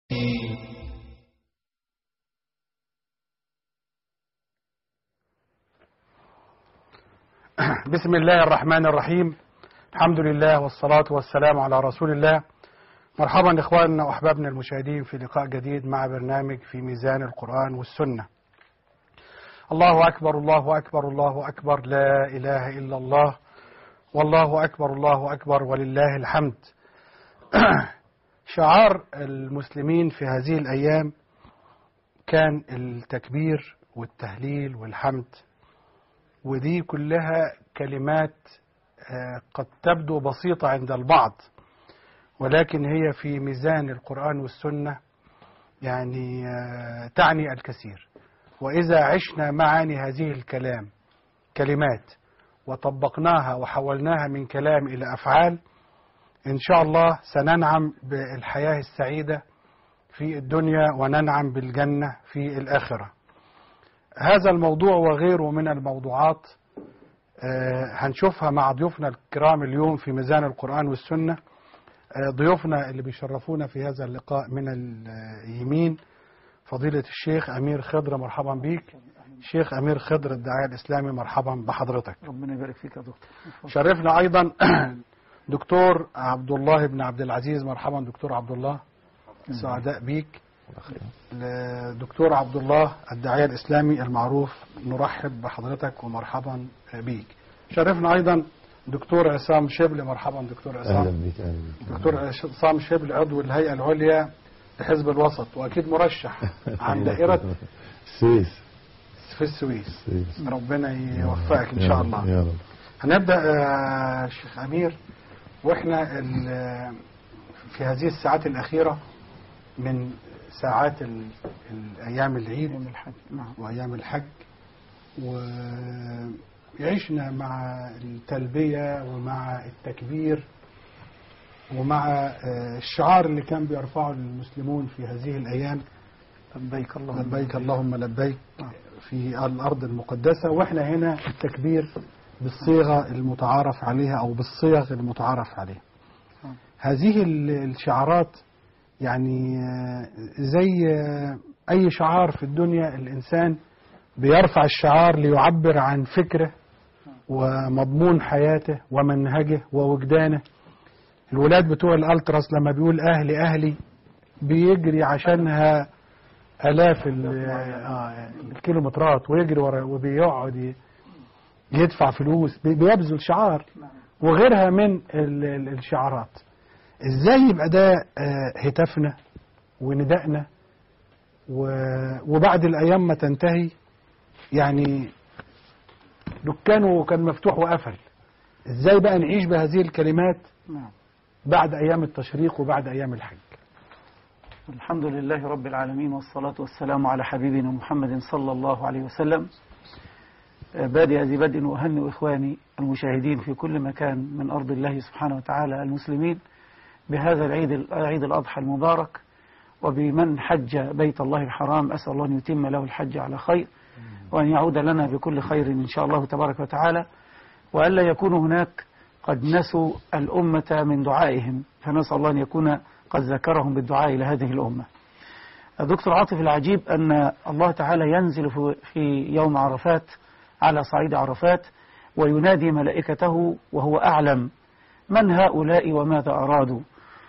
بسم الله الرحمن الرحيم الحمد لله والصلاة والسلام على رسول الله مرحبا إخواننا وأحبابنا المشاهدين في لقاء جديد مع برنامج في ميزان القرآن والسنة الله أكبر الله أكبر الله أكبر لا إله إلا الله والله أكبر الله أكبر ولله الحمد شعار المسلمين في هذه الأيام كان التكبير والتهليل والحمد ودي كلها كلمات قد تبدو بسيطة عند البعض ولكن هي في ميزان القرآن والسنة يعني تعني الكثير وإذا عشنا معاني هذه الكلام كلمات وطبقناها وحولناها من كلام إلى أفعال إن شاء الله سننعم بالحياة السعيدة في الدنيا وننعم بالجنة في الآخرة هذا الموضوع وغيره من الموضوعات هنشوفها مع ضيوفنا الكرام اليوم في ميزان القرآن والسنة ضيوفنا اللي بيشرفونا في هذا اللقاء من اليمين فضيلة الشيخ أمير خضر مرحبا بيك شيخ أمير خضر الداعية الإسلامي مرحبا بحضرتك ربنا يبارك فيك يا دكتور شرفنا أيضا دكتور عبد الله بن عبد العزيز مرحبا دكتور عبد الله سعداء بيك دكتور عبد الله الداعية الإسلامي المعروف نرحب بحضرتك ومرحبا بيك شرفنا أيضا دكتور عصام شبل مرحبا دكتور عصام اهلا بك اهلا بك دكتور عصام شبل عضو الهيئة العليا لحزب الوسط وأكيد مرشح عن دائرة السويس في السويس السويس ربنا يوفقك إن يا شاء رب، الله يا رب هنبدأ آه، شيخ أمير وإحنا ال- في هذه الساعات الأخيرة من ساعات ال- الأيام العيد يوم الحج نعم وأيام الحج وعشنا مع التلبية ومع التكبير ومع آه، الشعار اللي كان بيرفعه المسلمون في هذه الأيام لبيك اللهم لبيك اللهم لبيك نعم. في الأرض المقدسة وإحنا هنا التكبير بالصيغة المتعارف عليها أو بالصيغ المتعارف عليها نعم. هذه ال- الشعارات يعني آه، زي آه، أي شعار في الدنيا الإنسان بيرفع الشعار ليعبر عن فكره ومضمون حياته ومنهجه ووجدانه الولاد بتوع الالتراس لما بيقول اهلي اهلي بيجري عشانها الاف ال- آه، الكيلومترات ويجري ورا وبيقعد ي- يدفع فلوس بي- بيبذل شعار وغيرها من ال- ال- الشعارات ازاي يبقى ده آه، هتافنا وندائنا و- وبعد الايام ما تنتهي يعني دكانه كان مفتوح وقفل ازاي بقى نعيش بهذه الكلمات نعم بعد ايام التشريق وبعد ايام الحج الحمد لله رب العالمين والصلاة والسلام على حبيبنا محمد صلى الله عليه وسلم آه، بادئ ذي بدء وأهنئ إخواني المشاهدين في كل مكان من أرض الله سبحانه وتعالى المسلمين بهذا العيد عيد الأضحى المبارك وبمن حج بيت الله الحرام أسأل الله أن يتم له الحج على خير وأن يعود لنا بكل خير إن شاء الله تبارك وتعالى وألا يكون هناك قد نسوا الأمة من دعائهم فنسأل الله أن يكون قد ذكرهم بالدعاء إلى هذه الأمة دكتور عاطف العجيب أن الله تعالى ينزل في- في يوم عرفات على صعيد عرفات وينادي ملائكته وهو أعلم من هؤلاء وماذا أرادوا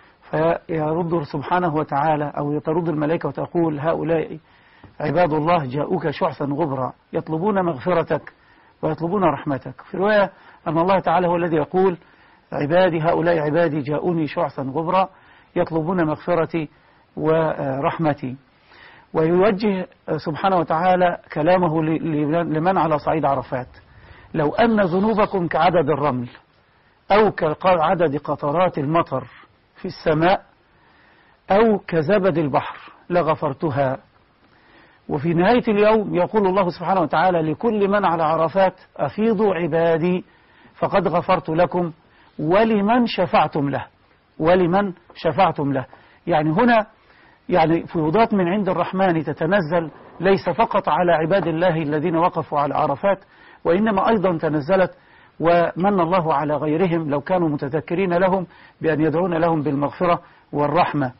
فيرد سبحانه وتعالى أو ترد الملائكة وتقول هؤلاء عباد الله جاءوك شعثا غبرا يطلبون مغفرتك ويطلبون رحمتك في رواية أن الله تعالى هو الذي يقول عبادي هؤلاء عبادي جاءوني شعثا غبرا يطلبون مغفرتي ورحمتي ويوجه سبحانه وتعالى كلامه ل- ل- لمن على صعيد عرفات لو أن ذنوبكم كعدد الرمل أو كعدد قطرات المطر في السماء أو كزبد البحر لغفرتها وفي نهاية اليوم يقول الله سبحانه وتعالى لكل من على عرفات أفيضوا عبادي فقد غفرت لكم ولمن شفعتم له ولمن شفعتم له يعني هنا يعني فيوضات من عند الرحمن تتنزل ليس فقط على عباد الله الذين وقفوا على عرفات وإنما أيضا تنزلت ومن الله على غيرهم لو كانوا متذكرين لهم بأن يدعون لهم بالمغفرة والرحمة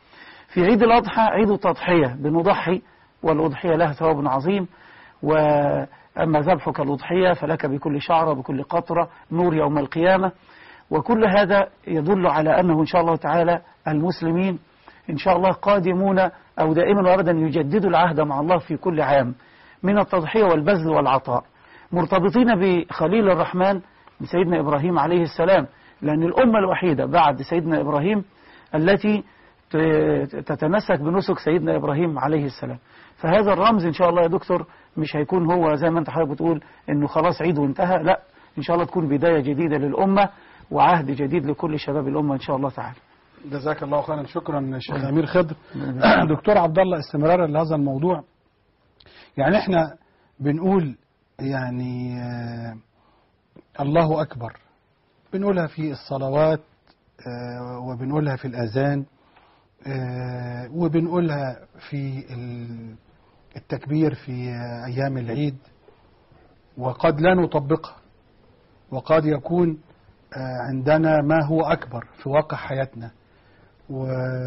في عيد الأضحى عيد التضحية بنضحي والأضحية لها ثواب عظيم وأما ذبحك الأضحية فلك بكل شعرة بكل قطرة نور يوم القيامة وكل هذا يدل على أنه إن شاء الله تعالى المسلمين إن شاء الله قادمون أو دائما وأبدا يجددوا العهد مع الله في كل عام من التضحية والبذل والعطاء مرتبطين بخليل الرحمن بسيدنا إبراهيم عليه السلام لأن الأمة الوحيدة بعد سيدنا إبراهيم التي تتمسك بنسك سيدنا إبراهيم عليه السلام فهذا الرمز إن شاء الله يا دكتور مش هيكون هو زي ما أنت حضرتك بتقول إنه خلاص عيد وانتهى لا إن شاء الله تكون بداية جديدة للأمة وعهد جديد لكل شباب الأمة إن شاء الله تعالى جزاك الله خيرا شكرا شيخ امير خضر دكتور عبد الله استمرارا لهذا الموضوع يعني احنا بنقول يعني آه الله اكبر بنقولها في الصلوات آه وبنقولها في الاذان آه وبنقولها في التكبير في ايام العيد وقد لا نطبقها وقد يكون عندنا ما هو أكبر في واقع حياتنا و...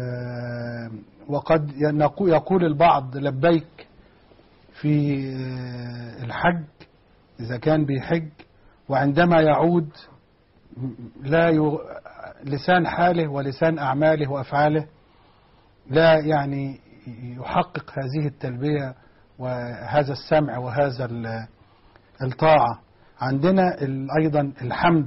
وقد يقول البعض لبيك في الحج إذا كان بيحج وعندما يعود لا ي... لسان حاله ولسان أعماله وأفعاله لا يعني يحقق هذه التلبية وهذا السمع وهذا الطاعة عندنا أيضا الحمد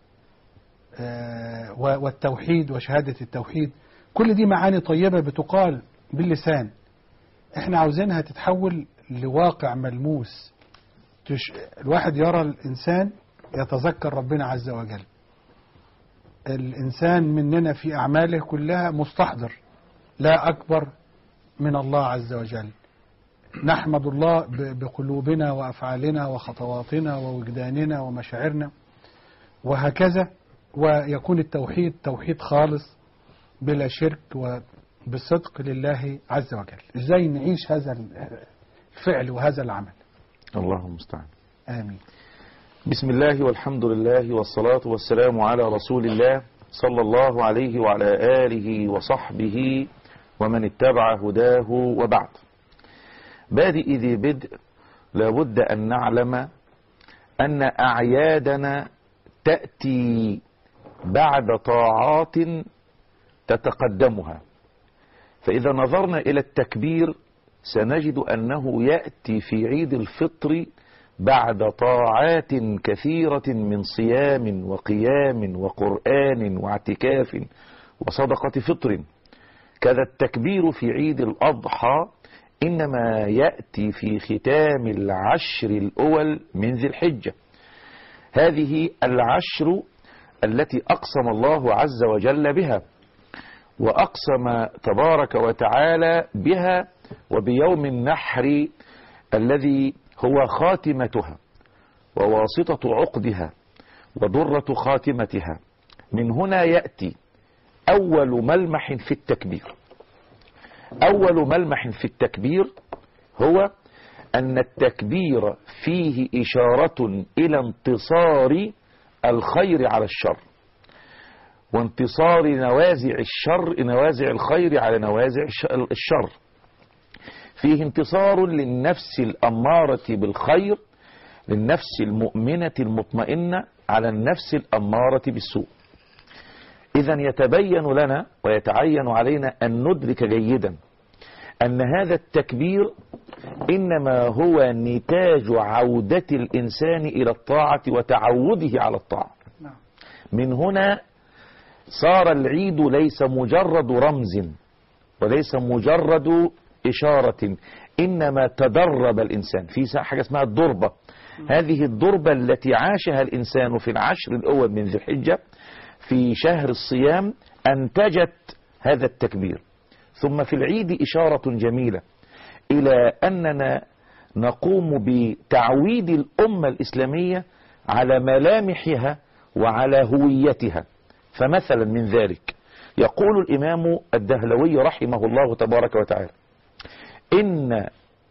والتوحيد وشهادة التوحيد كل دي معاني طيبة بتقال باللسان احنا عاوزينها تتحول لواقع ملموس تش... الواحد يرى الإنسان يتذكر ربنا عز وجل الإنسان مننا في أعماله كلها مستحضر لا أكبر من الله عز وجل نحمد الله بقلوبنا وأفعالنا وخطواتنا ووجداننا ومشاعرنا وهكذا ويكون التوحيد توحيد خالص بلا شرك وبصدق لله عز وجل ازاي نعيش هذا الفعل وهذا العمل الله المستعان آمين بسم الله والحمد لله والصلاة والسلام على رسول الله صلى الله عليه وعلى آله وصحبه ومن اتبع هداه وبعد بادئ ذي بدء لابد أن نعلم أن أعيادنا تأتي بعد طاعات تتقدمها فإذا نظرنا إلى التكبير سنجد أنه يأتي في عيد الفطر بعد طاعات كثيرة من صيام وقيام وقرآن واعتكاف وصدقة فطر كذا التكبير في عيد الأضحى إنما يأتي في ختام العشر الأول من ذي الحجة هذه العشر التي أقسم الله عز وجل بها وأقسم تبارك وتعالى بها وبيوم النحر الذي هو خاتمتها وواسطة عقدها ودرة خاتمتها من هنا يأتي أول ملمح في التكبير أول ملمح في التكبير هو أن التكبير فيه إشارة إلى انتصار الخير على الشر وانتصار نوازع الشر نوازع الخير على نوازع الشر فيه انتصار للنفس الأمارة بالخير للنفس المؤمنة المطمئنة على النفس الأمارة بالسوء إذا يتبين لنا ويتعين علينا أن ندرك جيدا أن هذا التكبير إنما هو نتاج عودة الإنسان إلى الطاعة وتعوده على الطاعة من هنا صار العيد ليس مجرد رمز وليس مجرد إشارة إنما تدرب الإنسان في حاجة اسمها الضربة هذه الضربة التي عاشها الإنسان في العشر الأول من ذي الحجة في شهر الصيام أنتجت هذا التكبير ثم في العيد إشارة جميلة إلى أننا نقوم بتعويد الأمة الإسلامية على ملامحها وعلى هويتها فمثلا من ذلك يقول الإمام الدهلوي رحمه الله تبارك وتعالى إن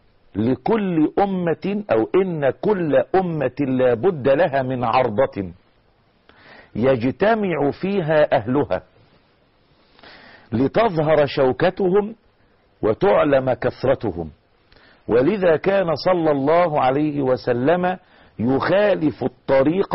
لكل أمة أو إن كل أمة لا بد لها من عرضة يجتمع فيها أهلها لتظهر شوكتهم وتعلم كثرتهم ولذا كان صلى الله عليه وسلم يخالف الطريق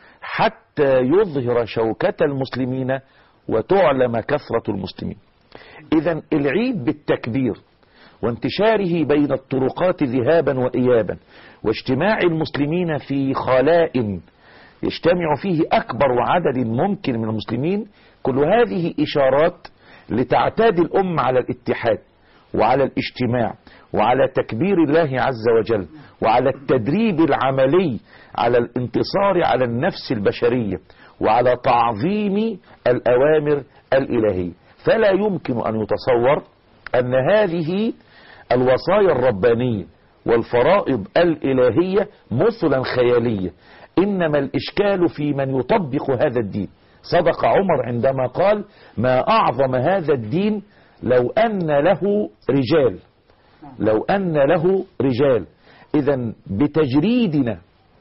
حتى يظهر شوكة المسلمين وتعلم كثرة المسلمين إذا العيد بالتكبير وانتشاره بين الطرقات ذهابا وإيابا واجتماع المسلمين في خلاء يجتمع فيه أكبر عدد ممكن من المسلمين كل هذه إشارات لتعتاد الأمة على الاتحاد وعلى الاجتماع وعلى تكبير الله عز وجل وعلى التدريب العملي على الانتصار على النفس البشرية وعلى تعظيم الأوامر الإلهية فلا يمكن أن يتصور أن هذه الوصايا الربانية والفرائض الإلهية مثلا خيالية إنما الإشكال في من يطبق هذا الدين صدق عمر عندما قال ما أعظم هذا الدين لو أن له رجال لو أن له رجال إذا بتجريدنا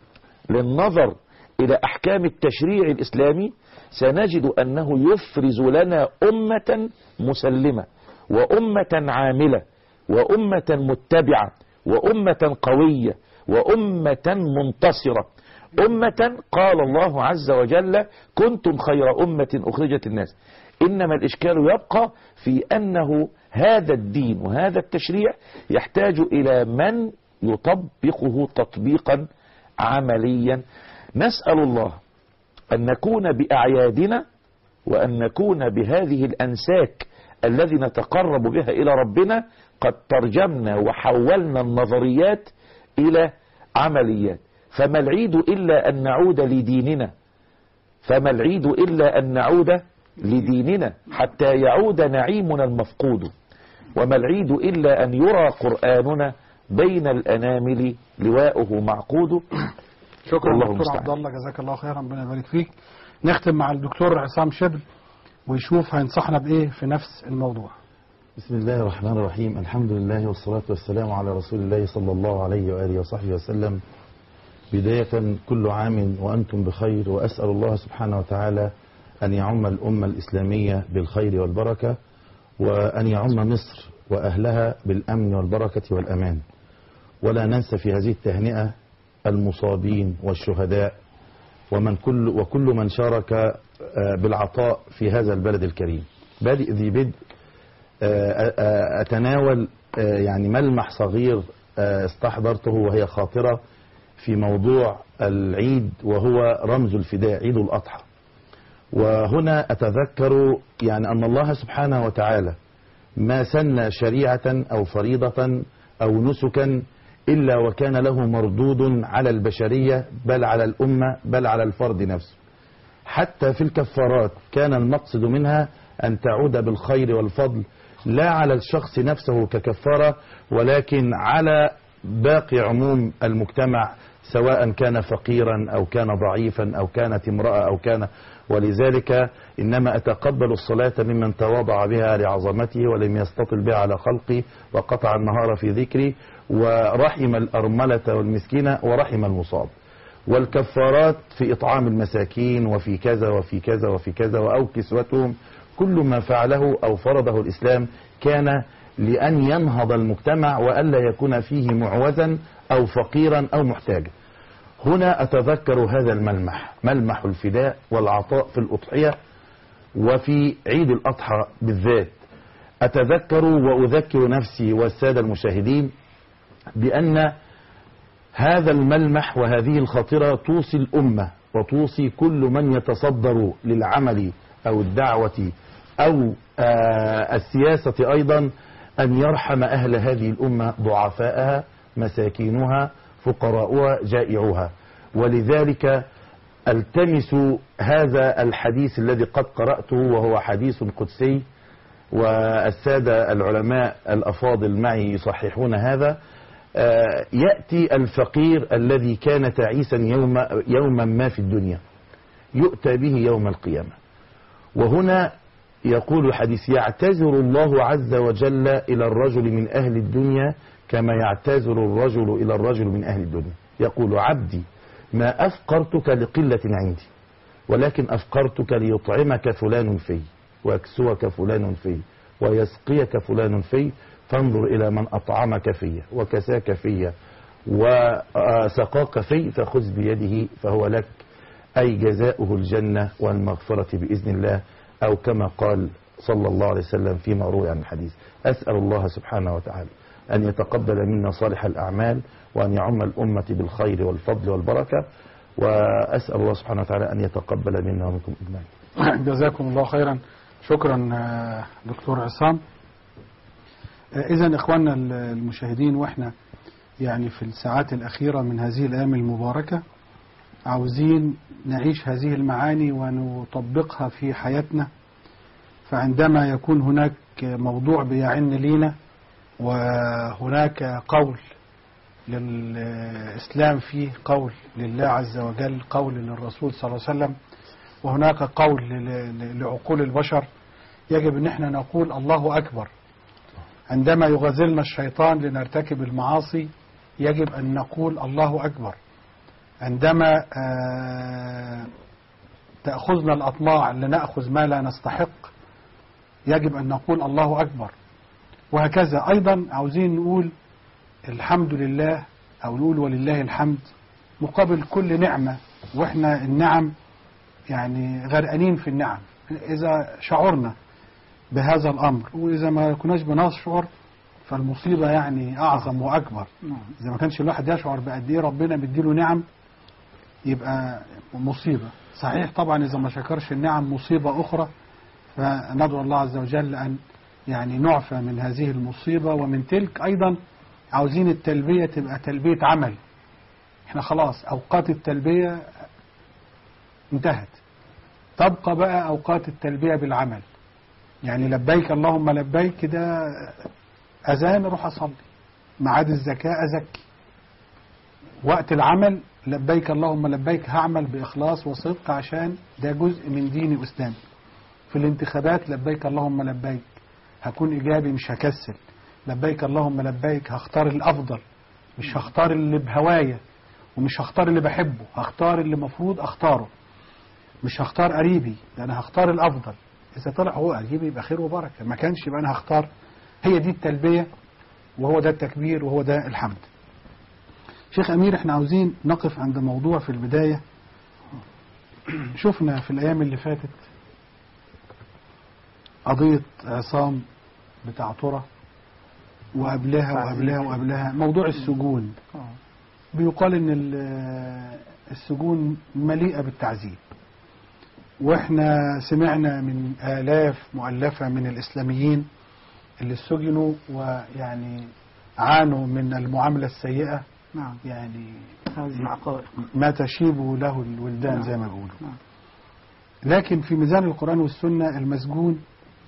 للنظر إلى أحكام التشريع الإسلامي سنجد أنه يفرز لنا أمة مسلمة وأمة عاملة وأمة متبعة وأمة قوية وأمة منتصرة أمة قال الله عز وجل كنتم خير أمة أخرجت الناس إنما الإشكال يبقى في أنه هذا الدين وهذا التشريع يحتاج إلى من يطبقه تطبيقا عمليا نسأل الله أن نكون بأعيادنا وأن نكون بهذه الأنساك الذي نتقرب بها إلى ربنا قد ترجمنا وحولنا النظريات إلى عمليات فما العيد إلا أن نعود لديننا فما العيد إلا أن نعود لديننا حتى يعود نعيمنا المفقود وما العيد إلا أن يرى قرآننا بين الأنامل لواؤه معقود شكرا الله دكتور المستعان. عبد الله جزاك الله خيرا ربنا يبارك فيك نختم مع الدكتور عصام شبل ويشوف هينصحنا بايه في نفس الموضوع بسم الله الرحمن الرحيم الحمد لله والصلاة والسلام على رسول الله صلى الله عليه وآله وصحبه وسلم بداية كل عام وأنتم بخير وأسأل الله سبحانه وتعالى أن يعم الأمة الإسلامية بالخير والبركة وأن يعم مصر وأهلها بالأمن والبركة والأمان ولا ننسى في هذه التهنئة المصابين والشهداء ومن كل وكل من شارك آه، بالعطاء في هذا البلد الكريم بادئ ذي بدء آه، آه، أتناول آه، يعني ملمح صغير آه، استحضرته وهي خاطرة في موضوع العيد وهو رمز الفداء عيد الأضحى وهنا أتذكر يعني أن الله سبحانه وتعالى ما سن شريعة أو فريضة أو نسكا إلا وكان له مردود على البشرية بل على الأمة بل على الفرد نفسه حتى في الكفارات كان المقصد منها أن تعود بالخير والفضل لا على الشخص نفسه ككفارة ولكن على باقي عموم المجتمع سواء كان فقيرا أو كان ضعيفا أو كانت امرأة أو كان ولذلك إنما أتقبل الصلاة ممن تواضع بها لعظمته ولم يستطل بها على خلقي وقطع النهار في ذكري ورحم الأرملة والمسكينة ورحم المصاب والكفارات في إطعام المساكين وفي كذا وفي كذا وفي كذا أو كسوتهم كل ما فعله أو فرضه الإسلام كان لأن ينهض المجتمع وألا يكون فيه معوزا أو فقيرا أو محتاجا هنا أتذكر هذا الملمح ملمح الفداء والعطاء في الأضحية وفي عيد الأضحى بالذات أتذكر وأذكر نفسي والسادة المشاهدين بأن هذا الملمح وهذه الخاطرة توصي الأمة وتوصي كل من يتصدر للعمل أو الدعوة أو آه السياسة أيضا أن يرحم أهل هذه الأمة ضعفاءها مساكينها فقراؤها جائعوها ولذلك التمس هذا الحديث الذي قد قرأته وهو حديث قدسي والسادة العلماء الأفاضل معي يصححون هذا آه، يأتي الفقير الذي كان تعيسا يوم يوما ما في الدنيا يؤتى به يوم القيامة وهنا يقول الحديث يعتذر الله عز وجل إلى الرجل من أهل الدنيا كما يعتذر الرجل إلى الرجل من أهل الدنيا يقول عبدي ما أفقرتك لقلة عندي ولكن أفقرتك ليطعمك فلان في ويكسوك فلان في ويسقيك فلان في فانظر إلى من أطعمك في وكساك في وسقاك في فخذ بيده فهو لك أي جزاؤه الجنة والمغفرة بإذن الله أو كما قال صلى الله عليه وسلم فيما روي عن الحديث أسأل الله سبحانه وتعالى أن يتقبل منا صالح الأعمال وأن يعم الأمة بالخير والفضل والبركة وأسأل الله سبحانه وتعالى أن يتقبل منا ومنكم أجمعين جزاكم الله خيرا شكرا آه، دكتور عصام إذا إخواننا المشاهدين وإحنا يعني في الساعات الأخيرة من هذه الأيام المباركة عاوزين نعيش هذه المعاني ونطبقها في حياتنا فعندما يكون هناك موضوع بيعن لينا وهناك قول للإسلام فيه قول لله عز وجل قول للرسول صلى الله عليه وسلم وهناك قول ل- ل- لعقول البشر يجب ان احنا نقول الله اكبر عندما يغازلنا الشيطان لنرتكب المعاصي يجب ان نقول الله اكبر عندما آه، تأخذنا الأطماع لنأخذ ما لا نستحق يجب أن نقول الله أكبر وهكذا أيضا عاوزين نقول الحمد لله أو نقول ولله الحمد مقابل كل نعمة وإحنا النعم يعني غرقانين في النعم إذا شعرنا بهذا الأمر وإذا ما كناش بنشعر فالمصيبة يعني أعظم وأكبر نعم. إذا ما كانش الواحد يشعر بقد إيه ربنا مديله نعم يبقى مصيبة صحيح طبعا إذا ما شكرش النعم مصيبة أخرى فندعو الله عز وجل أن يعني نعفى من هذه المصيبة ومن تلك أيضا عاوزين التلبية تبقى تلبية عمل احنا خلاص أوقات التلبية انتهت تبقى بقى أوقات التلبية بالعمل يعني لبيك اللهم لبيك كده أذان أروح أصلي ميعاد الزكاة أزكي وقت العمل لبيك اللهم لبيك هعمل بإخلاص وصدق عشان ده جزء من ديني وإسلامي في الانتخابات لبيك اللهم لبيك هكون إيجابي مش هكسل لبيك اللهم لبيك هختار الأفضل مش هختار اللي بهوايا ومش هختار اللي بحبه هختار اللي مفروض أختاره مش هختار قريبي ده أنا هختار الأفضل إذا طلع هو قريبي يبقى خير وبركة ما كانش يبقى أنا هختار هي دي التلبية وهو ده التكبير وهو ده الحمد شيخ أمير احنا عاوزين نقف عند موضوع في البداية شفنا في الأيام اللي فاتت قضية عصام بتاع ترى وقبلها وقبلها وقبلها موضوع السجون آه. بيقال ان ال- السجون مليئة بالتعذيب واحنا سمعنا من آلاف مؤلفة من الإسلاميين اللي سجنوا ويعني عانوا من المعاملة السيئة نعم يعني هذه حقائق ما تشيب له الولدان نعم. زي ما بيقولوا نعم. لكن في ميزان القرآن والسنة المسجون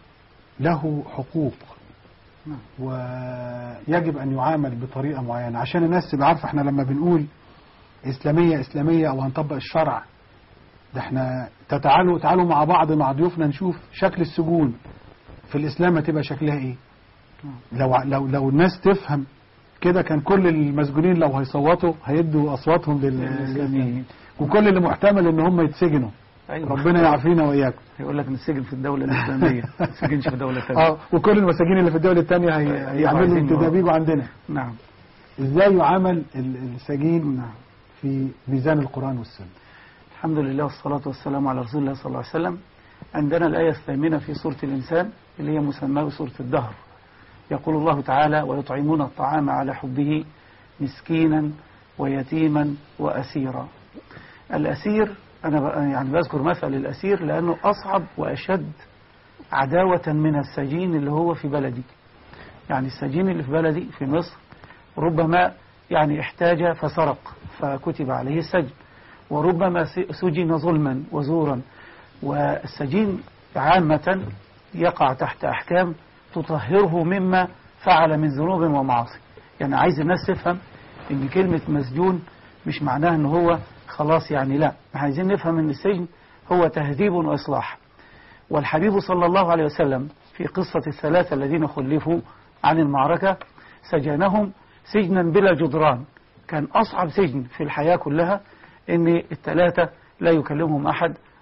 له حقوق نعم. ويجب أن يعامل بطريقة معينة عشان الناس تبقى عارفة احنا لما بنقول إسلامية إسلامية أو هنطبق الشرع ده احنا تعالوا تعالوا مع بعض مع ضيوفنا نشوف شكل السجون في الإسلام هتبقى شكلها إيه لو لو لو الناس تفهم كده كان كل المسجونين لو هيصوتوا هيدوا أصواتهم للإسلاميين وكل اللي محتمل إن هم يتسجنوا أيوة. ربنا يعافينا وإياكم يقول لك نسجن في الدولة الإسلامية ما نسجنش في دولة ثانية اه وكل المساجين اللي في الدول الثانية هي- هيعملوا عايزين انتداب يجوا عندنا نعم ازاي يعامل ال- السجين في ميزان القرآن والسنة الحمد لله والصلاة والسلام على رسول الله صلى الله عليه وسلم عندنا الآية الثامنة في سورة الإنسان اللي هي مسماه سورة الدهر يقول الله تعالى ويطعمون الطعام على حبه مسكينا ويتيما وأسيرا الأسير أنا ب- يعني بذكر مثل الأسير لأنه أصعب وأشد عداوة من السجين اللي هو في بلدي يعني السجين اللي في بلدي في مصر ربما يعني احتاج فسرق فكتب عليه السجن وربما س- سجن ظلما وزورا والسجين عامة يقع تحت أحكام تطهره مما فعل من ذنوب ومعاصي يعني عايز الناس تفهم ان كلمة مسجون مش معناها ان هو خلاص يعني لا احنا عايزين نفهم ان السجن هو تهذيب وإصلاح والحبيب صلى الله عليه وسلم في قصة الثلاثة الذين خلفوا عن المعركة سجنهم سجنا بلا جدران كان أصعب سجن في الحياة كلها ان الثلاثة لا يكلمهم أحد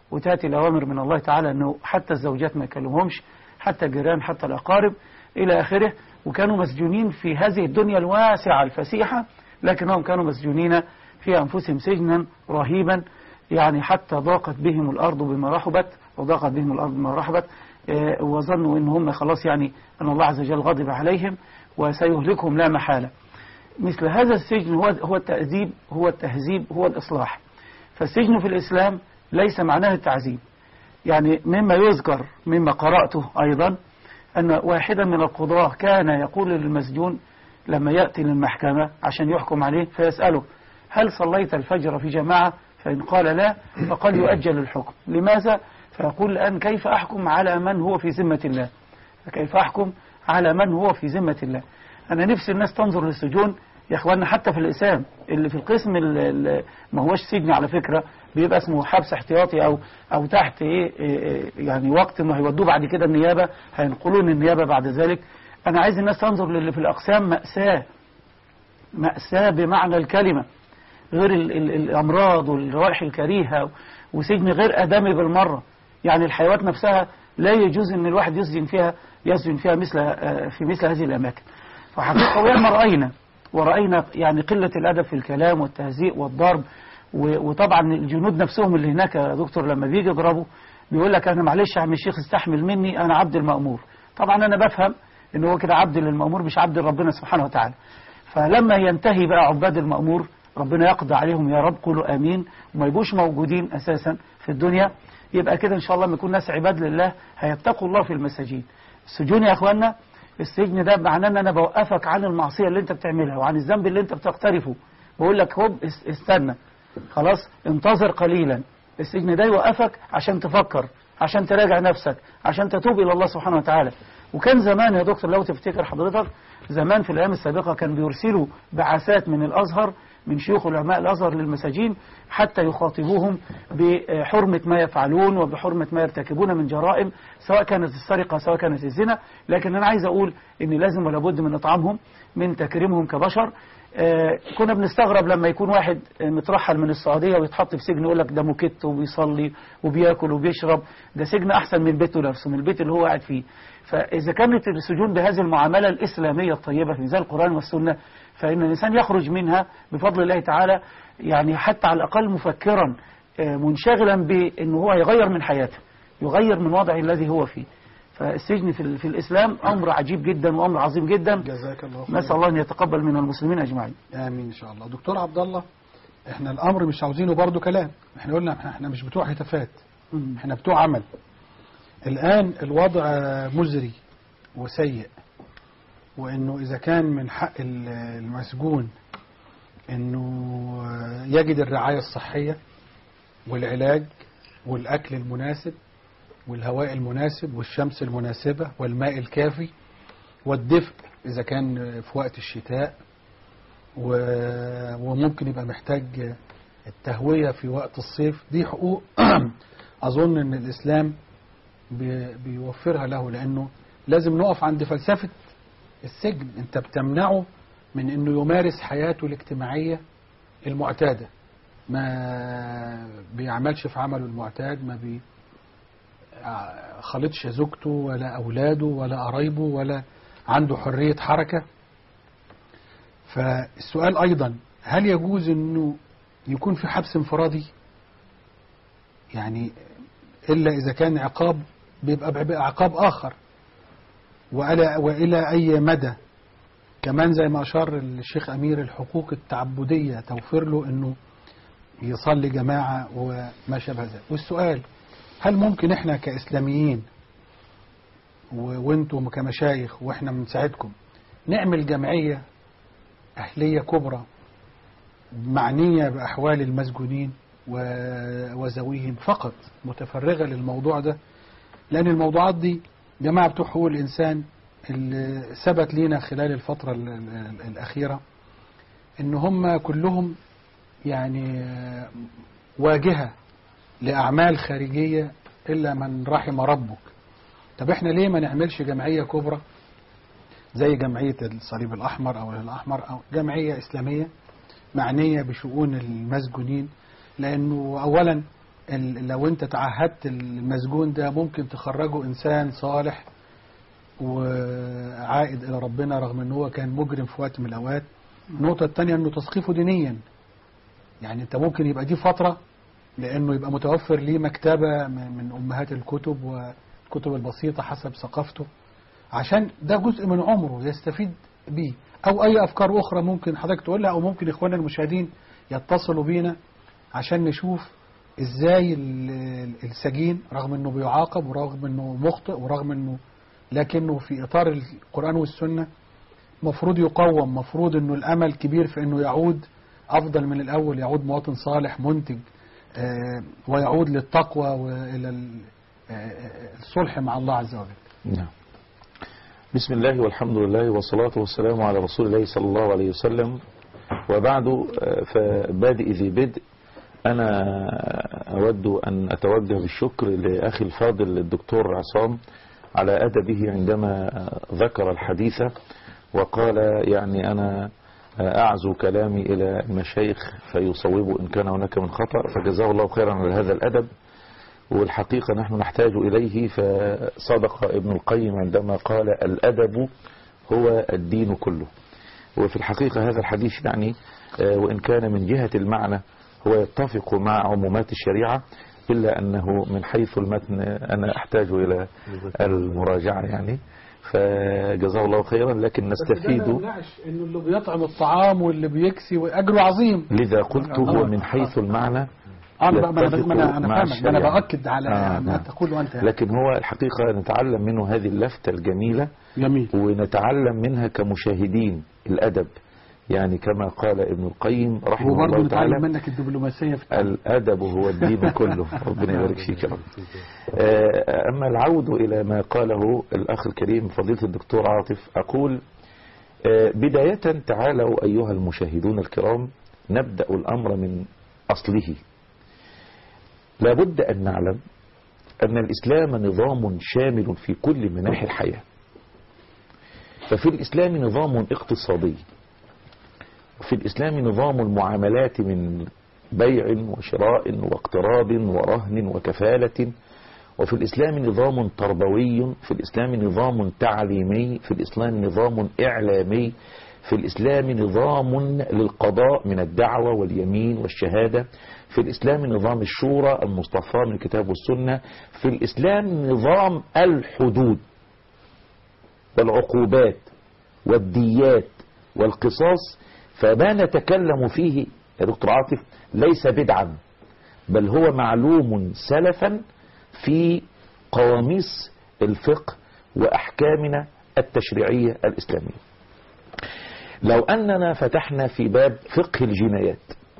وتأتي الأوامر من الله تعالى أنه حتى الزوجات ما يكلمهمش حتى الجيران حتى الأقارب إلى آخره وكانوا مسجونين في هذه الدنيا الواسعة الفسيحة لكنهم كانوا مسجونين في أنفسهم سجنا رهيبا يعني حتى ضاقت بهم الأرض بما رحبت وضاقت بهم الأرض بما رحبت آه، وظنوا أن هم خلاص يعني أن الله عز وجل غضب عليهم وسيهلكهم لا محالة مثل هذا السجن هو هو التأديب هو التهذيب هو الإصلاح فالسجن في الإسلام ليس معناه التعذيب يعني مما يذكر مما قرأته أيضا أن واحدا من القضاة كان يقول للمسجون لما يأتي للمحكمة عشان يحكم عليه فيسأله هل صليت الفجر في جماعة فإن قال لا فقال يؤجل الحكم لماذا فيقول الآن كيف أحكم على من هو في ذمة الله كيف أحكم على من هو في ذمة الله أنا نفسي الناس تنظر للسجون يا اخوانا حتى في الاسلام اللي في القسم اللي ما هوش سجن على فكره بيبقى اسمه حبس احتياطي او او تحت ايه إيه يعني وقت انه هيودوه بعد كده النيابه هينقلون النيابه بعد ذلك انا عايز الناس تنظر للي في الاقسام ماساه ماساه بمعنى الكلمه غير ال ال الامراض والروائح الكريهه وسجن غير ادمي بالمره يعني الحيوانات نفسها لا يجوز ان الواحد يسجن فيها يسجن فيها مثل آه، في مثل هذه الاماكن فحقيقه وياما راينا ورأينا يعني قلة الأدب في الكلام والتهزيء والضرب و- وطبعا الجنود نفسهم اللي هناك يا دكتور لما بيجي يضربوا بيقول لك أنا معلش يا عم الشيخ استحمل مني أنا عبد المأمور طبعا أنا بفهم إن هو كده عبد للمأمور مش عبد لربنا سبحانه وتعالى فلما ينتهي بقى عباد المأمور ربنا يقضي عليهم يا رب قولوا آمين وما يبقوش موجودين أساسا في الدنيا يبقى كده إن شاء الله ما يكون ناس عباد لله هيتقوا الله في المساجين السجون يا أخوانا السجن ده معناه ان انا بوقفك عن المعصيه اللي انت بتعملها وعن الذنب اللي انت بتقترفه بقول لك هوب اس- استنى خلاص انتظر قليلا السجن ده يوقفك عشان تفكر عشان تراجع نفسك عشان تتوب الى الله سبحانه وتعالى وكان زمان يا دكتور لو تفتكر حضرتك زمان في الايام السابقه كان بيرسلوا بعثات من الازهر من شيوخ علماء الازهر للمساجين حتى يخاطبوهم بحرمه ما يفعلون وبحرمه ما يرتكبون من جرائم سواء كانت السرقه سواء كانت الزنا لكن انا عايز اقول ان لازم ولا بد من اطعامهم من تكريمهم كبشر آه، كنا بنستغرب لما يكون واحد آه، مترحل من السعوديه ويتحط في سجن يقول لك ده مكت وبيصلي وبياكل وبيشرب ده سجن احسن من بيته نفسه من البيت اللي هو قاعد فيه فاذا كانت السجون بهذه المعامله الاسلاميه الطيبه في ميزان القران والسنه فان الانسان يخرج منها بفضل الله تعالى يعني حتى على الاقل مفكرا آه، منشغلا بانه هو يغير من حياته يغير من وضعه الذي هو فيه فالسجن في, ال- في الاسلام امر عجيب جدا وامر عظيم جدا جزاك الله خير نسال الله ان يتقبل من المسلمين اجمعين امين ان شاء الله دكتور عبد الله احنا الامر مش عاوزينه برضو كلام احنا قلنا احنا- احنا مش بتوع هتافات مم. احنا بتوع عمل الان الوضع مزري وسيء وانه اذا كان من حق ال- المسجون انه يجد الرعايه الصحيه والعلاج والاكل المناسب والهواء المناسب والشمس المناسبه والماء الكافي والدفء اذا كان في وقت الشتاء و- وممكن يبقى محتاج التهوية في وقت الصيف دي حقوق أظن أن الإسلام بي- بيوفرها له لأنه لازم نقف عند فلسفة السجن أنت بتمنعه من أنه يمارس حياته الاجتماعية المعتادة ما بيعملش في عمله المعتاد ما بي ع- خلطش زوجته ولا أولاده ولا قرايبه ولا عنده حرية حركة فالسؤال أيضا هل يجوز أنه يكون في حبس انفرادي يعني إلا إذا كان عقاب بيبقى بيبقى عقاب آخر وإلى, وإلى أي مدى كمان زي ما أشار الشيخ أمير الحقوق التعبدية توفر له أنه يصلي جماعة وما شابه ذلك والسؤال هل ممكن إحنا كإسلاميين و- وانتم كمشايخ واحنا بنساعدكم نعمل جمعية أهلية كبرى معنية بأحوال المسجونين و- وذويهم فقط متفرغة للموضوع ده لأن الموضوعات دي جماعة بتوع حقوق الإنسان اللي ثبت لينا خلال الفترة ال- ال- الأخيرة إن هم كلهم يعني آه، واجهة لأعمال خارجية إلا من رحم ربك طب احنا ليه ما نعملش جمعية كبرى زي جمعية الصليب الأحمر أو الأحمر أو جمعية إسلامية معنية بشؤون المسجونين لأنه أولا ال- لو انت تعهدت المسجون ده ممكن تخرجه انسان صالح وعائد الى ربنا رغم ان هو كان مجرم في وقت من الاوقات النقطة الثانية انه تثقيفه دينيا يعني انت ممكن يبقى دي فترة لانه يبقى متوفر ليه مكتبة من من امهات الكتب والكتب البسيطة حسب ثقافته عشان ده جزء من عمره يستفيد بيه او اي افكار اخرى ممكن حضرتك تقولها او ممكن اخواننا المشاهدين يتصلوا بينا عشان نشوف ازاي ال- السجين رغم انه بيعاقب ورغم انه مخطئ ورغم انه لكنه في اطار القرآن والسنة مفروض يقوم مفروض انه الامل كبير في انه يعود افضل من الاول يعود مواطن صالح منتج آه، ويعود للتقوى والى ال- آه، الصلح مع الله عز وجل نعم بسم الله والحمد لله والصلاة والسلام على رسول الله صلى الله عليه وسلم وبعد آه، فبادئ ذي بدء أنا أود أن أتوجه بالشكر لأخي الفاضل الدكتور عصام على أدبه عندما ذكر الحديث وقال يعني أنا أعزو كلامي إلى المشايخ فيصوبوا إن كان هناك من خطأ فجزاه الله خيرا على هذا الأدب والحقيقة نحن نحتاج إليه فصدق ابن القيم عندما قال الأدب هو الدين كله وفي الحقيقة هذا الحديث يعني آه، وإن كان من جهة المعنى هو يتفق مع عمومات الشريعة إلا أنه من حيث المتن أنا أحتاج إلى المراجعة يعني فجزاه الله خيرا لكن نستفيد انه اللي بيطعم الطعام واللي بيكسي واجره عظيم لذا قلت هو من حيث المعنى انا بقى- ما انا ما انا انا مع فاهمك ما انا الشريعة. باكد على آه، ما نعم. تقوله انت يعني. لكن هو الحقيقة نتعلم منه هذه اللفتة الجميلة جميل ونتعلم منها كمشاهدين الأدب يعني كما قال ابن القيم رحمه وبرضه الله نتعلم تعالى منك الدبلوماسيه في التعليم. الأدب هو الدين كله ربنا يبارك فيك يا رب آه، أما العود إلى ما قاله الأخ الكريم فضيلة الدكتور عاطف أقول آه، بداية تعالوا أيها المشاهدون الكرام نبدأ الأمر من أصله لابد أن نعلم أن الإسلام نظام شامل في كل مناحي الحياة ففي الإسلام نظام اقتصادي وفي الإسلام نظام المعاملات من بيع وشراء واقتراض ورهن وكفالة وفي الإسلام نظام تربوي في الإسلام نظام تعليمي في الإسلام نظام إعلامي في الإسلام نظام للقضاء من الدعوة واليمين والشهادة في الإسلام نظام الشورى المصطفى من الكتاب والسنة في الإسلام نظام الحدود والعقوبات والديات والقصاص فما نتكلم فيه يا دكتور عاطف ليس بدعا بل هو معلوم سلفا في قواميس الفقه وأحكامنا التشريعية الإسلامية لو أننا فتحنا في باب فقه الجنايات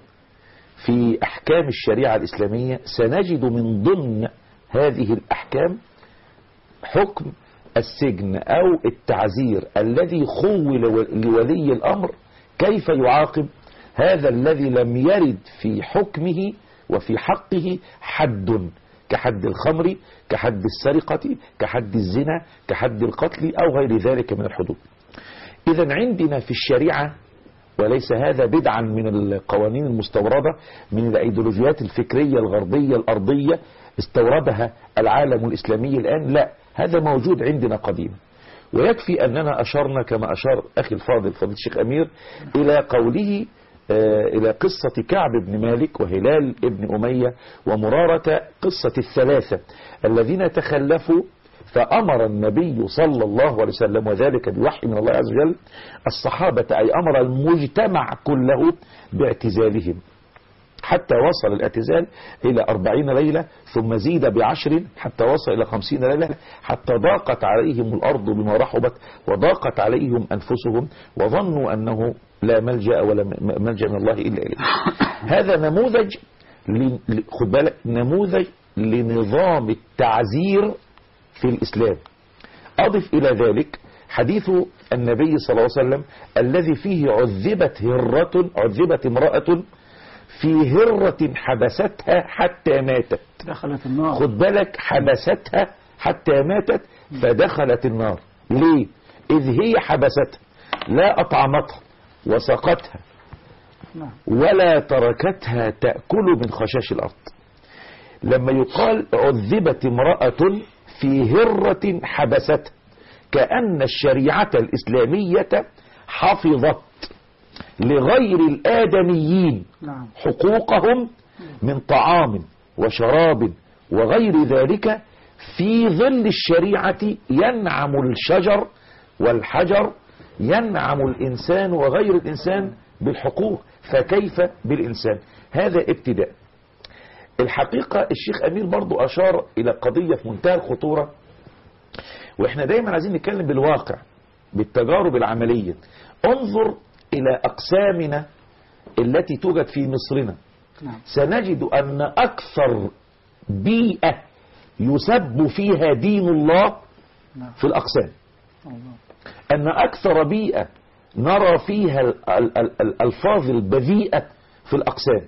في أحكام الشريعة الإسلامية سنجد من ضمن هذه الأحكام حكم السجن أو التعزير الذي خول لولي الأمر كيف يعاقب هذا الذي لم يرد في حكمه وفي حقه حد كحد الخمر كحد السرقة كحد الزنا كحد القتل أو غير ذلك من الحدود إذا عندنا في الشريعة وليس هذا بدعا من القوانين المستوردة من الأيديولوجيات الفكرية الغربية الأرضية استوردها العالم الإسلامي الآن لا هذا موجود عندنا قديما ويكفي أننا أشرنا كما أشار أخي الفاضل فضيل الشيخ أمير إلى قوله آه، إلى قصة كعب بن مالك وهلال بن أمية ومرارة قصة الثلاثة الذين تخلفوا فأمر النبي صلى الله عليه وسلم وذلك بوحي من الله عز وجل الصحابة أي أمر المجتمع كله باعتزالهم حتى وصل الاعتزال إلى أربعين ليلة ثم زيد بعشر حتى وصل إلى خمسين ليلة حتى ضاقت عليهم الأرض بما رحبت وضاقت عليهم أنفسهم وظنوا أنه لا ملجأ ولا م- ملجأ من الله إلا إليه هذا نموذج ل- ل- خد بالك نموذج لنظام التعزير في الإسلام أضف إلى ذلك حديث النبي صلى الله عليه وسلم الذي فيه عذبت هرة عذبت امرأة في هرة حبستها حتى ماتت دخلت النار خد بالك حبستها حتى ماتت فدخلت النار ليه إذ هي حبستها لا أطعمتها وسقتها نعم. ولا تركتها تأكل من خشاش الأرض لما يقال عذبت امرأة في هرة حبست كأن الشريعة الإسلامية حفظت لغير الآدميين نعم حقوقهم من طعام وشراب وغير ذلك في ظل الشريعة ينعم الشجر والحجر ينعم الإنسان وغير الإنسان بالحقوق فكيف بالإنسان هذا ابتداء الحقيقة الشيخ أمير برضو أشار إلى قضية في منتهى الخطورة وإحنا دايما عايزين نتكلم بالواقع بالتجارب العملية انظر إلى أقسامنا التي توجد في مصرنا نعم سنجد أن أكثر بيئة يسب فيها دين الله نعم في الأقسام الله أن أكثر بيئة نرى فيها ال- ال- ال- الألفاظ البذيئة في الأقسام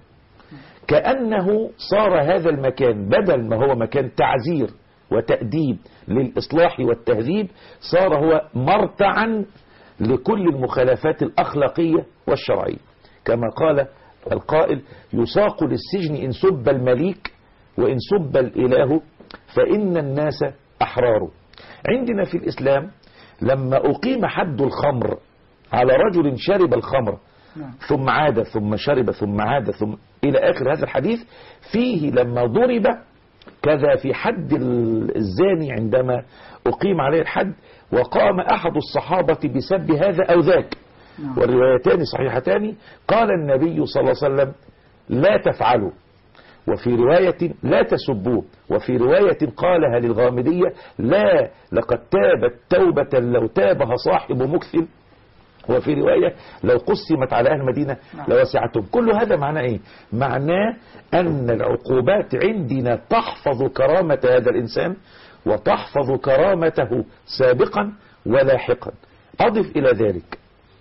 كأنه صار هذا المكان بدل ما هو مكان تعزير وتأديب للإصلاح والتهذيب صار هو مرتعا لكل المخالفات الأخلاقية والشرعية كما قال القائل يساق للسجن إن سب المليك وإن سب الإله فإن الناس أحرار عندنا في الإسلام لما أقيم حد الخمر على رجل شرب الخمر نعم ثم عاد ثم شرب ثم عاد ثم إلى آخر هذا الحديث فيه لما ضرب كذا في حد ال- الزاني عندما أقيم عليه الحد وقام أحد الصحابة بسب هذا أو ذاك نعم والروايتان صحيحتان قال النبي صلى الله عليه وسلم لا تفعلوا وفي رواية لا تسبوه وفي رواية قالها للغامدية لا لقد تابت توبة لو تابها صاحب مكثل وفي رواية لو قسمت على أهل المدينة نعم. لوسعتهم كل هذا معناه إيه معناه أن العقوبات عندنا تحفظ كرامة هذا الإنسان وتحفظ كرامته سابقا ولاحقا أضف إلى ذلك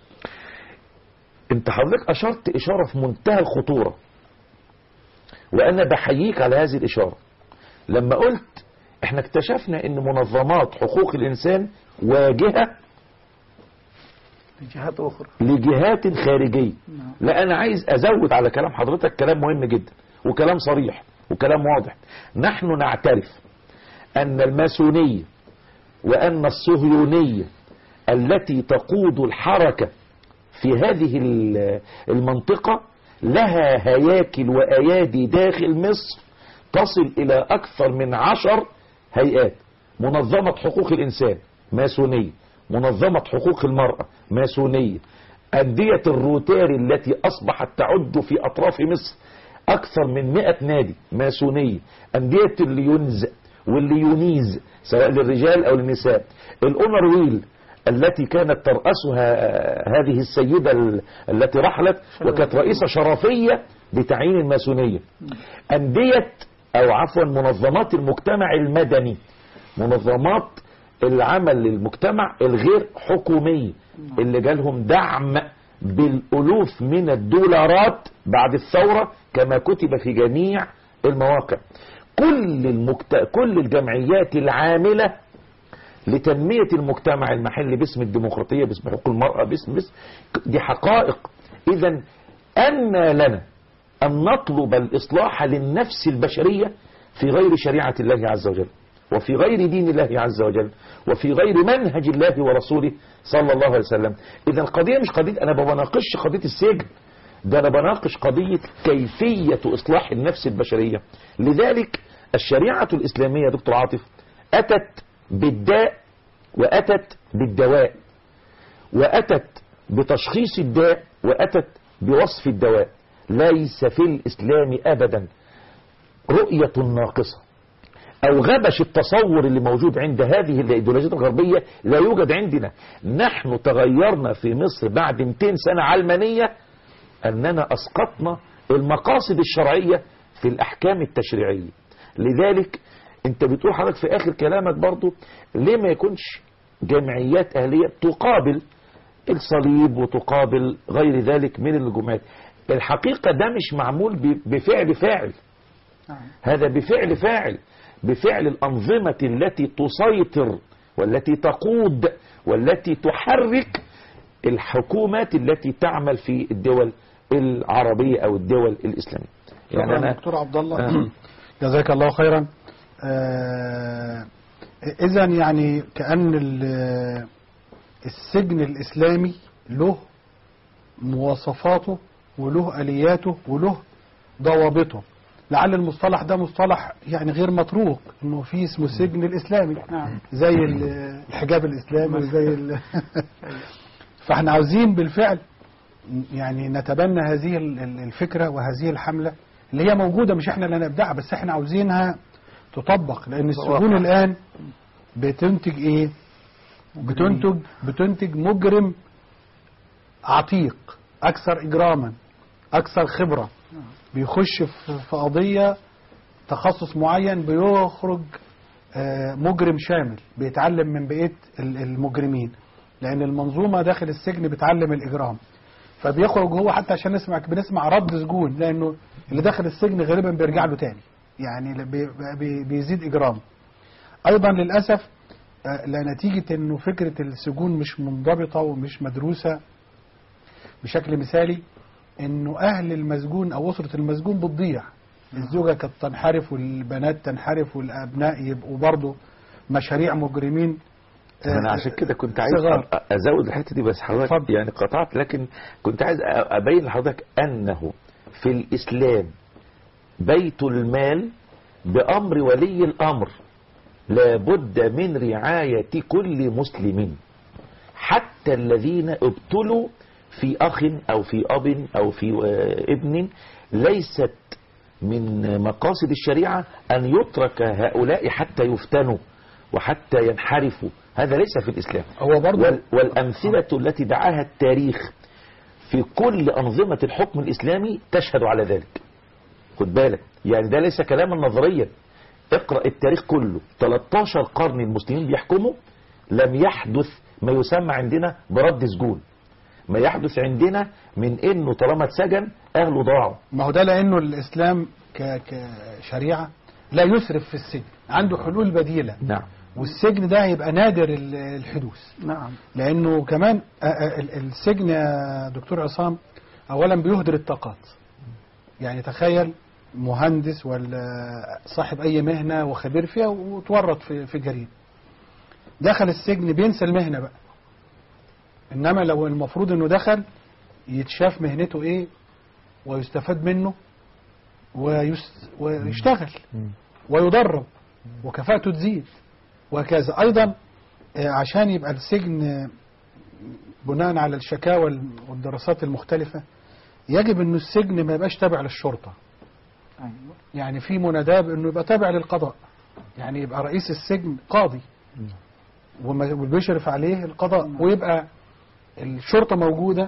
انت حضرتك أشرت إشارة في منتهى الخطورة وأنا بحييك على هذه الإشارة لما قلت احنا اكتشفنا ان منظمات حقوق الإنسان واجهة جهات أخرى لجهات خارجية نعم لا أنا عايز أزود على كلام حضرتك كلام مهم جدا وكلام صريح وكلام واضح نحن نعترف أن الماسونية وأن الصهيونية التي تقود الحركة في هذه ال- المنطقة لها هياكل وأيادي داخل مصر تصل إلى أكثر من عشر هيئات منظمة حقوق الإنسان ماسونية منظمة حقوق المرأة ماسونية أندية الروتاري التي أصبحت تعد في أطراف مصر أكثر من 100 نادي ماسونية أندية الليونز والليونيز سواء للرجال أو للنساء الأونر ويل التي كانت ترأسها هذه السيدة ال- التي رحلت وكانت رئيسة شرفية بتعيين الماسونية أندية أو عفوا منظمات المجتمع المدني منظمات العمل للمجتمع الغير حكومي اللي جالهم دعم بالألوف من الدولارات بعد الثورة كما كتب في جميع المواقع كل المكت... كل الجمعيات العاملة لتنمية المجتمع المحلي باسم الديمقراطية باسم حقوق المرأة باسم, باسم دي حقائق إذا أن لنا أن نطلب الإصلاح للنفس البشرية في غير شريعة الله عز وجل وفي غير دين الله عز وجل وفي غير منهج الله ورسوله صلى الله عليه وسلم إذا القضية مش قضية أنا ما بناقش قضية السجن ده أنا بناقش قضية كيفية إصلاح النفس البشرية لذلك الشريعة الإسلامية يا دكتور عاطف أتت بالداء وأتت بالدواء وأتت بتشخيص الداء وأتت بوصف الدواء ليس في الإسلام أبدا رؤية ناقصة أو غبش التصور اللي موجود عند هذه الإيديولوجيات الغربية لا يوجد عندنا نحن تغيرنا في مصر بعد 200 سنة علمانية أننا أسقطنا المقاصد الشرعية في الأحكام التشريعية لذلك أنت بتقول حضرتك في آخر كلامك برضو ليه ما يكونش جمعيات أهلية تقابل الصليب وتقابل غير ذلك من الجمعيات الحقيقة ده مش معمول ب- بفعل فاعل نعم هذا بفعل فاعل بفعل الأنظمة التي تسيطر والتي تقود والتي تحرك الحكومات التي تعمل في الدول العربية أو الدول الإسلامية يعني طبعا أنا دكتور عبد الله آه. جزاك الله خيرا إذا يعني كأن ال- السجن الإسلامي له مواصفاته وله آلياته وله ضوابطه لعل المصطلح ده مصطلح يعني غير مطروق انه في اسمه السجن الاسلامي نعم. زي ال- الحجاب الاسلامي وزي ال... فاحنا عاوزين بالفعل يعني نتبنى هذه ال- ال- الفكره وهذه الحمله اللي هي موجوده مش احنا اللي نبدعها بس احنا عاوزينها تطبق لان السجون الان بتنتج ايه؟ بتنتج بتنتج مجرم عتيق اكثر اجراما اكثر خبره بيخش في في قضيه تخصص معين بيخرج آه، مجرم شامل بيتعلم من بقيه ال- المجرمين لان المنظومه داخل السجن بتعلم الاجرام فبيخرج هو حتى عشان نسمع بنسمع رد سجون لانه اللي داخل السجن غالبا بيرجع له تاني يعني بي- بي- بيزيد اجرام ايضا للاسف آه، لنتيجه انه فكره السجون مش منضبطه ومش مدروسه بشكل مثالي انه اهل المسجون او اسره المسجون بتضيع الزوجه كانت تنحرف والبنات تنحرف والابناء يبقوا برضه مشاريع مجرمين آه، انا عشان كده كنت عايز صغار. أ- ازود الحته دي بس حضرتك اتفضل. يعني قطعت لكن كنت عايز أ- ابين لحضرتك انه في الاسلام بيت المال بامر ولي الامر لابد من رعايه كل مسلم حتى الذين ابتلوا في اخ او في اب او في آه، ابن ليست من مقاصد الشريعه ان يترك هؤلاء حتى يفتنوا وحتى ينحرفوا هذا ليس في الاسلام هو برضه وال- والأمثلة التي دعاها التاريخ في كل أنظمة الحكم الإسلامي تشهد على ذلك خد بالك يعني ده ليس كلاما نظريا اقرأ التاريخ كله 13 قرن المسلمين بيحكموا لم يحدث ما يسمى عندنا برد سجون ما يحدث عندنا من انه طالما اتسجن اهله ضاعوا ما هو ده لانه الاسلام ك- كشريعه لا يسرف في السجن عنده حلول بديله نعم والسجن ده هيبقى نادر ال- الحدوث نعم لانه كمان آه، آه، ال- السجن يا دكتور عصام اولا بيهدر الطاقات يعني تخيل مهندس ولا صاحب اي مهنه وخبير فيها وتورط في في جريمه دخل السجن بينسى المهنه بقى انما لو المفروض انه دخل يتشاف مهنته ايه ويستفاد منه ويس ويشتغل ويدرب وكفاءته تزيد وهكذا ايضا آه، عشان يبقى السجن آه، بناء على الشكاوى والدراسات المختلفة يجب انه السجن ما يبقاش تابع للشرطة أيوة. يعني في مناداه بانه يبقى تابع للقضاء يعني يبقى رئيس السجن قاضي وما- وبيشرف عليه القضاء ويبقى الشرطة موجودة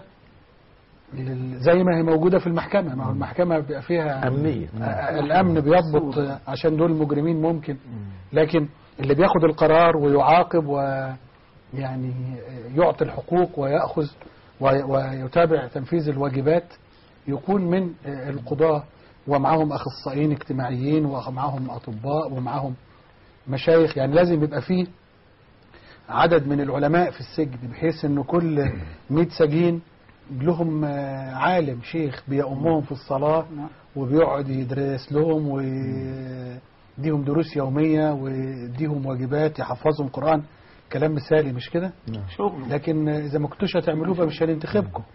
لل- زي ما هي موجودة في المحكمة ما هو المحكمة بيبقى فيها أمنية آه، الأمن بيضبط آه، عشان دول المجرمين ممكن لكن اللي بياخد القرار ويعاقب ويعني يعطي الحقوق ويأخذ وي- ويتابع تنفيذ الواجبات يكون من آه، القضاة ومعهم أخصائيين اجتماعيين ومعهم أطباء ومعهم مشايخ يعني لازم يبقى فيه عدد من العلماء في السجن بحيث انه كل 100 سجين لهم آه، عالم شيخ بيأمهم في الصلاة نعم. وبيقعد يدرس لهم ويديهم دروس يومية ويديهم واجبات يحفظهم قرآن كلام مثالي مش كده شغل لكن إذا ما كنتوش هتعملوه فمش هننتخبكم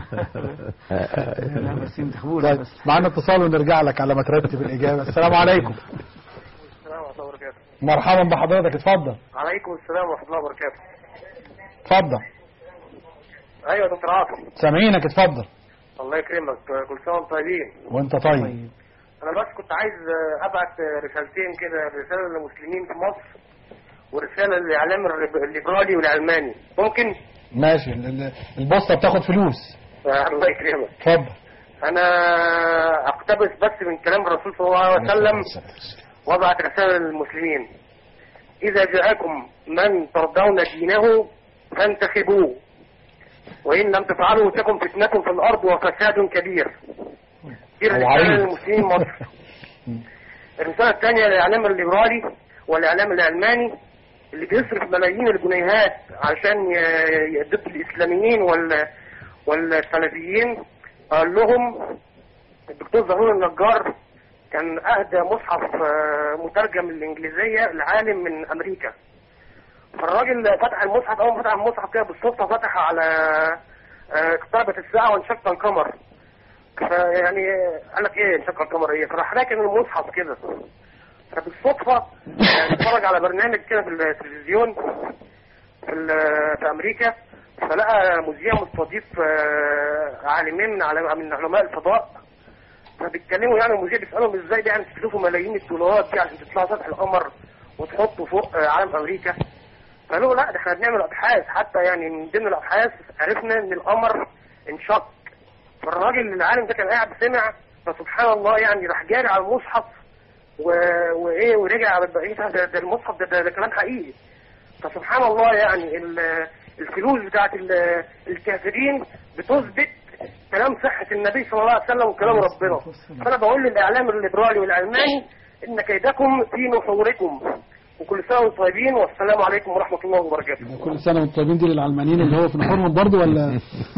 لا بس ينتخبونا طيب بس معانا اتصال ونرجع لك على ما ترتب الإجابة السلام عليكم السلام ورحمة الله وبركاته مرحبا بحضرتك اتفضل عليكم السلام ورحمة الله وبركاته اتفضل أيوة يا دكتور عاطف سامعينك اتفضل الله يكرمك كل سنة وانتم طيبين وانت طيب أنا بس كنت عايز أبعت رسالتين كده رسالة للمسلمين في مصر ورسالة للإعلام الرب- الليبرالي والعلماني ممكن؟ ماشي ال- ال- البوسطة بتاخد فلوس آه، الله يكرمك اتفضل أنا أقتبس بس من كلام الرسول صلى الله عليه وسلم وابعت رسالة للمسلمين إذا جاءكم من ترضون دينه فانتخبوه وإن لم تفعلوا تكن فتنة في الأرض وفساد كبير دي أو الرسالة عريض. للمسلمين مصر الرسالة الثانية للإعلام الليبرالي والإعلام العلماني اللي بيصرف ملايين الجنيهات عشان ي- ي- ضد الإسلاميين وال والسلفيين قال لهم الدكتور زهور النجار كان اهدى مصحف آه، مترجم للانجليزيه لعالم من امريكا فالراجل فتح المصحف اول ما فتح المصحف كده بالصدفه فتح على آه، اقتربت الساعه وانشق القمر فيعني قال لك ايه انشق القمر ايه فراح راكن المصحف كده فبالصدفه يعني اتفرج على برنامج كده في التلفزيون في, ال- في امريكا فلقى مذيع مستضيف آه، عالمين من علم- من علماء الفضاء فبيتكلموا يعني المذيع بيسالهم ازاي يعني تكلفوا ملايين الدولارات دي عشان تطلعوا سطح القمر وتحطوا فوق آه، علم امريكا فقالوا لا ده احنا بنعمل ابحاث حتى يعني من ضمن الابحاث عرفنا ان القمر انشق فالراجل العالم ده كان قاعد سمع فسبحان الله يعني راح جاري على المصحف و... وايه ورجع على ايه ده, ده, ده المصحف ده, ده, ده كلام حقيقي فسبحان الله يعني ال- الفلوس بتاعت ال- الكافرين بتثبت كلام صحة النبي صلى الله عليه وسلم وكلام ربنا فأنا بقول للإعلام الليبرالي والعلماني إن كيدكم في نحوركم وكل سنة وانتم طيبين والسلام عليكم ورحمة الله وبركاته كل سنة وانتم طيبين دي للعلمانيين اللي هو في نحورهم برضه ولا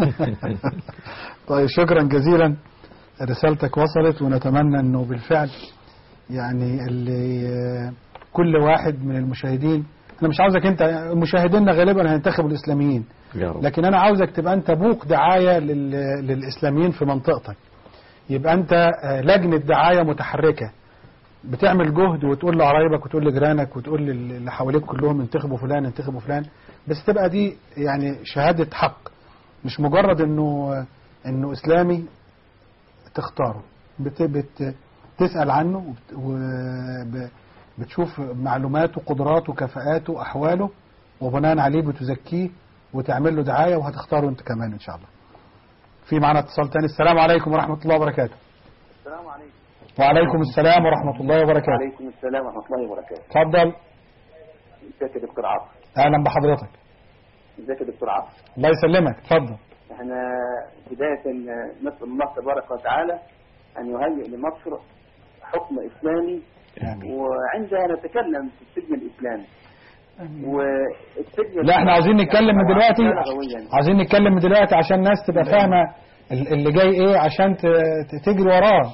طيب شكرا جزيلا رسالتك وصلت ونتمنى انه بالفعل يعني اللي كل واحد من المشاهدين انا مش عاوزك انت مشاهدينا غالبا هينتخبوا الاسلاميين يا رب لكن انا عاوزك تبقى انت بوق دعايه لل- للاسلاميين في منطقتك يبقى انت آه، لجنه دعايه متحركه بتعمل جهد وتقول لقرايبك وتقول لجيرانك وتقول لل- اللي حواليك كلهم انتخبوا فلان انتخبوا فلان بس تبقى دي يعني شهاده حق مش مجرد انه انه اسلامي تختاره بت بت تسال عنه وبتشوف معلوماته قدراته كفاءاته احواله وبناء عليه بتزكيه وتعمل له دعايه وهتختاره انت كمان ان شاء الله. في معنا اتصال تاني السلام عليكم ورحمه الله وبركاته. السلام عليكم وعليكم السلام ورحمه الله وبركاته. وعليكم السلام ورحمة الله وبركاته اتفضل ازيك يا دكتور عاطف اهلا بحضرتك. ازيك يا دكتور عاطف الله يسلمك اتفضل. احنا بداية نسأل الله تبارك وتعالى أن يهيئ لمصر حكم إسلامي آمين. وعندها نتكلم في السجن الإسلامي والسجن لا احنا عاوزين نتكلم من دلوقتي لغويا عاوزين نتكلم من دلوقتي عشان الناس تبقى فاهمه ال- اللي جاي ايه عشان ت- ت- تجري وراه.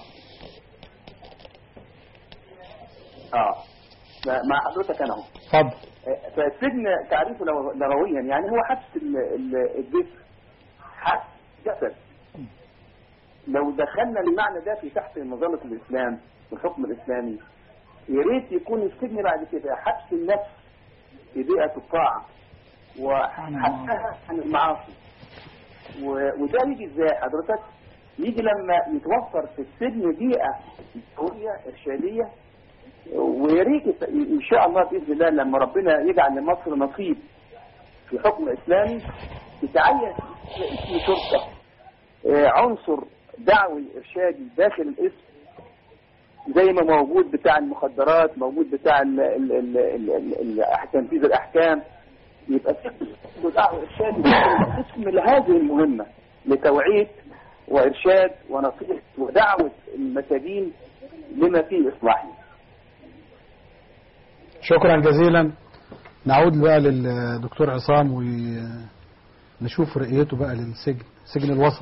اه مع حضرتك أنا أهو اتفضل. فالسجن تعريفه لغو- لغويا يعني هو حبس ال- ال- الجسم حبس جسد لو دخلنا المعنى ده في تحت مظلة الإسلام والحكم الإسلامي يا ريت يكون السجن بعد كده حبس النفس في بيئة الطاعة وحبسها عن المعاصي و- وده يجي ازاي حضرتك؟ يجي لما يتوفر في السجن بيئة قوية إرشادية ويا ريت ان شاء الله باذن الله لما ربنا يجعل لمصر نصيب في حكم اسلامي يتعين اسم شرطه آه، عنصر دعوي ارشادي داخل الاسم زي ما موجود بتاع المخدرات موجود بتاع ال- ال- ال- ال- ال- ال- تنفيذ الاحكام يبقى في دعوه ارشادي داخل الاسم لهذه المهمه لتوعيه وارشاد ونصيحه ودعوه المساجين لما فيه اصلاحهم شكرا جزيلا نعود بقى للدكتور عصام ونشوف رؤيته بقى للسجن سجن الوسط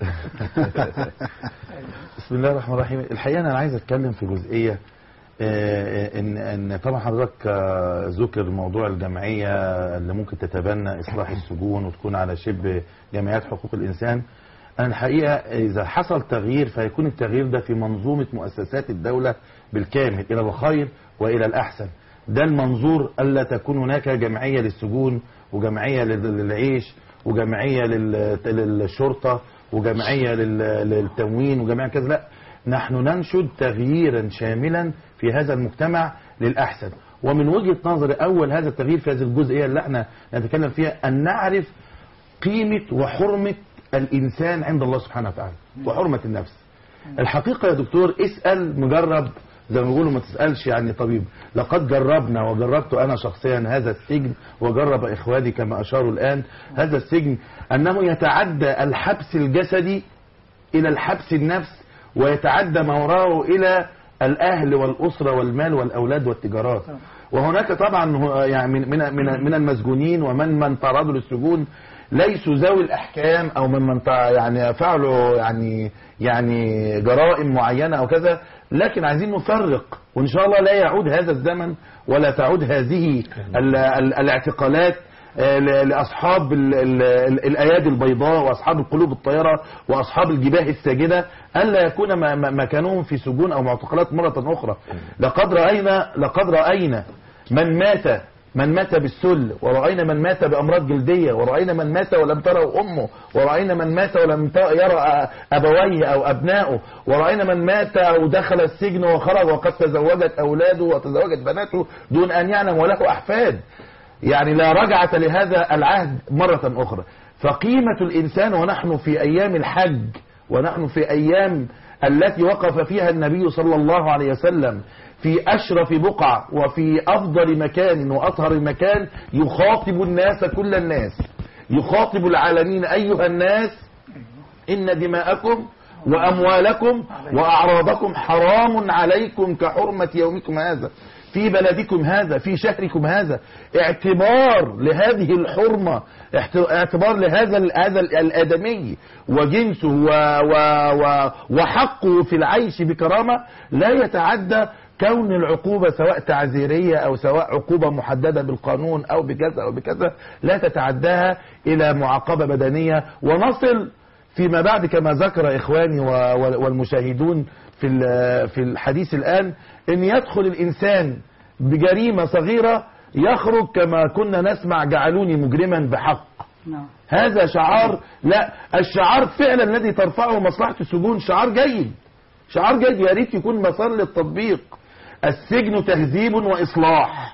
بسم الله الرحمن الرحيم الحقيقه انا عايز اتكلم في جزئيه آه، ان ان طبعا حضرتك آه، ذكر موضوع الجمعيه اللي ممكن تتبنى اصلاح السجون وتكون على شبه جمعيات حقوق الانسان انا الحقيقه اذا حصل تغيير فيكون التغيير ده في منظومه مؤسسات الدوله بالكامل الى الخير والى الاحسن ده المنظور الا تكون هناك جمعيه للسجون وجمعيه لل- للعيش وجمعيه لل- للشرطه وجمعيه لل- للتموين وجمعيه كذا لا نحن ننشد تغييرا شاملا في هذا المجتمع للأحسن ومن وجهة نظري أول هذا التغيير في هذه الجزئية اللي احنا نتكلم فيها أن نعرف قيمة وحرمة الإنسان عند الله سبحانه وتعالى وحرمة النفس الحقيقة يا دكتور اسأل مجرب زي ما بيقولوا ما تسألش يعني طبيب لقد جربنا وجربت أنا شخصيا هذا السجن وجرب إخواني كما أشاروا الآن هذا السجن أنه يتعدى الحبس الجسدي إلى الحبس النفس ويتعدى ما وراءه إلى الأهل والأسرة والمال والأولاد والتجارات وهناك طبعا هو- يعني من من من من المسجونين ومن من تعرضوا للسجون ليسوا ذوي الاحكام او ممن تع- يعني فعلوا يعني يعني جرائم معينه او كذا لكن عايزين نفرق وان شاء الله لا يعود هذا الزمن ولا تعود هذه ال- ال- الاعتقالات آه، ل- لاصحاب ال- ال- ال- الايادي البيضاء واصحاب القلوب الطاهره واصحاب الجباه الساجده الا يكون ما- ما- مكانهم في سجون او معتقلات مره اخرى لقد راينا لقد راينا من مات من مات بالسل ورأينا من مات بأمراض جلدية ورأينا من مات ولم تره أمه ورأينا من مات ولم ت- يرى أبويه أو أبنائه ورأينا من مات أو دخل السجن وخرج وقد تزوجت أولاده وتزوجت بناته دون أن يعلم وله أحفاد يعني لا رجعة لهذا العهد مرة أخرى فقيمة الإنسان ونحن في أيام الحج ونحن في أيام التي وقف فيها النبي صلى الله عليه وسلم في أشرف بقعة وفي أفضل مكان وأطهر مكان يخاطب الناس كل الناس يخاطب العالمين أيها الناس إن دماءكم وأموالكم وأعراضكم حرام عليكم كحرمة يومكم هذا في بلدكم هذا في شهركم هذا اعتبار لهذه الحرمة احت- اعتبار لهذا ال- هذا ال- الآدمي وجنسه و و و وحقه في العيش بكرامة لا يتعدى كون العقوبة سواء تعزيرية أو سواء عقوبة محددة بالقانون أو بكذا أو بكذا لا تتعداها إلى معاقبة بدنية ونصل فيما بعد كما ذكر إخواني و- و- والمشاهدون في ال- في الحديث الآن أن يدخل الإنسان بجريمة صغيرة يخرج كما كنا نسمع جعلوني مجرما بحق نعم هذا شعار لا الشعار فعلا الذي ترفعه مصلحة السجون شعار جيد شعار جيد يا ريت يكون مسار للتطبيق السجن تهذيب وإصلاح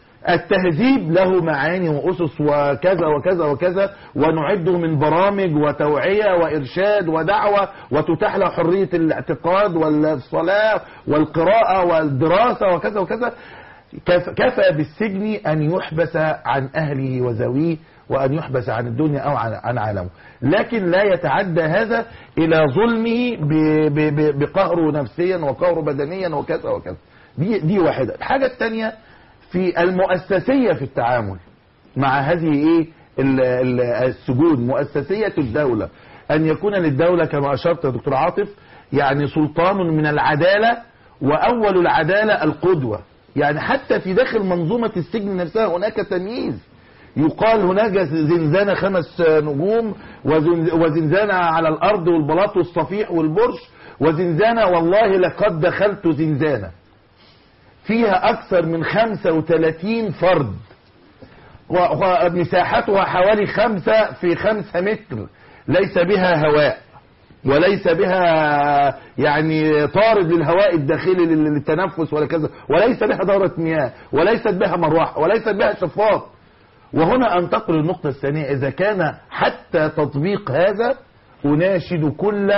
التهذيب له معاني وأسس وكذا وكذا وكذا ونعده من برامج وتوعية وإرشاد ودعوة وتتاح له حرية الاعتقاد والصلاة والقراءة والدراسة وكذا وكذا كف- كفى بالسجن أن يحبس عن أهله وذويه وأن يحبس عن الدنيا أو عن عن عالمه لكن لا يتعدى هذا إلى ظلمه ب- ب- ب- بقهره نفسيا وقهره بدنيا وكذا وكذا دي دي واحدة الحاجة الثانية في المؤسسية في التعامل مع هذه ايه ال- ال- السجون مؤسسية الدولة ان يكون للدولة كما اشرت يا دكتور عاطف يعني سلطان من العدالة واول العدالة القدوة يعني حتى في داخل منظومة السجن نفسها هناك تمييز يقال هناك زنزانة خمس نجوم وزن- وزنزانة على الأرض والبلاط والصفيح والبرش وزنزانة والله لقد دخلت زنزانة فيها أكثر من 35 فرد و- ومساحتها حوالي خمسة في خمسة متر ليس بها هواء وليس بها يعني طارد للهواء الداخلي لل- للتنفس ولا كذا وليس بها دورة مياه وليست بها مروحة وليست بها شفاط وهنا انتقل للنقطة الثانية إذا كان حتى تطبيق هذا أناشد كل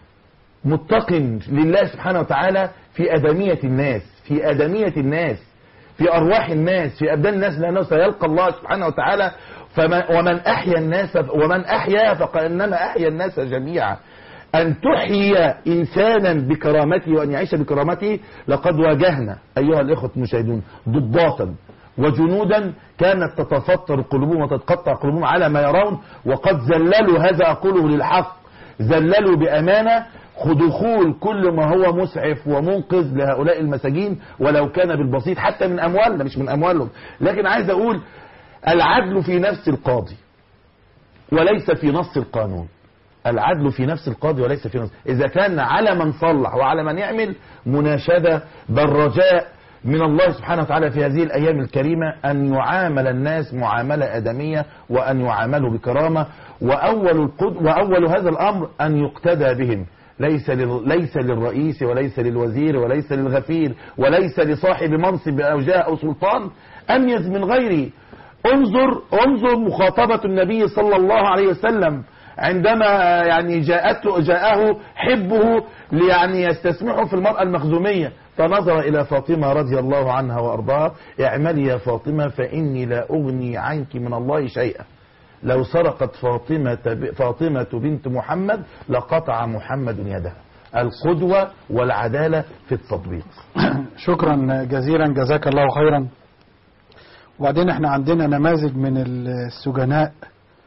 متق لله سبحانه وتعالى في أدمية الناس في أدمية الناس في أرواح الناس في أبدان الناس لأنه سيلقى الله سبحانه وتعالى فمن ومن أحيا الناس ومن أحيا فكأنما أحيا الناس جميعا أن تحيي إنسانا بكرامته وأن يعيش بكرامته لقد واجهنا أيها الإخوة المشاهدون ضباطا وجنودا كانت تتفطر قلوبهم وتتقطع قلوبهم على ما يرون وقد ذللوا هذا أقوله للحق ذللوا بأمانة دخول كل ما هو مسعف ومنقذ لهؤلاء المساجين ولو كان بالبسيط حتى من أموالنا مش من أموالهم لكن عايز أقول العدل في نفس القاضي وليس في نص القانون العدل في نفس القاضي وليس في نص إذا كان على من صلح وعلى من يعمل مناشدة بل رجاء من الله سبحانه وتعالى في هذه الأيام الكريمة أن يعامل الناس معاملة آدمية وأن يعاملوا بكرامة وأول, القد وأول هذا الأمر أن يقتدى بهم ليس لل... ليس للرئيس وليس للوزير وليس للغفير وليس لصاحب منصب أو جاه أو سلطان أميز من غيره انظر انظر مخاطبة النبي صلى الله عليه وسلم عندما يعني جاءته جاءه حبه ليعني يستسمحه في المرأة المخزومية فنظر إلى فاطمة رضي الله عنها وأرضاها اعملي يا فاطمة فإني لا أغني عنك من الله شيئا لو سرقت فاطمة فاطمة بنت محمد لقطع محمد يدها القدوة والعدالة في التطبيق شكرا جزيلا جزاك الله خيرا وبعدين احنا عندنا نماذج من السجناء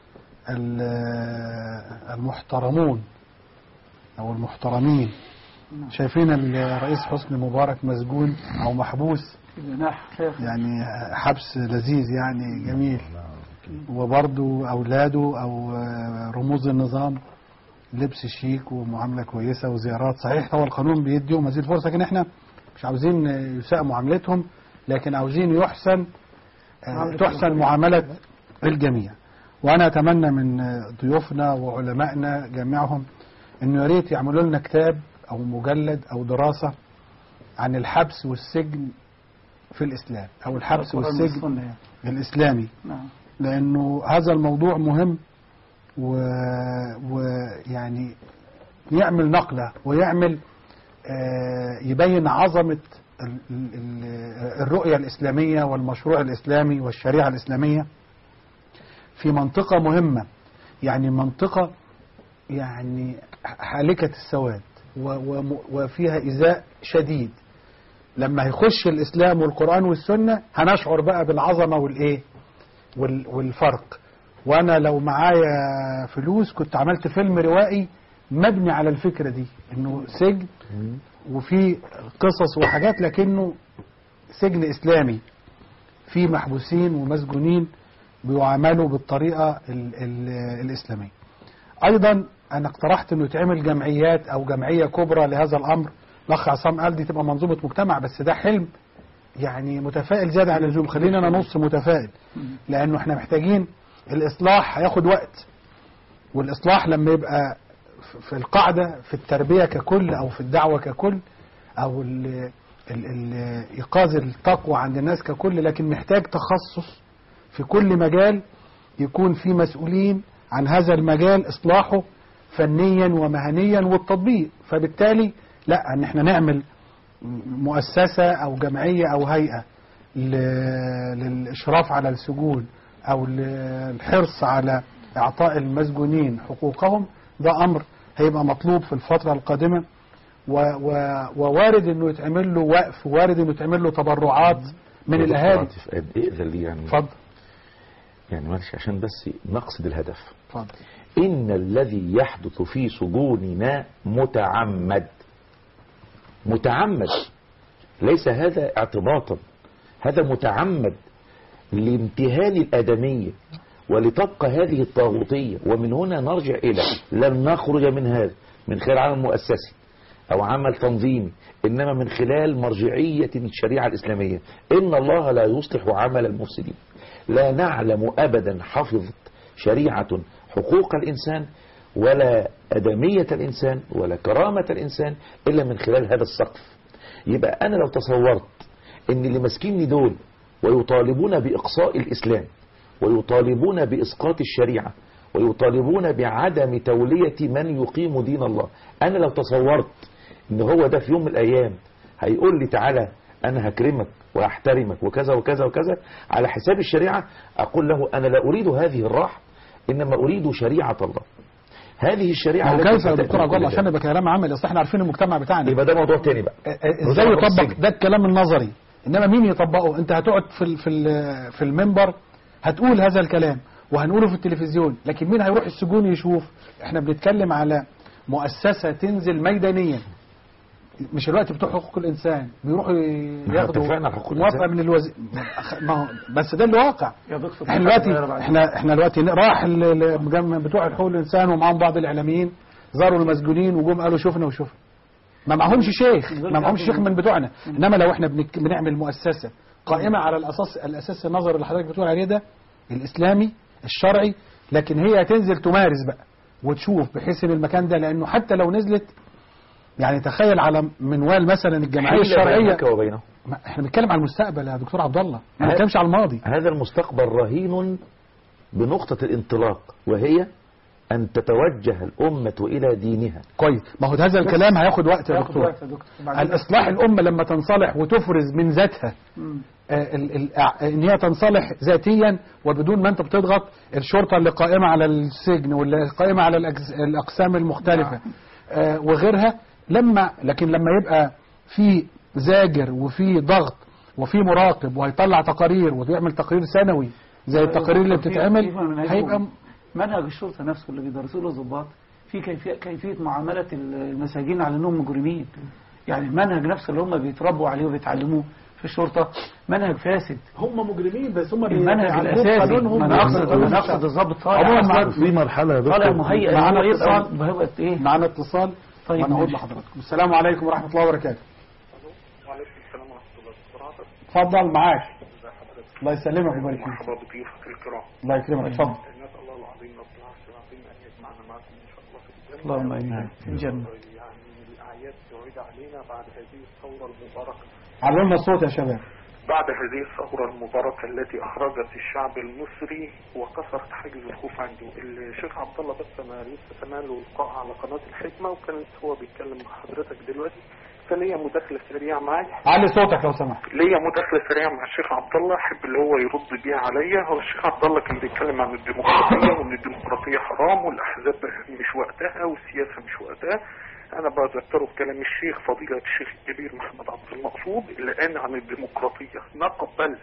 ال- المحترمون أو المحترمين شايفين الرئيس حسني مبارك مسجون أو محبوس في جناح خاف يعني حبس لذيذ يعني جميل وبرضه أولاده أو رموز النظام لبس شيك ومعاملة كويسة وزيارات صحيح هو القانون بيديهم هذه الفرصة لكن احنا مش عاوزين يساء معاملتهم لكن عاوزين يحسن آه، تحسن معاملة الجميع وأنا أتمنى من ضيوفنا وعلمائنا جميعهم إنه يا ريت يعملوا لنا كتاب أو مجلد أو دراسة عن الحبس والسجن في الإسلام أو الحبس القرآن والسجن والسنة يعني. الإسلامي نعم لأنه هذا الموضوع مهم و- ويعني يعمل نقلة ويعمل آه، يبين عظمة ال- ال- ال- الرؤية الإسلامية والمشروع الإسلامي والشريعة الإسلامية في منطقة مهمة يعني منطقة يعني حالكة السواد و- وم- وفيها إزاء شديد لما هيخش الإسلام والقرآن والسنة هنشعر بقى بالعظمة والإيه وال- والفرق وانا لو معايا فلوس كنت عملت فيلم روائي مبني على الفكرة دي انه سجن وفي قصص وحاجات لكنه سجن اسلامي في محبوسين ومسجونين بيعاملوا بالطريقة ال ال الاسلامية ايضا انا اقترحت انه يتعمل جمعيات او جمعية كبرى لهذا الامر الاخ عصام قال دي تبقى منظومة مجتمع بس ده حلم يعني متفائل زيادة عن اللزوم خلينا انا نص متفائل لانه احنا محتاجين الاصلاح هياخد وقت والاصلاح لما يبقى ف- في القاعده في التربيه ككل او في الدعوه ككل او ال ال ال ايقاظ التقوى عند الناس ككل لكن محتاج تخصص في كل مجال يكون في مسؤولين عن هذا المجال اصلاحه فنيا ومهنيا والتطبيق فبالتالي لا ان احنا نعمل مؤسسة أو جمعية أو هيئة ل- للإشراف على السجون أو للحرص على إعطاء المسجونين حقوقهم ده أمر هيبقى مطلوب في الفترة القادمة و و ووارد إنه يتعمل له وقف وارد إنه يتعمل له تبرعات من يا دكتور الأهالي عاطف، قد ايه ده لي يعني اتفضل يعني معلش عشان بس نقصد الهدف اتفضل إن الذي يحدث في سجوننا متعمد متعمد ليس هذا اعتباطا هذا متعمد لامتهان الآدمية ولتبقى هذه الطاغوتية ومن هنا نرجع إلى لن نخرج من هذا من خلال عمل مؤسسي أو عمل تنظيمي إنما من خلال مرجعية الشريعة الإسلامية إن الله لا يصلح عمل المفسدين لا نعلم أبدا حفظت شريعة حقوق الإنسان ولا أدمية الإنسان ولا كرامة الإنسان إلا من خلال هذا السقف يبقى أنا لو تصورت إن اللي ماسكيني دول ويطالبون بإقصاء الإسلام ويطالبون بإسقاط الشريعة ويطالبون بعدم تولية من يقيم دين الله أنا لو تصورت إن هو ده في يوم من الأيام هيقول لي تعالى أنا هكرمك وأحترمك وكذا وكذا وكذا على حساب الشريعة أقول له أنا لا أريد هذه الراحة إنما أريد شريعة الله هذه الشريعة ما هو التي كيف يا ستأتي دكتور عبد الله كل عشان ده. نبقى كلام عملي اصل احنا عارفين المجتمع بتاعنا يبقى ده موضوع تاني بقى ازاي رجوع يطبق السجن. ده الكلام النظري انما مين يطبقه انت هتقعد في ال- في ال- في المنبر هتقول هذا الكلام وهنقوله في التلفزيون لكن مين هيروح السجون يشوف احنا بنتكلم على مؤسسة تنزل ميدانيا مش الوقت بتوع حقوق الانسان بيروحوا احنا ياخدوا اتفقنا على حقوق موافقه الإنسان. من الوزير ما هو بس ده الواقع يا دكتور احنا دلوقتي احنا احنا دلوقتي راح ال- ال- المجمع بتوع حقوق الانسان ومعاهم بعض الاعلاميين زاروا المسجونين وجم قالوا شفنا وشفنا ما معهمش شيخ ما معهمش شيخ من بتوعنا انما لو احنا بنك- بنعمل مؤسسه قائمه على الاساس الاساس النظري اللي حضرتك بتقول عليه ده الاسلامي الشرعي لكن هي هتنزل تمارس بقى وتشوف بحيث ان المكان ده لانه حتى لو نزلت يعني تخيل على منوال مثلا الجمعيه حيل الشرعيه بينك وبينه ما احنا بنتكلم على المستقبل يا دكتور عبد الله ما هذا- بنتكلمش على الماضي هذا المستقبل رهين بنقطة الانطلاق وهي أن تتوجه الأمة إلى دينها كويس ما هو هذا الكلام هياخد وقت يا ياخد دكتور وقت يا دكتور وبعدين- الإصلاح الأمة لما تنصلح وتفرز من ذاتها مم. آه، ال- ال- ع- ان هي تنصلح ذاتيا وبدون ما انت بتضغط الشرطه اللي قائمه على السجن واللي قائمه على الأجز- الاقسام المختلفه آه، وغيرها لما لكن لما يبقى في زاجر وفي ضغط وفي مراقب وهيطلع تقارير ويعمل تقرير سنوي زي التقارير اللي يفكر فيه- بتتعمل كيف منهجهم. هيبقى م- منهج الشرطة نفسه اللي بيدرسوه له الضباط في كيفية, كيفية معاملة المساجين على انهم مجرمين يعني المنهج نفسه اللي هم بيتربوا عليه وبيتعلموه في الشرطة منهج فاسد هم مجرمين بس هم المنهج الأساسي ما أنا أقصد أنا أقصد الضابط طالع عموما أصلاً في مرحلة يا طالع دكتور مهيئ إن معانا هو يبقى اتصال. هيبقى إيه معانا اتصال طيب وانا اقول ماشي. لحضراتكم السلام عليكم ورحمه الله وبركاته وعليكم السلام ورحمة الله وبركاته اتفضل معاك الله يسلمك ويبارك فيك مرحبا بضيوفك الكرام الله يكرمك اتفضل نسأل الله العظيم رب العرش العظيم أن يجمعنا معكم إن شاء الله في الجنة اللهم آمين في الجنة يعني الأعياد تعيد علينا بعد هذه الثورة المباركة علمنا الصوت يا شباب بعد هذه الثورة المباركة التي أخرجت الشعب المصري وكسرت حاجز الخوف عنده الشيخ عبد الله بس أنا لسه سامع له لقاء على قناة الحكمة وكان هو بيتكلم مع حضرتك دلوقتي فليا مداخلة سريعة معايا علي صوتك لو سمحت ليا مداخلة سريعة مع الشيخ عبد الله أحب اللي هو يرد بيها عليا هو الشيخ عبد الله كان بيتكلم عن الديمقراطية وإن الديمقراطية حرام والأحزاب مش وقتها والسياسة مش وقتها أنا بذكره بكلام الشيخ فضيلة الشيخ الكبير محمد عبد المقصود اللي قال عن الديمقراطية نقبل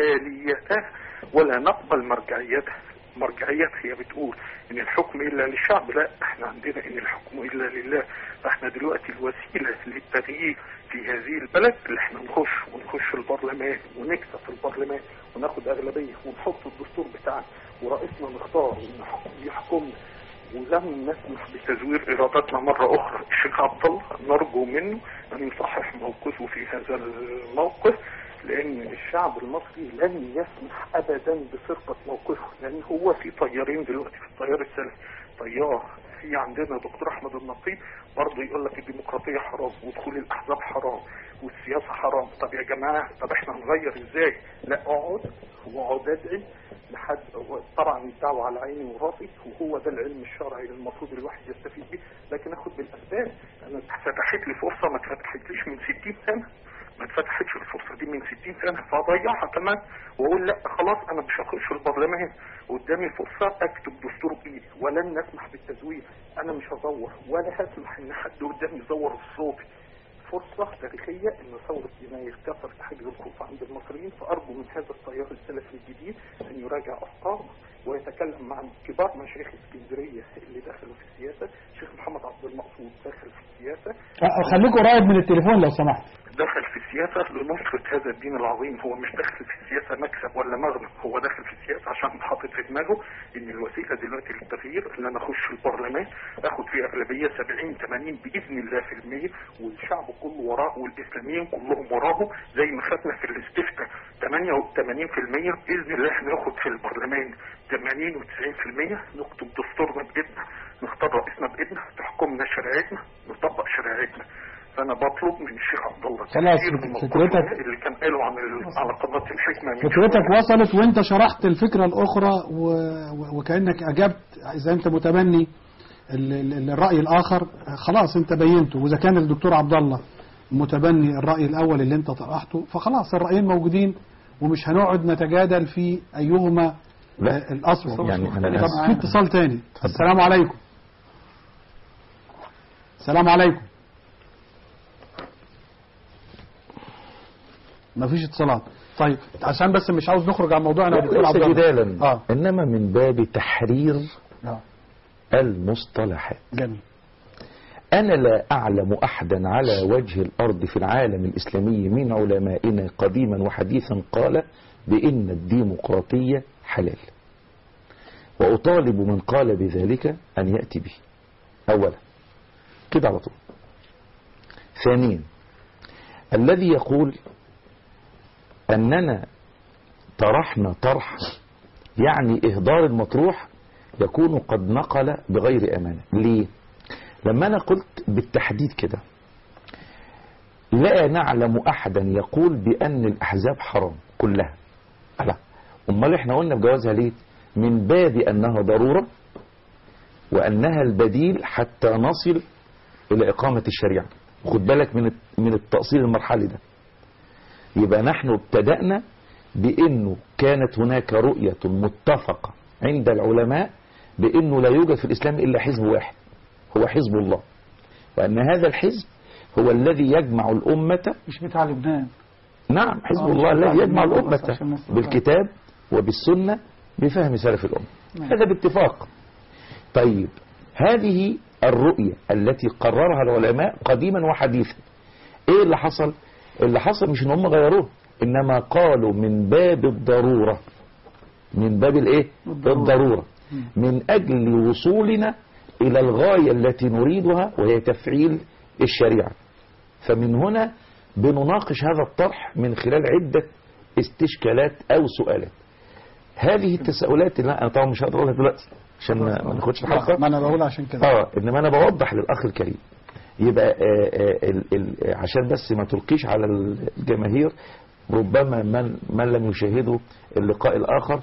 آليتها ولا نقبل مرجعيتها مرجعيات هي بتقول ان الحكم الا للشعب لا احنا عندنا ان الحكم الا لله فاحنا دلوقتي الوسيله للتغيير في هذه البلد اللي احنا نخش ونخش البرلمان ونكسب في البرلمان وناخد اغلبيه ونحط الدستور بتاعنا ورئيسنا نختار ويحكمنا ولم نسمح بتزوير ارادتنا مره اخرى الشيخ عبد الله نرجو منه ان يصحح موقفه في هذا الموقف لان الشعب المصري لن يسمح ابدا بسرقه موقفه لان هو في طيارين دلوقتي في التيار السلفي طيار في عندنا دكتور احمد النقيب برضه يقول لك الديمقراطيه حرام ودخول الاحزاب حرام والسياسه حرام طب يا جماعه طب احنا هنغير ازاي لا اقعد واقعد ادعي لحد طبعا الدعوه على عيني وراسي وهو ده العلم الشرعي اللي المفروض الواحد يستفيد بيه لكن اخد بالاسباب انا فتحت لي فرصه ما اتفتحتليش من 60 سنه ما اتفتحتش الفرصه دي من 60 سنه فاضيعها كمان واقول لا خلاص انا مش هخش البرلمان قدامي فرصه اكتب دستور بايدي ولن نسمح بالتزوير انا مش هزور ولا هسمح ان حد قدامي يزور صوتي فرصة تاريخية ان ثورة يناير كسرت حاجز الخوف عند المصريين فارجو من هذا التيار السلفي الجديد ان يراجع افكاره ويتكلم مع كبار مشايخ اسكندرية اللي دخلوا في السياسة الشيخ محمد عبد المقصود دخل في السياسة أه، خليكوا قريب من التليفون لو سمحت دخل في السياسة لنصرة هذا الدين العظيم هو مش داخل في السياسة مكسب ولا مغنم هو داخل في السياسة عشان حاطط في دماغه ان الوسيلة دلوقتي للتغيير ان انا اخش البرلمان اخد فيه اغلبية 70 80 باذن الله في المية والشعب كله وراه والاسلاميين كلهم وراه زي ما خدنا في الاستفتاء 88 في المية باذن الله هناخد في البرلمان 80 و90% نكتب دستورنا بايدنا نختار رئيسنا بايدنا تحكمنا شريعتنا نطبق شريعتنا فانا بطلب من الشيخ عبد الله خلاص، تفسير من فكرتك- موقفه اللي كان قاله عن ال- على قناه الحكمه من فكرتك شوية. وصلت وانت شرحت الفكرة الاخرى و... و- وكأنك اجبت اذا انت متبني ال- ال- الرأي الاخر خلاص انت بينته واذا كان الدكتور عبد الله متبني الرأي الاول اللي انت طرحته فخلاص الرأيين موجودين ومش هنقعد نتجادل في ايهما لا. آه، الاصوب يعني أنا طب آسف. في اتصال تاني السلام عليكم السلام عليكم مفيش اتصالات طيب عشان بس مش عاوز نخرج عن موضوعنا يا دكتور عبد ليس الله جدالا اه انما من باب تحرير اه المصطلحات جميل أنا لا أعلم أحدا على وجه الأرض في العالم الإسلامي من علمائنا قديما وحديثا قال بإن الديمقراطية حلال وأطالب من قال بذلك أن يأتي به أولا كده على طول ثانيا الذي يقول أننا طرحنا طرح يعني إهدار المطروح يكون قد نقل بغير أمانة ليه؟ لما أنا قلت بالتحديد كده لا نعلم أحدا يقول بأن الأحزاب حرام كلها لا أمال إحنا قلنا بجوازها ليه من باب أنها ضرورة وأنها البديل حتى نصل إلى إقامة الشريعة خد بالك من من التأصيل المرحلي ده يبقى نحن ابتدأنا بأنه كانت هناك رؤية متفقة عند العلماء بأنه لا يوجد في الإسلام إلا حزب واحد هو حزب الله وأن هذا الحزب هو الذي يجمع الأمة مش بتاع لبنان نعم حزب آه، الله مش الذي بتاع يجمع لبنان بس الأمة عشان الناس تفهم. بالكتاب وبالسنة بفهم سلف الأمة نعم. هذا باتفاق طيب هذه الرؤية التي قررها العلماء قديما وحديثا ايه اللي حصل اللي حصل مش ان هم غيروه انما قالوا من باب الضرورة من باب الايه الضرورة. الضرورة من اجل وصولنا الى الغاية التي نريدها وهي تفعيل الشريعة فمن هنا بنناقش هذا الطرح من خلال عدة استشكالات او سؤالات هذه التساؤلات اللي انا طبعا مش هقدر اقولها دلوقتي عشان ما ما ناخدش الحلقه ما انا بقول عشان كده اه انما انا بوضح للاخ الكريم يبقى آه آه ال ال عشان بس ما تلقيش على الجماهير ربما من من لم يشاهدوا اللقاء الاخر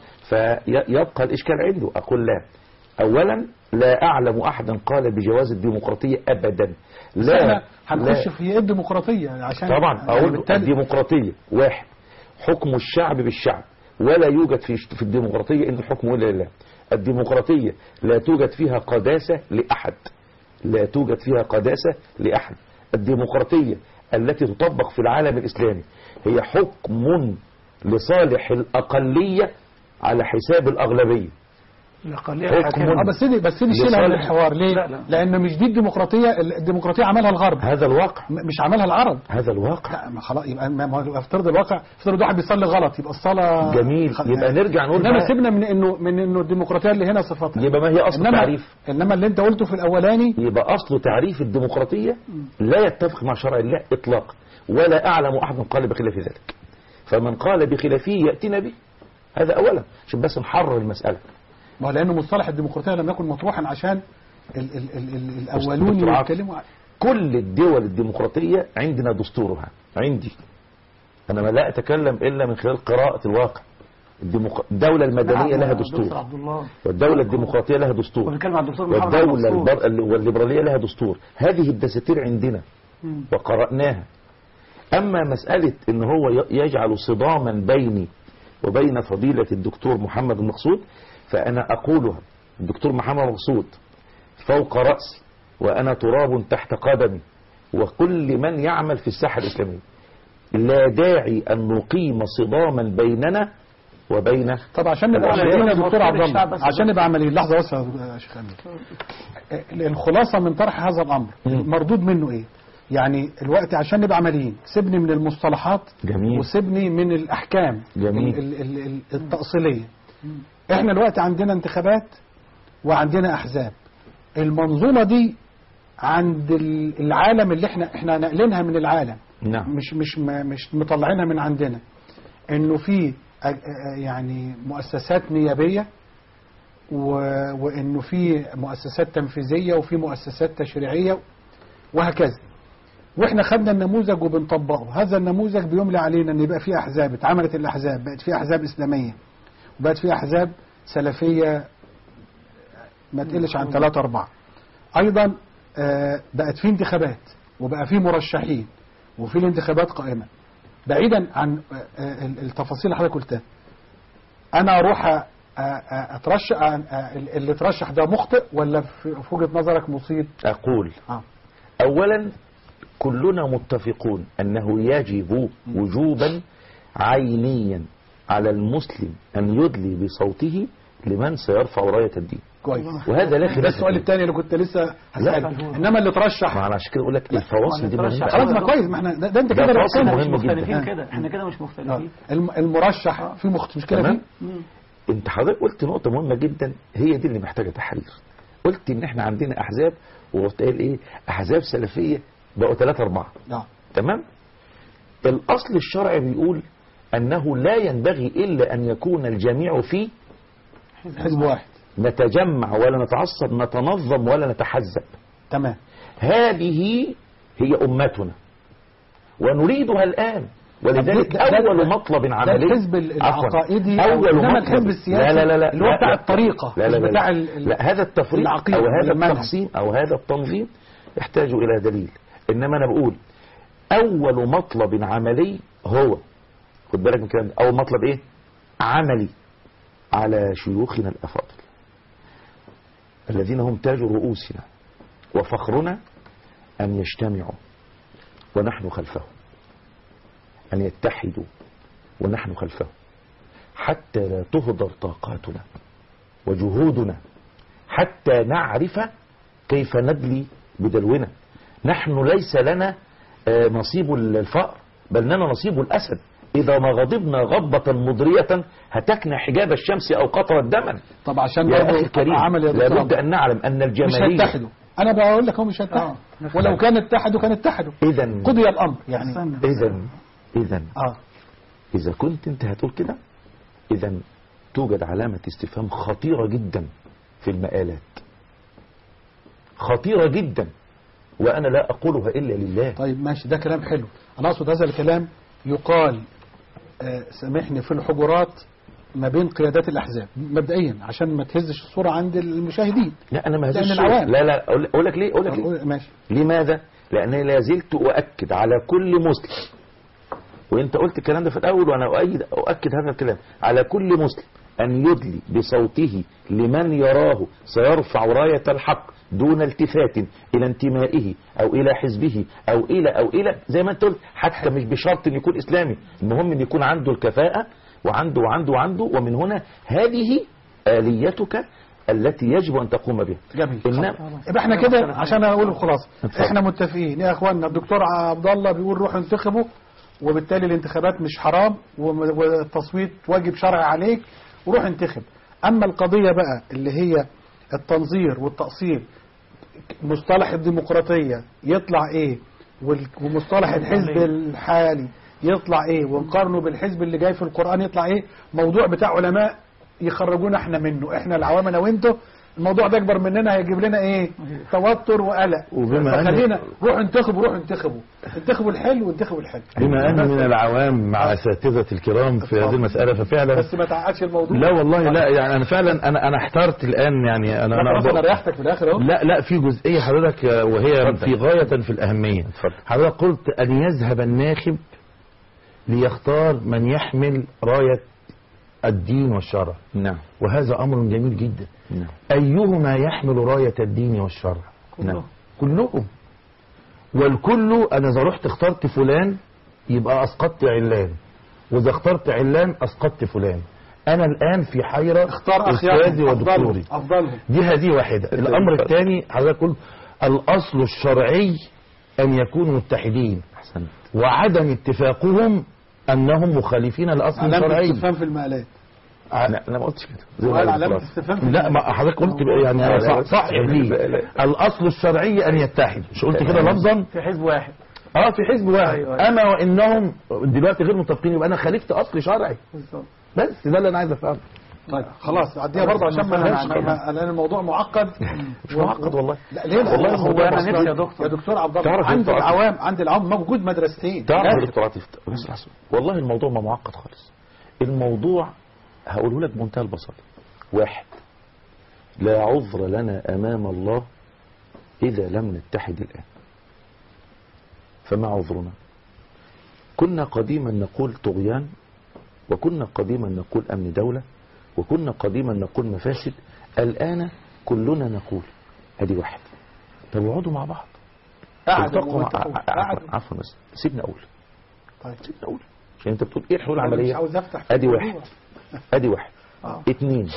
فيبقى الاشكال عنده اقول لا اولا لا اعلم احدا قال بجواز الديمقراطيه ابدا لا لا احنا هنخش لا. في ايه الديمقراطيه عشان طبعا يعني اقول بالتالي الديمقراطيه واحد حكم الشعب بالشعب ولا يوجد في في الديمقراطيه الا الحكم الا لله الديمقراطيه لا توجد فيها قداسه لاحد لا توجد فيها قداسه لاحد الديمقراطيه التي تطبق في العالم الاسلامي هي حكم لصالح الاقليه على حساب الاغلبيه الأقلية حكم الحاكمة. اه بس دي بس دي شيلها من لصالح- الحوار ليه؟ لا، لا. لان مش دي الديمقراطيه الديمقراطيه عملها الغرب هذا الواقع م- مش عملها العرب هذا الواقع لا ما خلاص يبقى ما ما هو افترض الواقع افترض واحد بيصلي غلط يبقى الصلاه جميل خ- يبقى نرجع نقول انما بقى- سيبنا من انه من انه الديمقراطيه اللي هنا صفاتها يبقى ما هي اصل انما التعريف انما اللي انت قلته في الاولاني يبقى أصل تعريف الديمقراطية لا يتفق مع شرع الله إطلاقا ولا أعلم أحد قال بخلاف ذلك فمن قال بخلافه يأتينا به هذا أولا عشان بس نحرر المسألة ما هو لانه مصطلح الديمقراطيه لم يكن مطروحا عشان ال ال ال ال الاولون دكتور عاطف. يتكلموا عن- كل الدول الديمقراطية عندنا دستورها عندي أنا ما لا أتكلم إلا من خلال قراءة الواقع الديمق... الدولة المدنية نعم، لها دكتور دستور عبد الله والدولة الديمقراطية لها دستور وبنتكلم عن الدكتور محمد والدولة منصور. البر... والليبرالية لها دستور هذه الدساتير عندنا مم. وقرأناها أما مسألة إن هو ي- يجعل صداما بيني وبين فضيلة الدكتور محمد المقصود فأنا أقولها الدكتور محمد المقصود فوق رأسي وأنا تراب تحت قدمي وكل من يعمل في الساحة الإسلامية لا داعي أن نقيم صداما بيننا وبين طب عشان نبقى الأشياء. عمليين يا دكتور وفير عبد الشعب الله بس عشان بس. نبقى عمليين لحظه بس يا شيخ امين الخلاصه من طرح هذا الامر مم. مردود منه ايه؟ يعني الوقت عشان نبقى عمليين سيبني من المصطلحات جميل وسيبني من الاحكام جميل. ال- ال- ال- التأصيلية احنا الوقت عندنا انتخابات وعندنا احزاب المنظومة دي عند ال- العالم اللي احنا احنا ناقلينها من العالم نعم مش مش ما- مش مطلعينها من عندنا انه في أ- أ- يعني مؤسسات نيابية و- وانه في مؤسسات تنفيذية وفي مؤسسات تشريعية وهكذا واحنا خدنا النموذج وبنطبقه هذا النموذج بيملى علينا ان يبقى في احزاب اتعملت الاحزاب بقت في احزاب اسلاميه وبقت في احزاب سلفيه ما تقلش عن ثلاثة أربعة أيضا آه، بقت في انتخابات وبقى في مرشحين وفي الانتخابات قائمة بعيدا عن آه، آه، التفاصيل اللي حضرتك قلتها أنا أروح آه، آه، أترشح آه، آه، اللي اترشح ده مخطئ ولا في في وجهة نظرك مصيب؟ أقول آه. أولا كلنا متفقون أنه يجب وجوبا عينيا على المسلم أن يدلي بصوته لمن سيرفع راية الدين كويس وهذا لا ده خلاف السؤال فيه. الثاني اللي كنت لسه هسأله لا. إنما اللي ترشح ما أنا عشان كده أقول لك الفواصل دي ما مهمة نترشح. خلاص ما ده- كويس ما احنا ده, ده انت ده كده فاصل رأسنا. مهم مش جدا. مختلفين آه. كده احنا كده مش آه. مختلفين الم- المرشح في مخت... مشكله تمام فيه مم. انت حضرتك قلت نقطة مهمة جدا هي دي اللي محتاجة تحرير قلت ان احنا عندنا احزاب وقلت قال ايه احزاب سلفية بقوا ثلاثة اربعة اه تمام الاصل الشرعي بيقول انه لا ينبغي الا ان يكون الجميع فيه حزب واحد نتجمع ولا نتعصب نتنظم ولا نتحزب تمام هذه هي امتنا ونريدها الان ولذلك ده- ده- اول ده- مطلب ده عملي الحزب ال- عفواً. العقائدي اول انما مطلب الحزب السياسي لا لا لا لا اللي هو لا بتاع لا. الطريقه لا لا مش لا بتاع لا, ال- ال- لا هذا التفريق العقيدة او هذا والمنهج. التقسيم او هذا التنظيم يحتاج الى دليل انما انا بقول اول مطلب عملي هو خد بالك من الكلام ده اول مطلب ايه عملي على شيوخنا الافاضل الذين هم تاج رؤوسنا وفخرنا ان يجتمعوا ونحن خلفهم ان يتحدوا ونحن خلفهم حتى لا تهدر طاقاتنا وجهودنا حتى نعرف كيف ندلي بدلونا نحن ليس لنا آه، نصيب الفأر بل لنا نصيب الأسد إذا ما غضبنا غضبة مضرية هتكنا حجاب الشمس أو قطر الدما طب عشان يا برضه أخي الكريم عمل يا دكتور لابد عمرو. أن نعلم أن مش الجماهير هيتحدوا انا بقول لك هم مش هيتحدوا ولو كان اتحدوا كان اتحدوا إذا قضي الامر يعني استنى. إذا إذا اه إذا كنت أنت هتقول كده إذا توجد علامة استفهام خطيرة جدا في المآلات خطيرة جدا وأنا لا أقولها إلا لله طيب ماشي ده كلام حلو انا اقصد هذا الكلام يقال آه سامحني في الحجرات ما بين قيادات الاحزاب مبدئيا عشان ما تهزش الصوره عند المشاهدين لا أنا ما لأن هزش العوام. لا لا أقول أقول لك ليه أقول لك ليه أقول- ماشي لماذا؟ لأنني لا زلت أؤكد على كل مسلم وأنت قلت الكلام ده في الأول وأنا أؤيد أؤكد هذا الكلام على كل مسلم أن يدلي بصوته لمن يراه سيرفع راية الحق دون التفات إلى انتمائه أو إلى حزبه أو إلى أو إلى زي ما أنت قلت حتى مش بشرط أن يكون إسلامي المهم أن يكون عنده الكفاءة وعنده وعنده وعنده ومن هنا هذه آليتك التي يجب أن تقوم بها جميل إنما يبقى احنا كده عشان اقول الخلاصه احنا متفقين يا اخوانا الدكتور عبد الله بيقول روحوا انتخبوا وبالتالي الانتخابات مش حرام وم- والتصويت واجب شرعي عليك وروح انتخب اما القضيه بقى اللي هي التنظير والتقسيم مصطلح الديمقراطيه يطلع ايه وال- ومصطلح الحزب الحالي يطلع ايه ونقارنه بالحزب اللي جاي في القران يطلع ايه موضوع بتاع علماء يخرجونا احنا منه احنا العوام انا وانتوا الموضوع ده اكبر مننا هيجيب لنا ايه توتر وقلق وبما أن- فخلينا روحوا انتخبوا روحوا انتخبوا انتخبوا الحلو وانتخبوا الحلو بما أن من العوام مع أساتذة الكرام في هذه المسألة ففعلا بس ما تعقدش الموضوع لا والله لا يعني أنا فعلا أنا أنا احترت الآن يعني أنا لا أنا خلاص انا ريحتك في الاخر اهو لا لا في جزئية حضرتك وهي اتفضل. في غاية في الأهمية اتفضل. حضرتك قلت أن يذهب الناخب ليختار من يحمل راية الدين والشرع نعم وهذا أمر جميل جدا نعم أيهما يحمل راية الدين والشرع نعم كلهم والكل أنا إذا رحت اخترت فلان يبقى أسقطت علان وإذا اخترت علان أسقطت فلان أنا الآن في حيرة اختار أستاذي اخيارهم ودكتوري افضلهم افضلهم دي هذه واحدة الأمر اتفضل. الثاني حضرتك قلت الأصل الشرعي أن يكونوا متحدين أحسنت وعدم اتفاقهم أنهم مخالفين الأصل علامة الشرعي استفهام في المقالات لا انا ما قلتش كده زي ما وقال قال علامة القرآن. استفهام في لا ما حضرتك قلت بقى يعني لا، لا، صح, صح لا، ليه لا. الأصل الشرعي أن يتحد مش قلت كده لفظا في حزب واحد اه في حزب واحد أيوة، أيوة. اما وانهم دلوقتي غير متفقين يبقى انا خالفت اصل شرعي بالظبط بس ده اللي انا عايز افهمه طيب خلاص عديها برضه عشان ما خلاص، ما- ما- لان الموضوع معقد مش معقد والله لا ليه لا والله هو الموضوع أنا بسيط. نفسي يا دكتور. يا دكتور عبد الله تعرف يا عند دكتور عبد العوام عند العوام موجود مدرستين تعرف يا لازم. دكتور عاطف بس لحظة. والله الموضوع ما معقد خالص الموضوع هقوله لك بمنتهى البساطة واحد لا عذر لنا أمام الله إذا لم نتحد الآن فما عذرنا كنا قديما نقول طغيان وكنا قديما نقول أمن دولة وكنا قديما نقول مفاسد الآن كلنا نقول هذه واحد طب اقعدوا مع بعض قعدوا التقوا مع- واتفقوا. ع- ع- قعدوا. عفوا بس سيبني اقول طيب سيبني اقول عشان انت بتقول ايه الحلول أنا مش العمليه عاوز افتح في ادي الموضوع. واحد ادي واحد آه. اتنين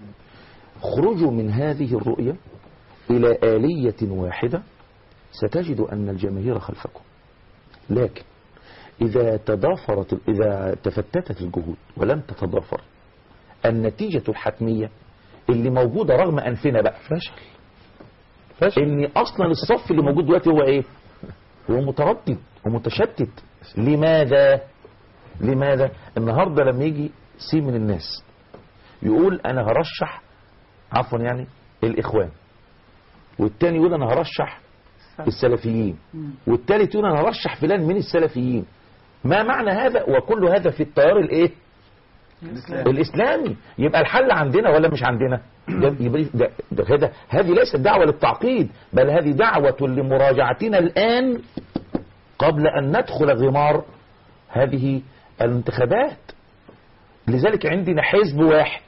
خرجوا من هذه الرؤية إلى آلية واحدة ستجد أن الجماهير خلفكم لكن إذا تضافرت إذا تفتتت الجهود ولم تتضافر النتيجة الحتمية اللي موجودة رغم أنفنا بقى فشل فشل إن أصلا الصف اللي موجود دلوقتي هو إيه؟ هو متردد ومتشتت لماذا؟ لماذا؟ النهارده لما يجي سي من الناس يقول انا هرشح عفوا يعني الاخوان والتاني يقول انا هرشح السلفيين والتالت يقول انا هرشح فلان من السلفيين ما معنى هذا وكل هذا في التيار الايه الإسلام. الاسلامي يبقى الحل عندنا ولا مش عندنا ده يبقى ده ده هذا هذه ليست دعوه للتعقيد بل هذه دعوه لمراجعتنا الان قبل ان ندخل غمار هذه الانتخابات لذلك عندنا حزب واحد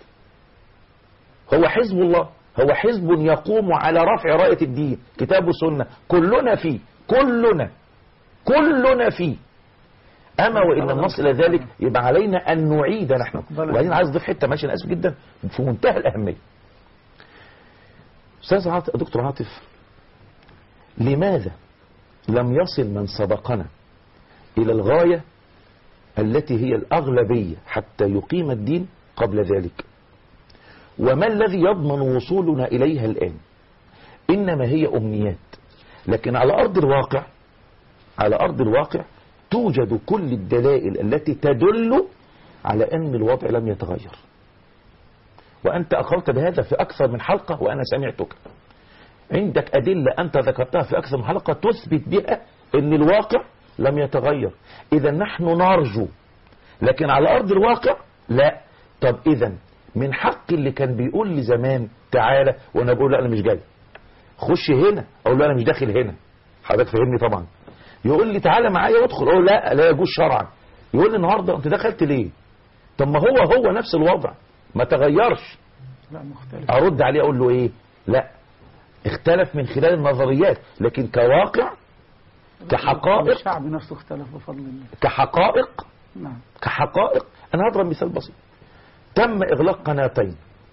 هو حزب الله هو حزب يقوم على رفع راية الدين كتاب وسنة كلنا فيه كلنا كلنا فيه أما وإن لم نصل إلى ذلك يبقى علينا أن نعيد نحن وبعدين عايز أضيف حتة ماشي أنا آسف جدا في منتهى الأهمية أستاذ عاطف دكتور عاطف لماذا لم يصل من سبقنا إلى الغاية التي هي الأغلبية حتى يقيم الدين قبل ذلك وما الذي يضمن وصولنا إليها الآن إنما هي أمنيات لكن على أرض الواقع على أرض الواقع توجد كل الدلائل التي تدل على أن الوضع لم يتغير وأنت أقرت بهذا في أكثر من حلقة وأنا سمعتك عندك أدلة أنت ذكرتها في أكثر من حلقة تثبت بها أن الواقع لم يتغير إذا نحن نرجو لكن على أرض الواقع لا طب إذا من حق اللي كان بيقول لي زمان تعالى وأنا بقول لا أنا مش جاي خش هنا أقول له أنا مش داخل هنا حضرتك فهمني طبعا يقول لي تعالى معايا وادخل أقول لا لا يجوز شرعا يقول لي النهارده أنت دخلت ليه طب ما هو هو نفس الوضع ما تغيرش لا مختلف ارد عليه اقول له ايه لا اختلف من خلال النظريات لكن كواقع كحقائق الشعب نفسه اختلف بفضل الله كحقائق نعم كحقائق انا هضرب مثال بسيط تم اغلاق قناتين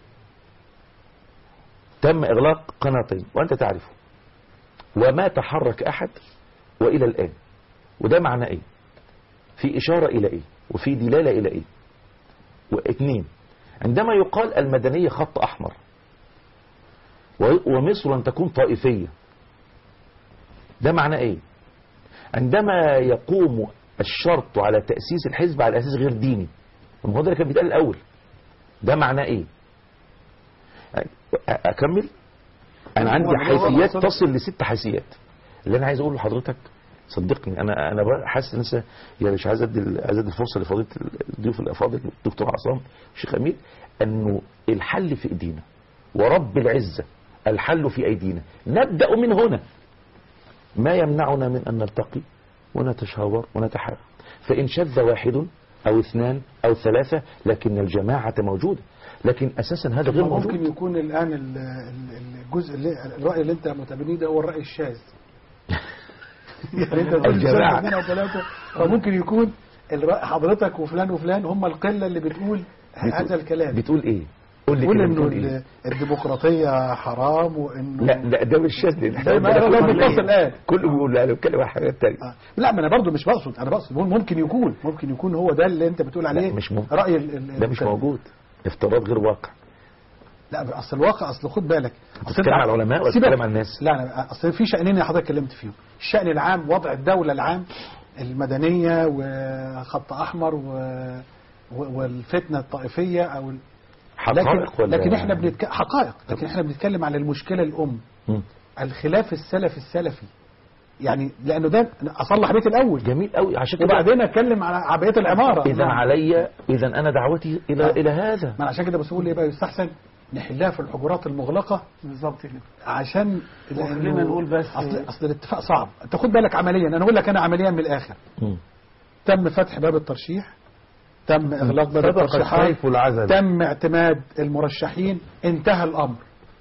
تم اغلاق قناتين وانت تعرفه وما تحرك احد والى الان وده معناه ايه في اشاره الى ايه وفي دلاله الى ايه واثنين عندما يقال المدنيه خط احمر و- ومصر ان تكون طائفيه ده معناه ايه عندما يقوم الشرط على تأسيس الحزب على أساس غير ديني طب ما هو ده اللي كان بيتقال الأول ده معناه إيه أ- أكمل أنا عندي هو الموضوع حيثيات بسيط. تصل لست حيثيات اللي أنا عايز أقوله لحضرتك صدقني أنا أنا بقى حاسس إن لسه يعني مش عايز أدي عايز أدي الفرصة لفضيلة الضيوف الأفاضل الدكتور عصام الشيخ أمير إنه الحل في إيدينا ورب العزة الحل في أيدينا نبدأ من هنا ما يمنعنا من أن نلتقي ونتشاور ونتحاور فإن شذ واحد أو اثنان أو ثلاثة لكن الجماعة موجودة لكن أساسا هذا غير ممكن موجود يكون الآن ال- ال- الجزء اللي الرأي اللي أنت متبنيه ده هو الرأي الشاذ يعني أنت تقول الجماعة. اثنين أو ثلاثة فممكن يكون الرأي حضرتك وفلان وفلان هم القلة اللي بتقول هذا الكلام بتقول إيه قول لي بتقول كده إنه بتقول إيه ال- الديمقراطية حرام وإنه لا لا ده مش شاذ ده ما أنا ده بيتصل الآن. كله بيقول لا لو كلمة حاجات تانية آه. لا ما انا برضو مش بقصد انا بقصد بقول ممكن يكون ممكن يكون هو ده اللي انت بتقول عليه مش ممكن. راي ال- ال- ده مش ال- موجود افتراض غير واقع لا اصل الواقع اصل خد بالك أصل بتتكلم أنت- على العلماء ولا سيبك. بتتكلم على الناس؟ لا انا اصل في شانين حضرتك اتكلمت فيهم الشان العام وضع الدوله العام المدنيه وخط احمر و... و- والفتنه الطائفيه او ال... لكن حقائق ولا لكن احنا بنتك... حقائق لكن احنا بنتكلم على المشكله الام مم. الخلاف السلفي السلفي يعني لانه ده اصلح بيت الاول جميل قوي عشان كده وبعدين اتكلم على عبايه العماره اذا نعم. علي اذا انا دعوتي الى آه. الى هذا ما أنا عشان كده بس بقول ايه بقى يستحسن نحلها في الحجرات المغلقه بالظبط كده عشان وخلينا لأنه نقول بس- اصل اصل الاتفاق صعب انت خد بالك عمليا انا اقول لك انا عمليا من الاخر مم. تم فتح باب الترشيح تم اغلاق باب صدق الترشيحات السيف والعزل تم اعتماد المرشحين انتهى الامر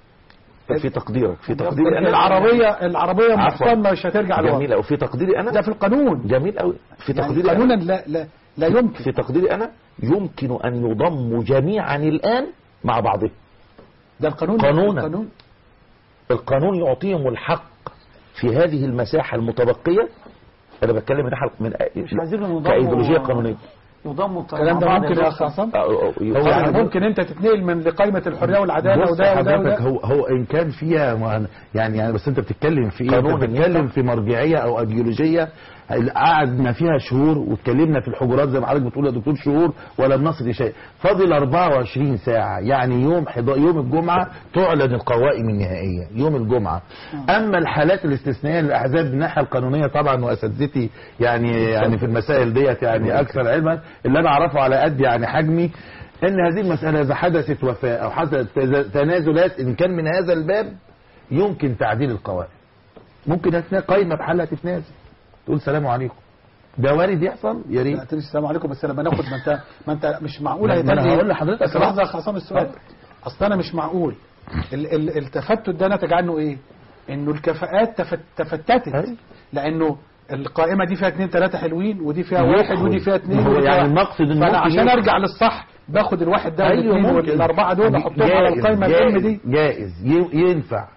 في تقديرك في تقديري انا العربيه العربيه عفواً. محصنه مش هترجع جميل لورا قوي في تقديري انا ده في القانون جميل قوي في يعني تقديري قانونا أنا لا لا لا يمكن في تقديري أنا يمكن أن يضموا جميعا الآن مع بعضهم ده القانون قانونا. القانون القانون يعطيهم الحق في هذه المساحة المتبقية أنا بتكلم من ناحية من مش عايزين يضموا كأيديولوجية قانونية يضموا الكلام ده مع بعض ممكن يا يا اخ عصام أو- أو- هو يعني يعني ممكن انت تتنقل من لقائمه الحريه والعداله بص وده وده حضرتك وده هو هو ان كان فيها ما- يعني يعني بس انت بتتكلم في ايه؟ انت قانونا بتتكلم ينفع؟ في مرجعيه او ايديولوجيه قعدنا فيها شهور واتكلمنا في الحجرات زي ما حضرتك بتقول يا دكتور شهور ولم نصل لشيء فاضل 24 ساعه يعني يوم حض- يوم الجمعه تعلن القوائم النهائيه يوم الجمعه اما الحالات الاستثنائيه للاحزاب من الناحيه القانونيه طبعا واساتذتي يعني يعني في المسائل ديت يعني اكثر علما اللي انا اعرفه على قد يعني حجمي ان هذه المساله اذا حدثت وفاه او حدثت تز- تنازلات ان كان من هذا الباب يمكن تعديل القوائم ممكن اثناء قائمه بحالها تتنازل تقول سلام عليكم ده وارد يحصل يا ريت لا تقولش السلام عليكم بس لما ناخد ما انت ما انت مش معقول ما- ما هيتقال أنا إيه؟ هقول لحضرتك بس أهو. لحظه يا اخ عصام السؤال اصل انا مش معقول ال ال التفتت ده نتج عنه ايه؟ انه الكفاءات تفت تفتتت أيوة. لانه القائمه دي فيها اثنين ثلاثه حلوين ودي فيها واحد يدخل. ودي فيها اثنين هو ودي فيها يعني واحد. المقصد إن فانا ممكن عشان يدخل. ارجع للصح باخد الواحد ده ايوه والاثنين ممكن والاربعه دول احطهم على جائز- القائمه الام جائز- دي جائز ي- ينفع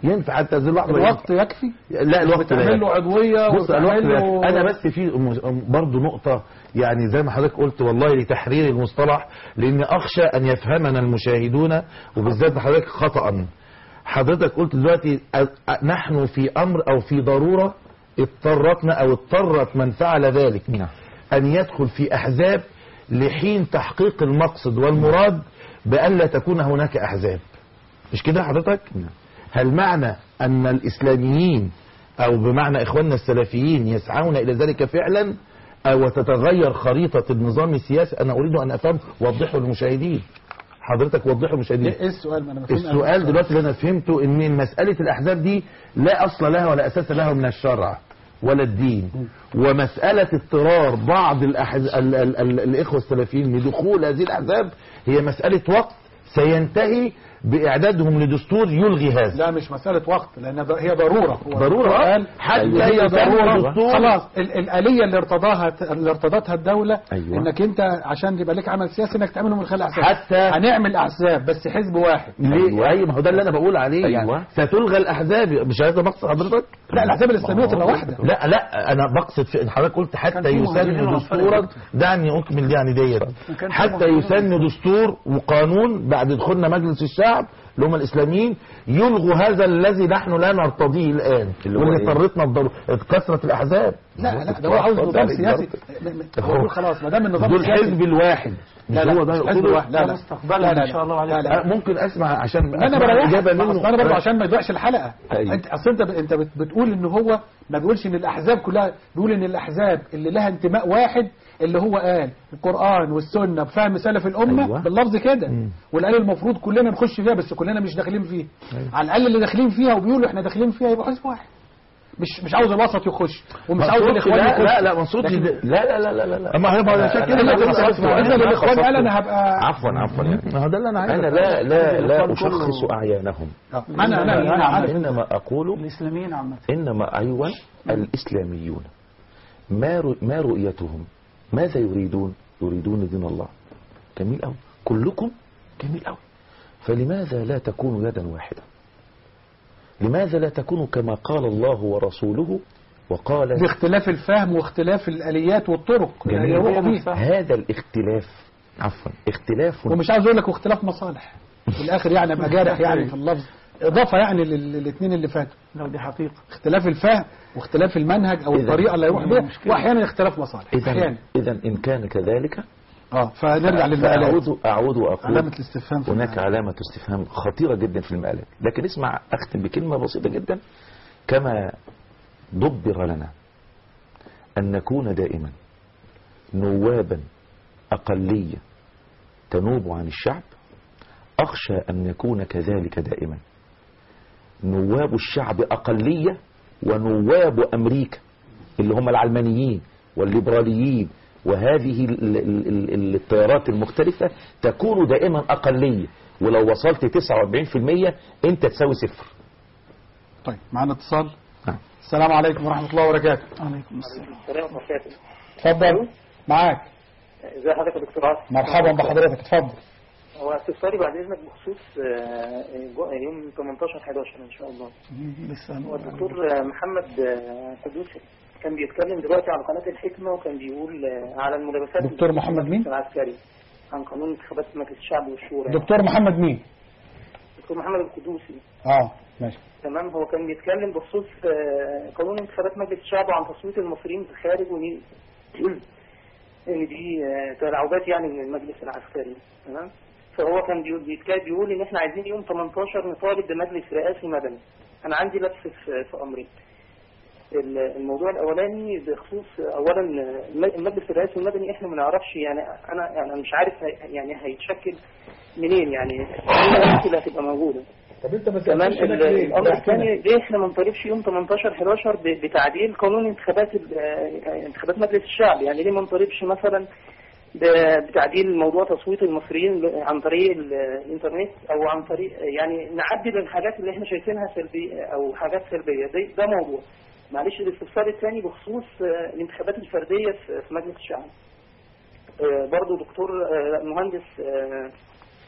ينفع حتى هذه اللحظه الوقت يكفي لا الوقت لا بتعمل له يكفي. عضويه بص الوقت وبتعمل لا له يكفي. انا بس في م- برضو نقطه يعني زي ما حضرتك قلت والله لتحرير المصطلح لاني اخشى ان يفهمنا المشاهدون وبالذات حضرتك خطا حضرتك قلت دلوقتي أ- أ- نحن في امر او في ضروره اضطرتنا او اضطرت من فعل ذلك نعم. ان يدخل في احزاب لحين تحقيق المقصد والمراد بألا تكون هناك احزاب مش كده حضرتك هل معنى ان الاسلاميين او بمعنى اخواننا السلفيين يسعون الى ذلك فعلا او تتغير خريطة النظام السياسي انا اريد ان افهم وضحه للمشاهدين حضرتك وضحه للمشاهدين ايه السؤال ما انا بفهم السؤال دلوقتي اللي انا فهمته ان مسألة الاحزاب دي لا اصل لها ولا اساس لها من الشرع ولا الدين ومسألة اضطرار بعض الأحز... ال... ال... ال... الإخوة السلفيين لدخول هذه الأحزاب هي مسألة وقت سينتهي بإعدادهم لدستور يلغي هذا لا مش مسألة وقت لأن ض- هي ضرورة هو ضرورة قال حتى أيوة. هي يسمى ضرورة دستور. خلاص ال- الآلية اللي ارتضاها اللي ارتضتها الدولة أيوة. انك انت عشان يبقى لك عمل سياسي انك تعمله من خلال احزاب حتى- هنعمل احزاب بس حزب واحد ليه أيوة ما هو ده اللي أنا بقول عليه أيوة. يعني ستلغى الأحزاب مش هذا مقصد حضرتك لا الاحزاب الاسلامية تبقى واحدة لا لا انا بقصد في حضرتك قلت كان حتى في مهاجرين يسن وأطفال دستورا دلوقتي. دعني اكمل يعني ديت كان في حتى مهاجرين يسن دستور وقانون بعد دخولنا مجلس الشعب اللي هم الاسلاميين يلغوا هذا الذي نحن لا نرتضيه الان اللي هو واللي إيه؟ اضطرتنا الضرورة كثره الاحزاب لا لا ده هو عاوز نظام سياسي م- م- هو بيقول خلاص ما دام النظام دول السياسي الحزب الواحد مش لا لا هو ده مش حزب يقصده؟ واحد لا لا مستقبلا لا لا إن شاء الله لا عليك. لا أه، ممكن اسمع عشان انا أسمع بريحك اجابه اصل منه انا برضه عشان ما يضيعش الحلقه أيوة. انت اصل انت انت بت- بتقول ان هو ما بيقولش ان الاحزاب كلها بيقول ان الاحزاب اللي لها انتماء واحد اللي هو قال القران والسنه بفهم سلف الامه أيوة. باللفظ كده مم. واللي قال المفروض كلنا نخش فيها بس كلنا مش داخلين فيها على الاقل اللي داخلين فيها وبيقولوا احنا داخلين فيها يبقى حزب واحد مش مش عاوز الوسط يخش ومش عاوز مقصودش- الاخوان لا يخش لا لا مقصود لكن- لا لا لا لا لا لا اما هيبقى عشان كده إلا أنا بالله خصصت- إلا أنا للاخوان قال خصصت- انا هبقى عفوا عفوا يعني ما هو ده اللي انا عايزه انا لا لا لا الإخوان اشخص كله- اعيانهم آه. انا انا انا عارف انما اقول الإسلاميين عامة انما ايوه الاسلاميون ما رؤ- ما رؤيتهم ماذا يريدون يريدون دين الله جميل قوي كلكم جميل قوي فلماذا لا تكونوا يدا واحده لماذا لا تكونوا كما قال الله ورسوله وقال باختلاف الفهم واختلاف الاليات والطرق جميل. اللي يروحوا بيها هذا الاختلاف عفوا اختلاف ومش عاوز اقول لك واختلاف مصالح في الاخر يعني ابقى جارح يعني في اللفظ اضافه يعني للاثنين اللي فاتوا لو دي حقيقة اختلاف الفهم واختلاف المنهج او إذا- الطريقه اللي يروح بيها مشكلة. واحيانا اختلاف مصالح اذا احيانا اذا ان كان كذلك اه فنرجع للمقالات فاعود اعود واقول علامه الاستفهام في هناك المقالات. علامة استفهام خطيرة جدا في المقالات لكن اسمع أختم بكلمة بسيطة جدا كما دبر لنا أن نكون دائما نوابا أقلية تنوب عن الشعب أخشى أن نكون كذلك دائما نواب الشعب أقلية ونواب أمريكا اللي هم العلمانيين والليبراليين وهذه ال- ال- ال- التيارات المختلفة تكون دائما أقلية ولو وصلت 49% أنت تساوي صفر طيب معانا اتصال نعم. السلام عليكم ورحمه الله وبركاته عليكم السلام السلام عليكم اتفضل معاك ازي حضرتك يا دكتور عاصم مرحبا بحضرتك اتفضل هو استفساري بعد اذنك بخصوص آه، جو- يوم 18 11 ان شاء الله لسه هو الدكتور آه، محمد آه، قدوسي كان بيتكلم دلوقتي على قناه الحكمه وكان بيقول آه، على الملابسات دكتور محمد مين؟ العسكري عن قانون انتخابات مجلس الشعب والشورى دكتور محمد مين دكتور محمد القدوسي اه ماشي تمام هو كان بيتكلم بخصوص آه، قانون انتخابات مجلس الشعب وعن تصويت المصريين في الخارج وان ان دي آه، تلاعبات يعني من المجلس العسكري تمام فهو كان بيقول بيتكلم بيقول ان احنا عايزين يوم 18 نطالب بمجلس رئاسي مدني انا عندي لبس في في امرين ال- الموضوع الاولاني بخصوص اولا الم- المجلس الرئاسي المدني احنا ما نعرفش يعني انا يعني أنا مش عارف هي- يعني هيتشكل منين يعني مين الناس اللي هتبقى موجوده طب انت ما كمان سألتش هناك ال- ليه؟ الامر رايح كده. الثاني ليه احنا ما نطالبش يوم 18 11 ب- بتعديل قانون انتخابات ال- آه، انتخابات مجلس الشعب يعني ليه ما نطالبش مثلا ب- بتعديل موضوع تصويت المصريين ب- عن طريق ال- الانترنت او عن طريق يعني نعدل الحاجات اللي احنا شايفينها سلبيه او حاجات سلبيه ده, ده موضوع معلش الاستفسار الثاني بخصوص آه، الانتخابات الفرديه في في مجلس الشعب آه، برضو دكتور آه، مهندس آه،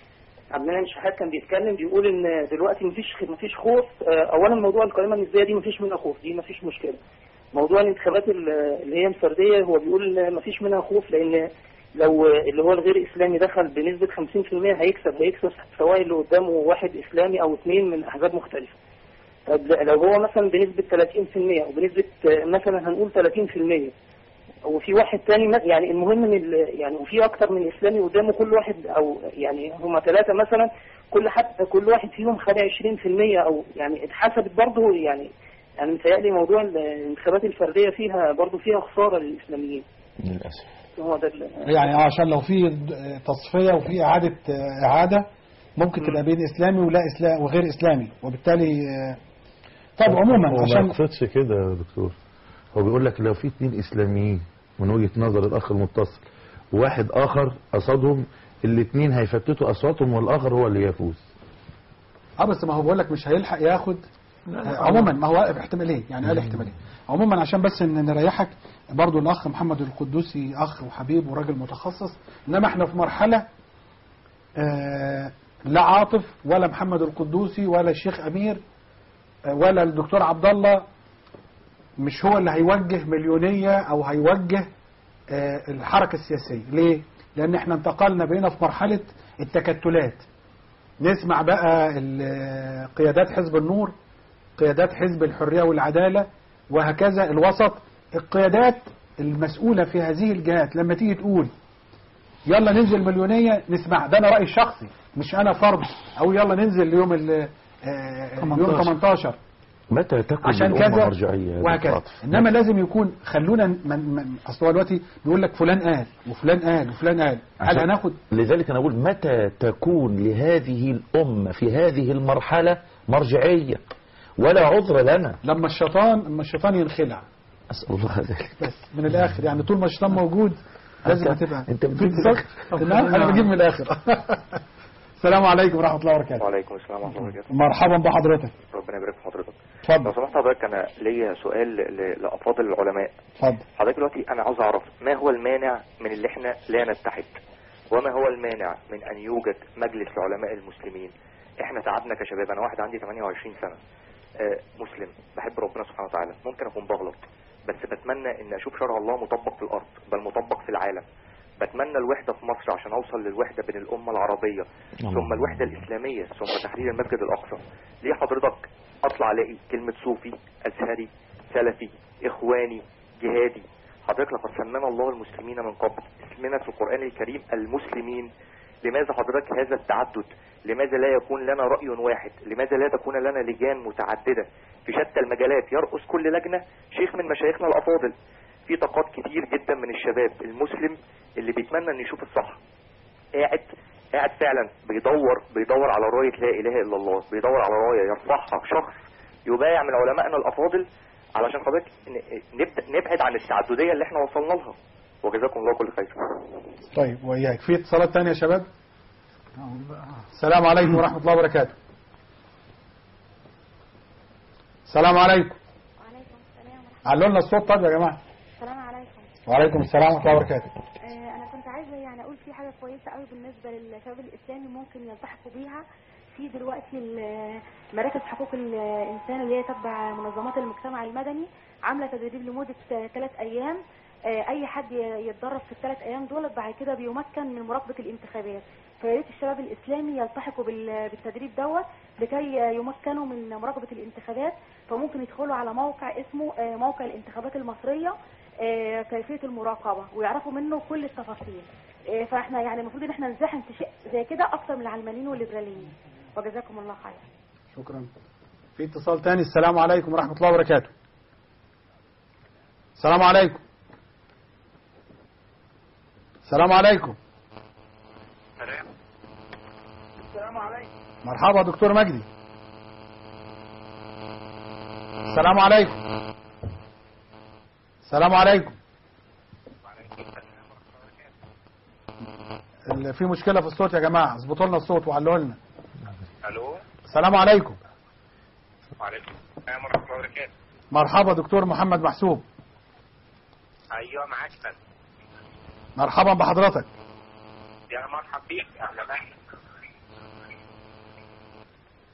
عبد المنعم شحات كان بيتكلم بيقول ان دلوقتي مفيش مفيش خوف آه، اولا موضوع القائمه النسبيه دي مفيش منها خوف دي مفيش مشكله موضوع الانتخابات ال- اللي هي الفرديه هو بيقول إن مفيش منها خوف لان لو اللي هو الغير اسلامي دخل بنسبه 50% هيكسب هيكسب سواء اللي قدامه واحد اسلامي او اثنين من احزاب مختلفه طب لو هو مثلا بنسبه 30% او بنسبه آه، مثلا هنقول 30% وفي واحد تاني ما- يعني المهم ان ال- يعني وفي اكتر من اسلامي قدامه كل واحد او يعني هما ثلاثه مثلا كل حد كل واحد فيهم خد 20% او يعني اتحسبت برضه يعني يعني متهيألي موضوع الانتخابات الفرديه فيها برضه فيها خساره للاسلاميين للأسف هو ده ال- يعني اه عشان لو في تصفية وفي إعادة إعادة ممكن تبقى بين إسلامي ولا إسلام وغير إسلامي وبالتالي آه، طب عموما هو ما عشان يقصدش كده يا دكتور هو بيقول لك لو في اتنين اسلاميين من وجهة نظر الاخ المتصل وواحد اخر قصدهم الاتنين هيفتتوا اصواتهم والاخر هو اللي يفوز اه بس ما هو بقول لك مش هيلحق ياخد آه، عموما ما هو احتمالين يعني قال احتمالين عموما عشان بس ان نريحك برضو الاخ محمد القدوسي اخ وحبيب وراجل متخصص انما احنا في مرحله آه، لا عاطف ولا محمد القدوسي ولا الشيخ امير آه، ولا الدكتور عبد الله مش هو اللي هيوجه مليونيه او هيوجه آه، الحركه السياسيه ليه؟ لان احنا انتقلنا بقينا في مرحله التكتلات نسمع بقى ال- قيادات حزب النور قيادات حزب الحرية والعدالة وهكذا الوسط القيادات المسؤولة في هذه الجهات لما تيجي تقول يلا ننزل مليونية نسمع ده أنا رأيي الشخصي مش أنا فرض أو يلا ننزل يوم ال آه، يوم 18. 18 متى تكون عشان الأمة كذا مرجعية يا وهكذا دكتور عاطف؟ انما لازم يكون خلونا من من اصل هو دلوقتي بيقول لك فلان قال وفلان قال وفلان قال هل عشان- هناخد لذلك أنا أقول متى تكون لهذه الأمة في هذه المرحلة مرجعية ولا عذر لنا لما الشيطان لما الشيطان ينخلع أسأل الله ذلك بس من الاخر يعني طول ما الشيطان موجود لازم أنت- هتبقى أنت بتجيب في من اتصال لا انا بجيب من الاخر السلام عليكم ورحمه الله وبركاته وعليكم السلام ورحمة الله وبركاته مرحبا بحضرتك ربنا يبارك في حضرتك لو اتفضل سمحت حضرتك أنا ليا سؤال ل- لأفاضل العلماء اتفضل حضرتك دلوقتي أنا عاوز أعرف ما هو المانع من اللي إحنا لا نتحد وما هو المانع من أن يوجد مجلس لعلماء المسلمين إحنا تعبنا كشباب أنا واحد عندي 28 سنة آه، مسلم بحب ربنا سبحانه وتعالى ممكن أكون بغلط بس بتمنى إن أشوف شرع الله مطبق في الأرض بل مطبق في العالم بتمنى الوحدة في مصر عشان أوصل للوحدة بين الأمة العربية ثم الوحدة الإسلامية ثم تحرير المسجد الأقصى ليه حضرتك أطلع ألاقي كلمة صوفي أزهري سلفي إخواني جهادي حضرتك لقد سمانا الله المسلمين من قبل اسمنا في القرآن الكريم المسلمين لماذا حضرتك هذا التعدد لماذا لا يكون لنا رأي واحد لماذا لا تكون لنا لجان متعددة في شتى المجالات يرأس كل لجنة شيخ من مشايخنا الأفاضل في طاقات كتير جدا من الشباب المسلم اللي بيتمنى ان يشوف الصح قاعد قاعد فعلا بيدور بيدور على راية لا اله الا الله بيدور على راية يرفعها شخص يبايع من علمائنا الافاضل علشان حضرتك ن- نبدا نبعد عن التعدديه اللي احنا وصلنا لها وجزاكم الله كل خير طيب وإياك في اتصالات تانية يا شباب السلام عليكم ورحمة الله وبركاته السلام عليكم وعليكم السلام ورحمة علوا لنا الصوت طب يا جماعة السلام عليكم وعليكم السلام ورحمة الله وبركاته آه، أنا كنت عايزة يعني أقول في حاجة كويسة قوي بالنسبة للشباب الإسلامي ممكن يلتحقوا بيها في دلوقتي ال- مراكز حقوق الإنسان اللي هي تبع منظمات المجتمع المدني عاملة تدريب لمدة ثلاث أيام آه، أي حد ي- يتدرب في الثلاث أيام دول بعد كده بيمكن من مراقبة الانتخابات فيا ريت الشباب الإسلامي يلتحقوا بال- بالتدريب دوت لكي يمكنوا من مراقبة الانتخابات فممكن يدخلوا على موقع اسمه آه، موقع الانتخابات المصرية آه، كيفية المراقبة ويعرفوا منه كل التفاصيل آه، فاحنا يعني المفروض ان احنا نزاحم في شيء زي كده اكتر من العلمانيين والليبراليين وجزاكم الله خير شكرا في اتصال تاني السلام عليكم ورحمة الله وبركاته السلام عليكم السلام عليكم السلام عليكم مرحبا دكتور مجدي السلام عليكم السلام عليكم ال- في مشكلة في الصوت يا جماعة اظبطوا لنا الصوت وعلوا لنا الو السلام عليكم وعليكم السلام ورحمه الله وبركاته مرحبا دكتور محمد محسوب ايوه معاك فندم مرحبا بحضرتك يا مرحب بيك اهلا اهلا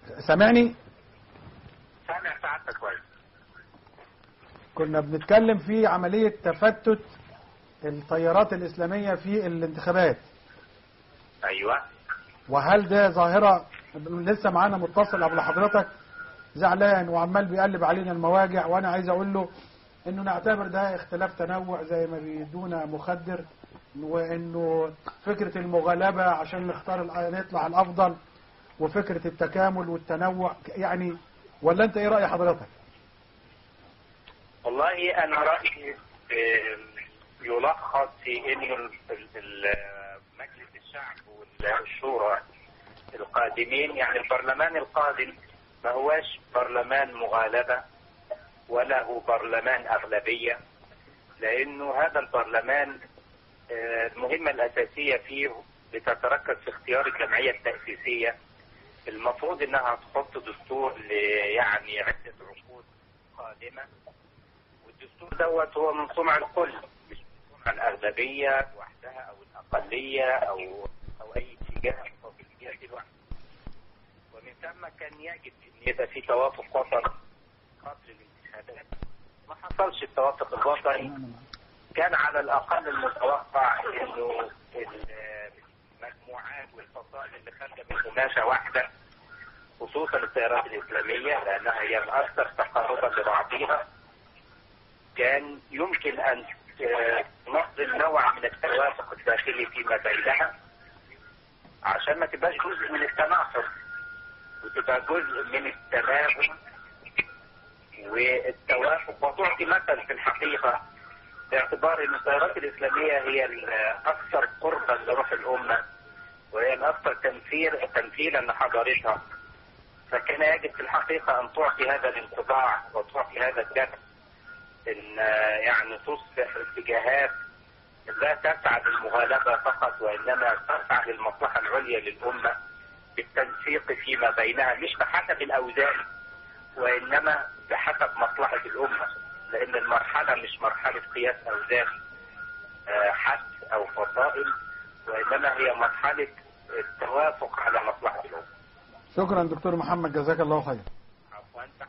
سامعني سامع سعادتك كويس كنا بنتكلم في عملية تفتت التيارات الإسلامية في الانتخابات ايوه وهل ده ظاهرة لسه معانا متصل قبل حضرتك زعلان وعمال بيقلب علينا المواجع وانا عايز اقول له انه نعتبر ده اختلاف تنوع زي ما بيدونا مخدر وانه فكرة المغالبة عشان نختار الأ- نطلع الافضل وفكرة التكامل والتنوع يعني ولا انت ايه رأي حضرتك والله انا رايي آم، يلخص في انه ال- ال- ال- مجلس الشعب والشورى القادمين يعني البرلمان القادم ما هواش برلمان مغالبة ولا هو برلمان أغلبية لأنه هذا البرلمان آه، المهمة الأساسية فيه بتتركز في اختيار الجمعية التأسيسية المفروض انها تحط دستور ل- يعني عدة عقود قادمة والدستور دوت هو من صنع الكل مش من صنع الأغلبية وحدها أو الأقلية أو أو أي اتجاه أو في الاتجاه الواحد ومن ثم كان يجب أن يبقى في توافق وطني قبل الانتخابات ما حصلش التوافق الوطني كان على الأقل المتوقع إنه المجموعات والفصائل اللي خارجة من قماشة واحدة خصوصا التيارات الإسلامية لأنها هي الأكثر تقاربا لبعضها كان يمكن أن آه، نصل نوع من التوافق الداخلي فيما بينها عشان ما تبقاش جزء من التناقض وتبقى جزء من التناغم والتوافق وتعطي مثل في الحقيقة باعتبار ان التيارات الاسلاميه هي الاكثر قربا لروح الامه وهي الاكثر تمثيل تمثيلا لحضارتها فكان يجب في الحقيقه ان تعطي هذا الانطباع وتعطي هذا الدفع ان آه، يعني تصبح اتجاهات لا تسعى للمغالبه فقط وانما تسعى للمصلحه العليا للامه بالتنسيق فيما بينها مش بحسب الاوزان وانما بحسب مصلحه الامه لان المرحله مش مرحله قياس اوزان آه، حد او فصائل وانما هي مرحله التوافق على مصلحه الامه شكرا دكتور محمد جزاك الله خير عفوا تحت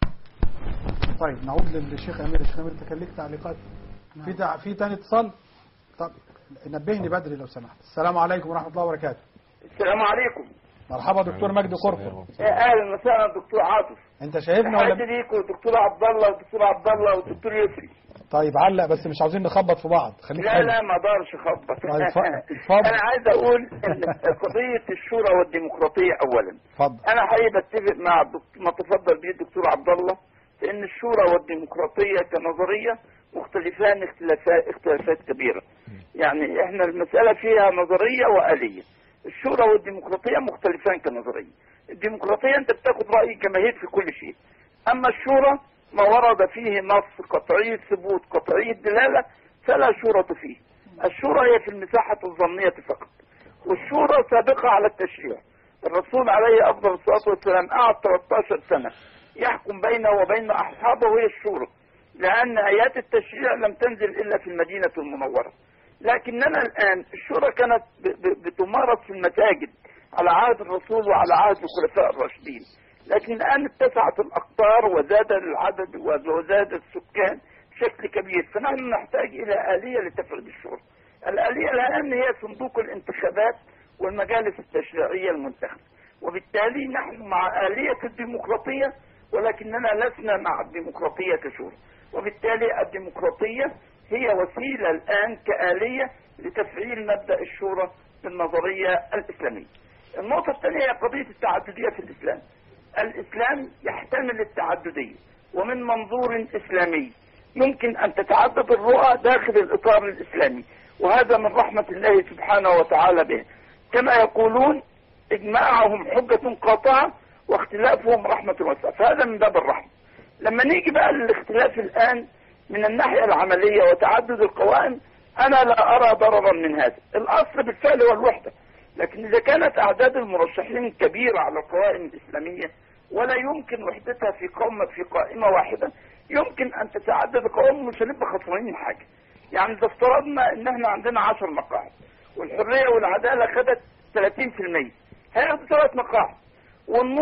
طيب نعود للشيخ امير الشيخ امير انت كان ليك تعليقات في تع... في تاني اتصال طب نبهني بدري لو سمحت السلام عليكم ورحمه الله وبركاته السلام عليكم مرحبا دكتور مجدي قرقر اهلا وسهلا دكتور عاطف انت شايفنا تحياتي ولا ليك ودكتور عبد الله ودكتور عبد الله ودكتور يسري طيب علق بس مش عاوزين نخبط في بعض خليك لا حلو. لا ما اقدرش اخبط طيب، اتفضل. اتفضل. انا عايز اقول ان قضيه الشورى والديمقراطيه اولا اتفضل انا حقيقي بتفق مع الدكتور ما تفضل به الدكتور عبد الله في ان الشورى والديمقراطيه كنظريه مختلفان اختلافات اختلافات كبيره يعني احنا المساله فيها نظريه واليه الشورى والديمقراطيه مختلفان كنظريه الديمقراطيه انت بتاخد راي الجماهير في كل شيء اما الشورى ما ورد فيه نص قطعي الثبوت قطعي الدلاله فلا شورى فيه الشورى هي في المساحه الظنيه فقط والشورى سابقه على التشريع الرسول عليه افضل الصلاه والسلام قعد 13 سنه يحكم بينه وبين اصحابه وهي الشورى لان ايات التشريع لم تنزل الا في المدينه المنوره لكننا الان الشورى كانت ب- ب- بتمارس في المساجد على عهد الرسول وعلى عهد الخلفاء الراشدين لكن الان اتسعت الاقطار وزاد العدد وزاد السكان بشكل كبير فنحن نحتاج الى اليه لتفريد الشورى الاليه الان هي صندوق الانتخابات والمجالس التشريعيه المنتخبه وبالتالي نحن مع اليه الديمقراطيه ولكننا لسنا مع الديمقراطيه كشورى وبالتالي الديمقراطيه هي وسيله الان كاليه لتفعيل مبدا الشورى بالنظريه الاسلاميه. النقطه الثانيه هي قضيه التعدديه في الاسلام. الاسلام يحتمل التعدديه ومن منظور اسلامي يمكن ان تتعدد الرؤى داخل الاطار الاسلامي وهذا من رحمه الله سبحانه وتعالى به. كما يقولون اجماعهم حجه قاطعه واختلافهم رحمه واسعه فهذا من باب الرحمه. لما نيجي بقى للاختلاف الان من الناحيه العمليه وتعدد القوائم انا لا ارى ضررا من هذا الاصل بالفعل هو الوحده لكن اذا كانت اعداد المرشحين كبيره على القوائم الاسلاميه ولا يمكن وحدتها في قومه في قائمه واحده يمكن ان تتعدد القوائم مش هنبقى خسرانين من حاجه يعني اذا افترضنا ان احنا عندنا 10 مقاعد والحريه والعداله خدت 30% هياخدوا ثلاث مقاعد والنور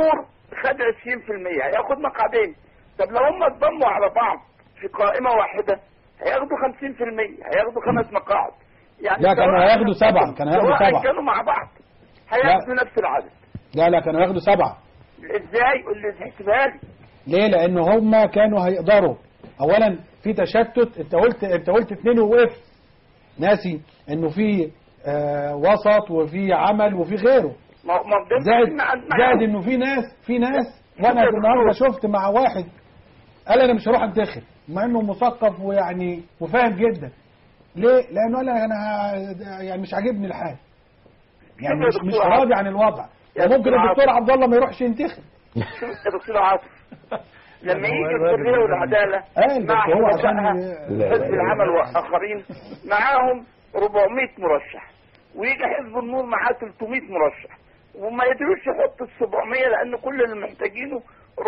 خد 20% هياخد مقعدين طب لو هم اتضموا على بعض في قائمة واحدة هياخدوا 50% هياخدوا خمس مقاعد يعني لا كانوا سواء- هياخدوا سبعة كانوا هياخدوا سواء سبعة كانوا مع بعض هياخدوا نفس العدد لا لا كانوا هياخدوا سبعة ازاي قول لي احسبها لي ليه لان هم كانوا هيقدروا اولا في تشتت انت قلت انت قلت اتنين ووقفت ناسي انه في آه وسط وفي عمل وفي غيره ما ما قدرتش زائد مع- مع- زائد انه في ناس في ناس وانا النهارده شفت مع واحد قال انا مش هروح انتخب مع انه مثقف ويعني وفاهم جدا ليه؟ لانه قال انا ه- يعني مش عاجبني الحال يعني يا مش مش دكتور راضي عاطف. عن الوضع يا ممكن دكتور الدكتور عاطف. عبد الله ما يروحش ينتخب شوف يا دكتور عاطف لما يجي الحريه والعداله قال مع بس هو عشان حلفائها حزب العمل واخرين معاهم 400 مرشح ويجي حزب النور معاه 300 مرشح وما يقدروش يحطوا ال 700 لان كل اللي محتاجينه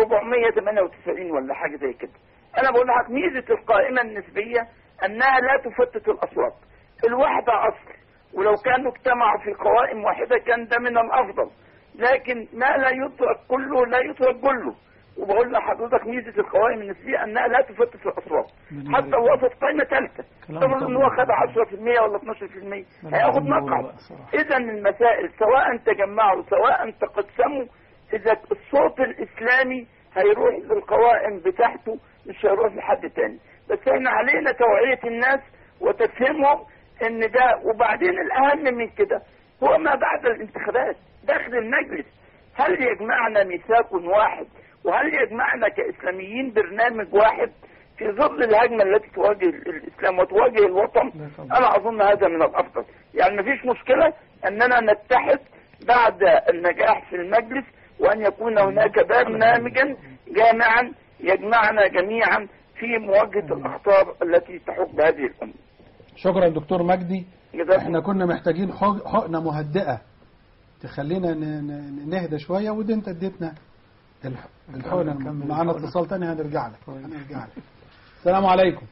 498 ولا حاجه زي كده انا بقول لك ميزه القائمه النسبيه انها لا تفتت الاصوات الوحده اصل ولو كانوا اجتمعوا في قوائم واحده كان ده من الافضل لكن ما لا يترك كله لا يترك كله وبقول لحضرتك ميزه القوائم النسبيه انها لا تفتت الاصوات حتى وسط قائمه ثالثه تقول ان هو خد 10% ولا 12% هياخد مقعد اذا المسائل سواء تجمعوا سواء تقسموا اذا الصوت الاسلامي هيروح للقوائم بتاعته مش هيروح لحد تاني بس احنا علينا توعيه الناس وتفهمهم ان ده وبعدين الاهم من كده هو ما بعد الانتخابات داخل المجلس هل يجمعنا ميثاق واحد وهل يجمعنا كاسلاميين برنامج واحد في ظل الهجمه التي تواجه الاسلام وتواجه الوطن انا اظن هذا من الافضل يعني مفيش مشكله اننا نتحد بعد النجاح في المجلس وان يكون هناك برنامجا جامعا يجمعنا جميعا في مواجهه الاخطار التي تحوك بهذه الامه شكرا دكتور مجدي جزاكم احنا كنا محتاجين حق- حقنه مهدئه تخلينا ن- ن- نهدى شويه ودي انت اديتنا الح- الحقنه نكمل معانا الحقنة. اتصال تاني هنرجع لك هنرجع لك السلام عليكم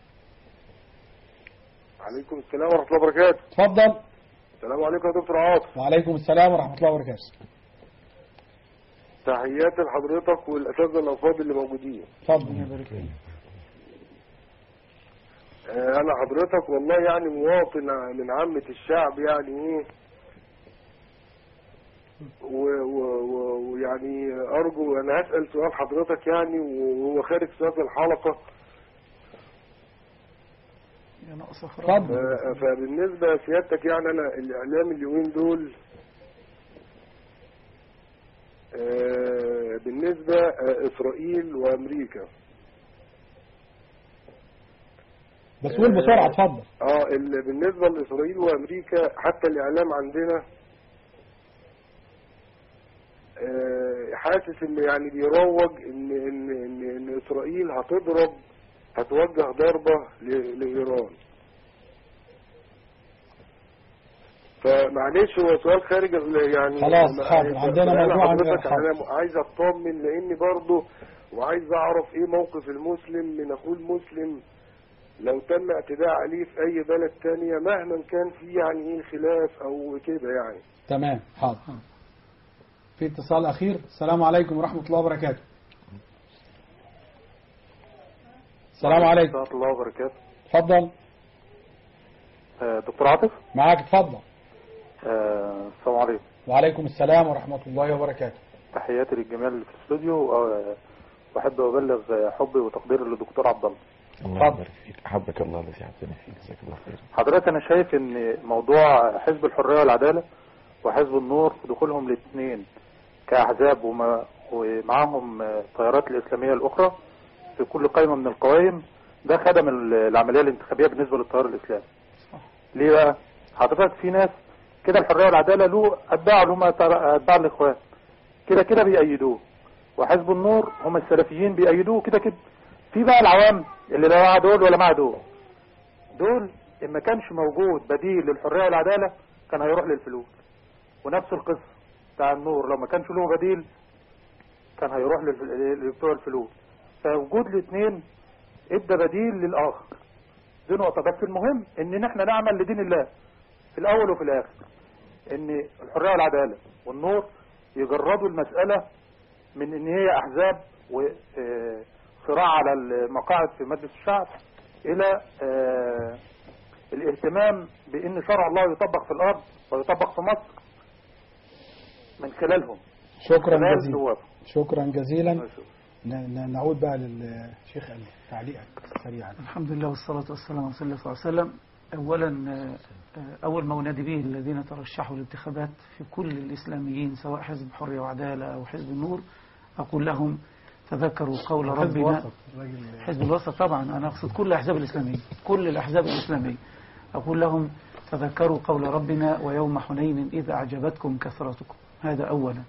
عليكم السلام ورحمة الله وبركاته اتفضل السلام عليكم يا دكتور عاطف وعليكم السلام ورحمه الله وبركاته تحياتي لحضرتك والأساتذة الأفاضل اللي موجودين اتفضل آه، أنا حضرتك والله يعني مواطن من عامة الشعب يعني إيه و- و- و- ويعني أرجو أنا هسأل سؤال حضرتك يعني وهو خارج سؤال الحلقة اتفضل آه، فبالنسبة لسيادتك يعني أنا الإعلام اليومين دول آه، بالنسبة آه، إسرائيل وأمريكا بس قول بسرعه اتفضل اه ال- بالنسبة لإسرائيل وأمريكا حتى الإعلام عندنا آه، حاسس إن يعني بيروج إن إن إن, إن إسرائيل هتضرب هتوجه ضربة ل- لإيران فمعلش هو سؤال خارج ال- يعني خلاص، ما- حاضر. عندنا أنا موضوع عن حضرتك حاضر. انا عايز اطمن لاني برضه وعايز اعرف ايه موقف المسلم من اخوه المسلم لو تم اعتداء عليه في اي بلد تانية مهما كان في يعني ايه خلاف او كده يعني تمام حاضر في اتصال اخير السلام عليكم ورحمه الله وبركاته السلام عليكم ورحمة الله وبركاته اتفضل آه، دكتور عاطف معاك اتفضل آه، السلام عليكم وعليكم السلام ورحمه الله وبركاته تحياتي للجميع اللي في الاستوديو آه، واحب ابلغ حبي وتقديري للدكتور عبد الله الله يبارك فيك أحبك الله الذي أحبنا فيك جزاك الله خير حضرتك انا شايف ان موضوع حزب الحريه والعداله وحزب النور ودخولهم الاثنين كاحزاب وما ومعاهم آه، التيارات الاسلاميه الاخرى في كل قائمه من القوائم ده خدم ال- العمليه الانتخابيه بالنسبه للتيار الاسلامي ليه بقى حضرتك في ناس كده الحريه والعداله له اتباع اللي هم اتباع الاخوان كده كده بيأيدوه وحزب النور هم السلفيين بيأيدوه كده كده في بقى العوام اللي لا مع دول ولا مع دول دول ان ما كانش موجود بديل للحريه والعداله كان هيروح للفلول ونفس القصه بتاع النور لو ما كانش له بديل كان هيروح للف- لبتوع الفلول فوجود الاثنين ادى بديل للاخر دي نقطه بس المهم ان احنا نعمل لدين الله في الاول وفي الاخر ان الحريه والعداله والنور يجردوا المساله من ان هي احزاب وصراع على المقاعد في مجلس الشعب الى آه، الاهتمام بان شرع الله يطبق في الارض ويطبق في مصر من خلالهم شكرا خلال جزيلا النواب. شكرا جزيلا ن- ن- نعود بقى للشيخ علي تعليقك سريعا الحمد لله والصلاة والسلام على رسول الله صلى الله عليه وسلم أولا آه، آه، أول ما أنادي به الذين ترشحوا للانتخابات في كل الإسلاميين سواء حزب حرية وعدالة أو حزب النور أقول لهم تذكروا قول حزب ربنا وسط راجل- حزب الوسط طبعا أنا أقصد كل الأحزاب الإسلامية كل الأحزاب الإسلامية أقول لهم تذكروا قول ربنا ويوم حنين إذا أعجبتكم كثرتكم هذا أولا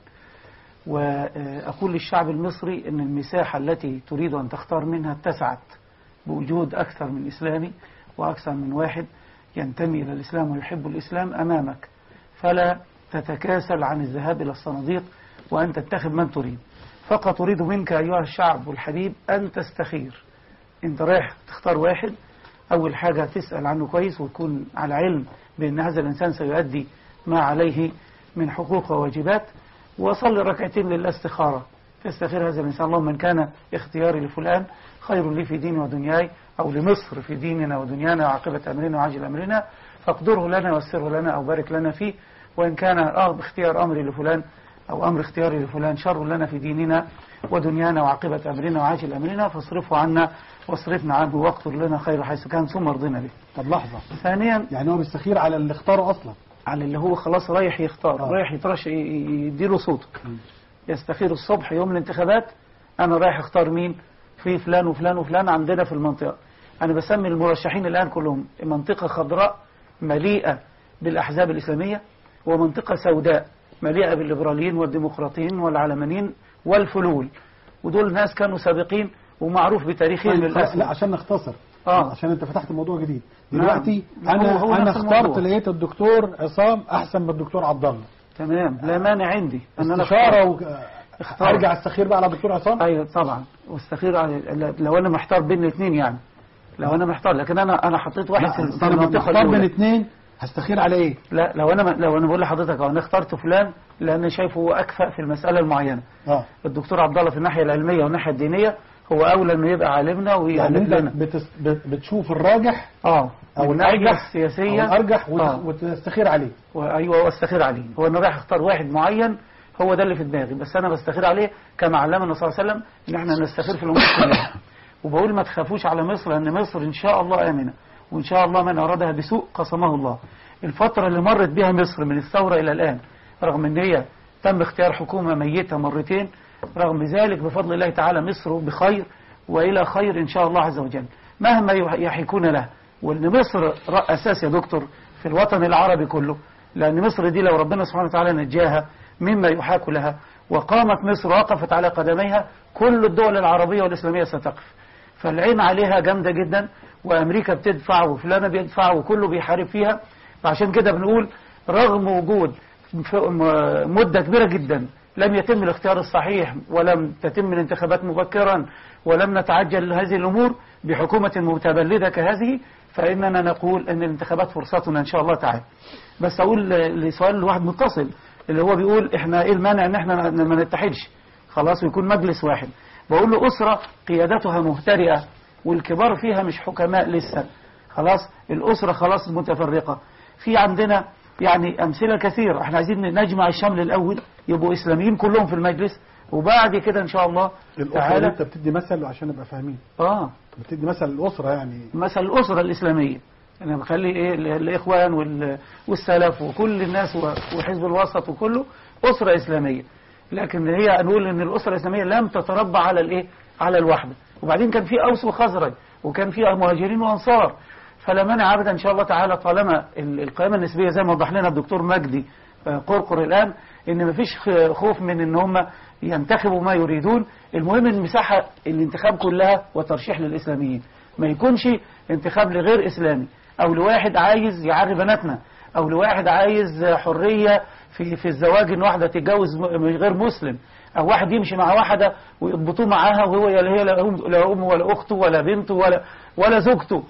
وأقول للشعب المصري أن المساحة التي تريد أن تختار منها اتسعت بوجود أكثر من إسلامي وأكثر من واحد ينتمي إلى الإسلام ويحب الإسلام أمامك فلا تتكاسل عن الذهاب إلى الصناديق وأن تتخذ من تريد فقط أريد منك أيها الشعب الحبيب أن تستخير أنت رايح تختار واحد أول حاجة تسأل عنه كويس وتكون على علم بأن هذا الإنسان سيؤدي ما عليه من حقوق وواجبات وصلي ركعتين لله استخارة تستخير هذا الإنسان اللهم من كان اختياري لفلان خير لي في ديني ودنياي أو لمصر في ديننا ودنيانا وعاقبة أمرنا وعاجل أمرنا فاقدره لنا ويسره لنا أو بارك لنا فيه وإن كان آه اختيار أمري لفلان أو أمر اختياري لفلان شر لنا في ديننا ودنيانا وعاقبة أمرنا وعاجل أمرنا فاصرفه عنا واصرفنا عنه واقتر لنا خير حيث كان ثم ارضنا به طب لحظة ثانيا يعني هو بيستخير على اللي اختاره أصلا على اللي هو خلاص رايح يختار آه. رايح يترش ي- ي- يديله صوتك يستخير الصبح يوم الانتخابات أنا رايح اختار مين في فلان وفلان وفلان عندنا في المنطقة أنا بسمي المرشحين الآن كلهم منطقة خضراء مليئة بالأحزاب الإسلامية ومنطقة سوداء مليئة بالليبراليين والديمقراطيين والعلمانيين والفلول ودول ناس كانوا سابقين ومعروف بتاريخهم طيب خلاص، للأسف لا عشان نختصر آه. عشان انت فتحت موضوع جديد نعم. دلوقتي هو- انا هو انا نفس اخترت الموضوع. لقيت الدكتور عصام احسن من الدكتور عبد الله تمام لا مانع عندي أن أنا استشاره أختار. و... اختار. ارجع استخير بقى على الدكتور عصام ايوه طبعا واستخير على لو انا محتار بين الاثنين يعني لو انا محتار لكن انا انا حطيت واحد في لا في انا المنطقه محتار بين الاولى اثنين هستخير على ايه لا لو انا لو انا بقول لحضرتك أهو انا اخترت فلان لان شايفه هو اكفأ في المساله المعينه اه الدكتور عبد الله في الناحيه العلميه والناحيه الدينيه هو اولى انه يبقى عالمنا يعني ويعلم انت لنا بتس... بت- بتشوف الراجح اه او من الناحيه الارجح السياسيه او الارجح وت... آه. وتستخير عليه وايوه واستخير عليه هو انا رايح اختار واحد معين هو ده اللي في دماغي بس انا بستخير عليه كما علمنا صلى الله عليه وسلم ان احنا نستخير في الامور كلها وبقول ما تخافوش على مصر لان مصر ان شاء الله امنه وان شاء الله من ارادها بسوء قسمه الله الفتره اللي مرت بها مصر من الثوره الى الان رغم ان هي تم اختيار حكومه ميته مرتين رغم ذلك بفضل الله تعالى مصر بخير والى خير ان شاء الله عز وجل مهما يحيكون له وان مصر رأ- اساس يا دكتور في الوطن العربي كله لان مصر دي لو ربنا سبحانه وتعالى نجاها مما يحاك لها وقامت مصر وقفت على قدميها كل الدول العربية والإسلامية ستقف فالعين عليها جامدة جدا وأمريكا بتدفع وفلانة بيدفع وكله بيحارب فيها فعشان كده بنقول رغم وجود ف- م- مدة كبيرة جدا لم يتم الاختيار الصحيح ولم تتم الانتخابات مبكرا ولم نتعجل هذه الأمور بحكومة متبلدة كهذه فإننا نقول أن الانتخابات فرصتنا إن شاء الله تعالى بس أقول لسؤال الواحد متصل اللي هو بيقول إحنا إيه المانع إن إحنا ما نتحدش خلاص ويكون مجلس واحد بقول له أسرة قيادتها مهترئة والكبار فيها مش حكماء لسه خلاص الأسرة خلاص متفرقة في عندنا يعني أمثلة كثيرة احنا عايزين نجمع الشمل الأول يبقوا إسلاميين كلهم في المجلس وبعد كده إن شاء الله الأسرة دي تعالى انت بتدي مثل عشان نبقى فاهمين آه بتدي مثل الأسرة يعني مثل الأسرة الإسلامية أنا بخلي إيه ال- الإخوان وال- والسلف وكل الناس و- وحزب الوسط وكله أسرة إسلامية لكن هي نقول إن الأسرة الإسلامية لم تتربى على الإيه على الوحدة وبعدين كان في أوس وخزرج وكان في مهاجرين وأنصار فلا مانع أبدا إن شاء الله تعالى طالما ال- القائمة النسبية زي ما وضح لنا الدكتور مجدي آه، قرقر الآن إن مفيش خ- خوف من إن هم ينتخبوا ما يريدون المهم المساحة الانتخاب كلها وترشيح للإسلاميين ما يكونش انتخاب لغير إسلامي أو لواحد عايز يعري بناتنا أو لواحد عايز حرية في في الزواج إن واحدة تتجوز م- غير مسلم أو واحد يمشي مع واحدة ويضبطوه معاها وهو لا هي لا أم لا أمه ولا أخته ولا بنته ولا ولا زوجته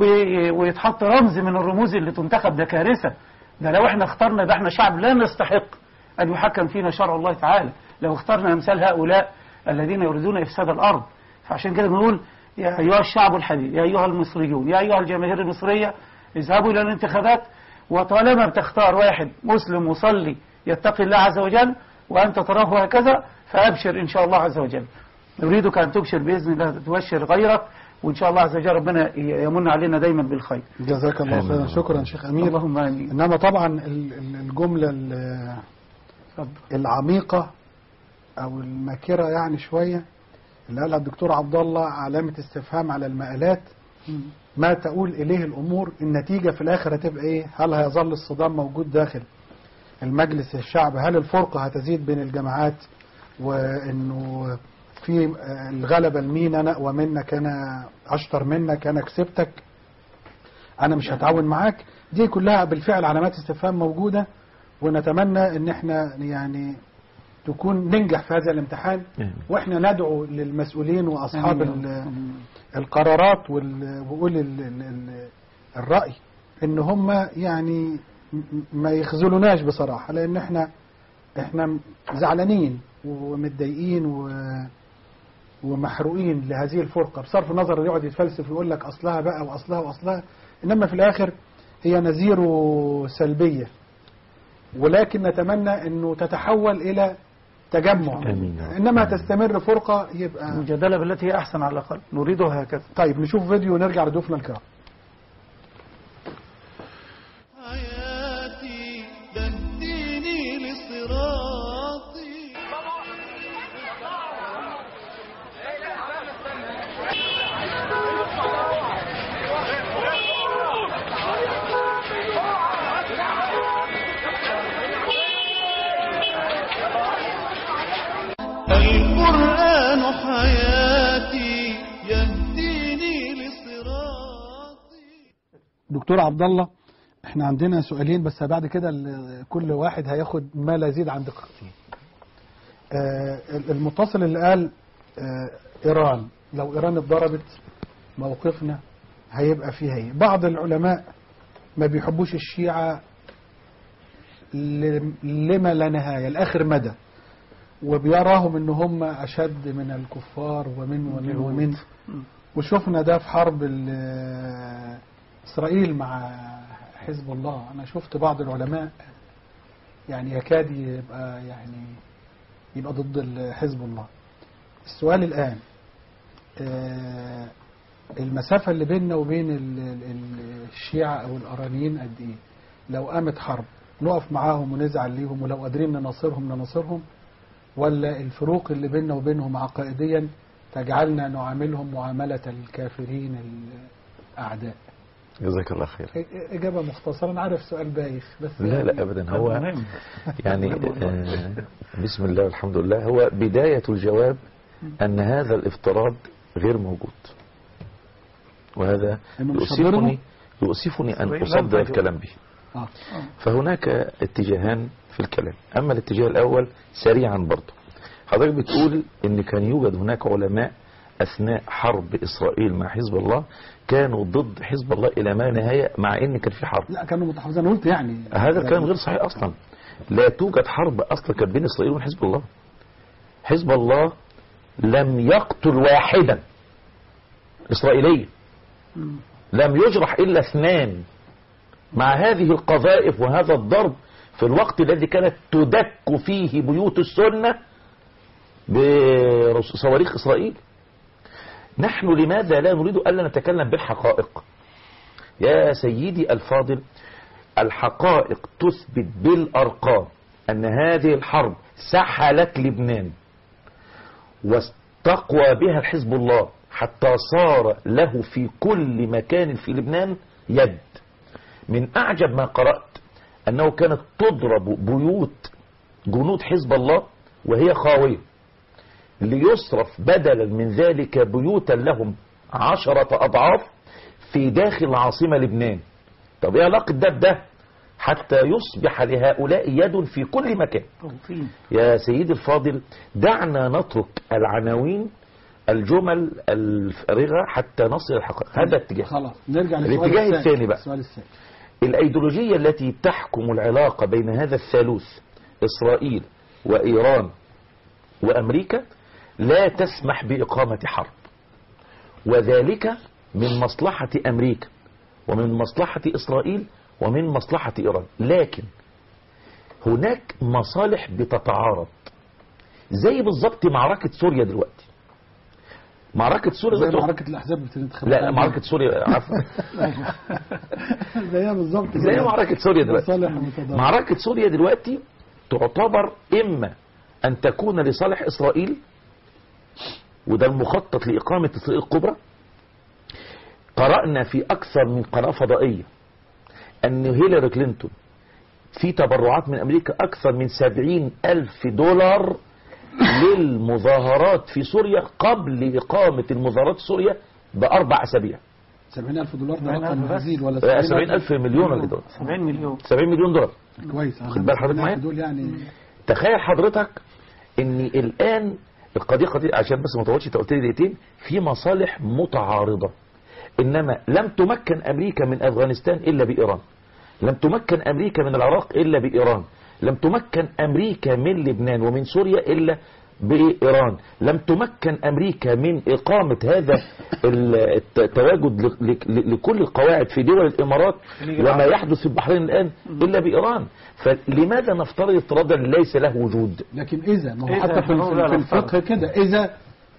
و- ويتحط رمز من الرموز اللي تنتخب ده كارثة ده لو احنا اخترنا ده احنا شعب لا نستحق أن يحكم فينا شرع الله تعالى لو اخترنا أمثال هؤلاء الذين يريدون إفساد الأرض فعشان كده بنقول يا أيها الشعب الحبيب يا أيها المصريون يا أيها الجماهير المصرية اذهبوا إلى الانتخابات وطالما بتختار واحد مسلم مصلي يتقي الله عز وجل وأنت تراه هكذا فأبشر إن شاء الله عز وجل نريدك أن تبشر بإذن الله تبشر غيرك وإن شاء الله عز وجل ربنا يمن علينا دايما بالخير جزاك الله خيرا شكرا شيخ أمير اللهم آمين إنما طبعا ال- ال- الجملة ال- العميقة أو الماكرة يعني شوية اللي قالها الدكتور عبد الله علامة استفهام على المقالات ما تقول إليه الأمور النتيجة في الآخر هتبقى إيه هل هيظل الصدام موجود داخل المجلس الشعب هل الفرقة هتزيد بين الجماعات وإنه في آه، الغلبة لمين أنا ومنك أنا أشطر منك أنا كسبتك أنا مش هتعاون معاك دي كلها بالفعل علامات استفهام موجودة ونتمنى ان احنا يعني تكون ننجح في هذا الامتحان واحنا ندعو للمسؤولين واصحاب آمين. ال- القرارات وال- واولي ال- ال- ال- الراي ان هم يعني م- ما يخذلوناش بصراحه لان احنا احنا زعلانين ومتضايقين و ومحروقين لهذه الفرقه بصرف النظر يقعد يتفلسف ويقول لك اصلها بقى واصلها واصلها انما في الاخر هي نذير سلبيه ولكن نتمنى انه تتحول الى تجمع آمين. انما تستمر فرقه يبقى مجادلة بالتي هي أحسن على الأقل نريدها هكذا طيب نشوف فيديو ونرجع لضيوفنا الكرام حياتي دهديني لصراطي القرآن حياتي يهديني لصراطي دكتور عبد الله احنا عندنا سؤالين بس بعد كده ال- كل واحد هياخد ما لا يزيد عن دقيقتين آه، المتصل اللي قال آه، ايران لو ايران اتضربت موقفنا هيبقى فيها ايه بعض العلماء ما بيحبوش الشيعة ل- لما لا نهاية لآخر مدى وبيراهم ان هم اشد من الكفار ومن ومن ومن وشفنا ده في حرب ال- اسرائيل مع حزب الله انا شفت بعض العلماء يعني يكاد يبقى يعني يبقى ضد ال- حزب الله السؤال الان آه، المسافة اللي بيننا وبين ال- ال- الشيعة او الارانيين قد ايه لو قامت حرب نقف معاهم ونزعل ليهم ولو قادرين نناصرهم نناصرهم ولا الفروق اللي بيننا وبينهم عقائديا تجعلنا نعاملهم معاملة الكافرين الأعداء جزاك الله خير إ- إجابة مختصرة أنا عارف سؤال بايخ بس لا لا ابدا هو يعني آه، بسم الله والحمد لله هو بداية الجواب ان هذا الافتراض غير موجود وهذا إنه مش يؤسفني هضربه؟ يؤسفني ان إسرائيل لن اصدر تهجر. الكلام به آه. فهناك اتجاهان في الكلام أما الاتجاه الأول سريعا برضه حضرتك بتقول ان كان يوجد هناك علماء أثناء حرب إسرائيل مع حزب الله كانوا ضد حزب الله إلى ما نهاية مع ان كان في حرب لا كانوا متحفظين أنا قلت يعني هذا الكلام غير صحيح أصلا لا توجد حرب أصلا كانت بين إسرائيل وبين حزب الله حزب الله لم يقتل واحدا إسرائيليا لم يجرح إلا اثنان مع هذه القذائف وهذا الضرب في الوقت الذي كانت تدك فيه بيوت السنة بصواريخ إسرائيل نحن لماذا لا نريد ألا نتكلم بالحقائق يا سيدي الفاضل الحقائق تثبت بالأرقام أن هذه الحرب سحلت لبنان واستقوى بها الحزب الله حتى صار له في كل مكان في لبنان يد من أعجب ما قرأت أنه كانت تضرب بيوت جنود حزب الله وهي خاوية ليصرف بدلا من ذلك بيوتا لهم عشرة أضعاف في داخل العاصمة لبنان طب ايه علاقة ده بده حتى يصبح لهؤلاء يد في كل مكان يا سيدي الفاضل دعنا نترك العناوين الجمل الفارغة حتى نصل الحقائق هذا اتجاه خلاص نرجع للسؤال الاتجاه الثاني بقى السؤال الثاني الأيديولوجية التي تحكم العلاقة بين هذا الثالوث إسرائيل وإيران وأمريكا لا تسمح بإقامة حرب وذلك من مصلحة أمريكا ومن مصلحة إسرائيل ومن مصلحة إيران لكن هناك مصالح بتتعارض زي بالظبط معركة سوريا دلوقتي معركة سوريا زي دلوقتي- معركة الأحزاب في الانتخابات لا لا معركة سوريا عفوا زيها بالظبط زي معركة سوريا دلوقتي مصالح متضاربة. معركة سوريا دلوقتي تعتبر إما أن تكون لصالح إسرائيل وده المخطط لإقامة إسرائيل الكبرى قرأنا في أكثر من قناة فضائية أن هيلاري كلينتون في تبرعات من أمريكا أكثر من سبعين ألف دولار للمظاهرات في سوريا قبل إقامة المظاهرات في سوريا بأربع أسابيع 70000 دولار ده 70,000 رقم بس. هزيل ولا 70 70,000 ألف مليون ولا دولار 70 مليون 70 مليون دولار كويس خد بال حضرتك معايا؟ دول يعني تخيل حضرتك ان الان القضيه قضيه عشان بس ما اطولش انت قلت لي دقيقتين في مصالح متعارضه انما لم تمكن امريكا من افغانستان الا بايران لم تمكن امريكا من العراق الا بايران لم تمكن امريكا من لبنان ومن سوريا الا بإيران لم تمكن أمريكا من إقامة هذا ال- التواجد ل- ل- لكل القواعد في دول الإمارات وما يحدث في البحرين الآن إلا بإيران فلماذا نفترض افتراضا ليس له وجود لكن إذا ما هو إذا حتى في, هو في, لا في نفترض. الفقه كده إذا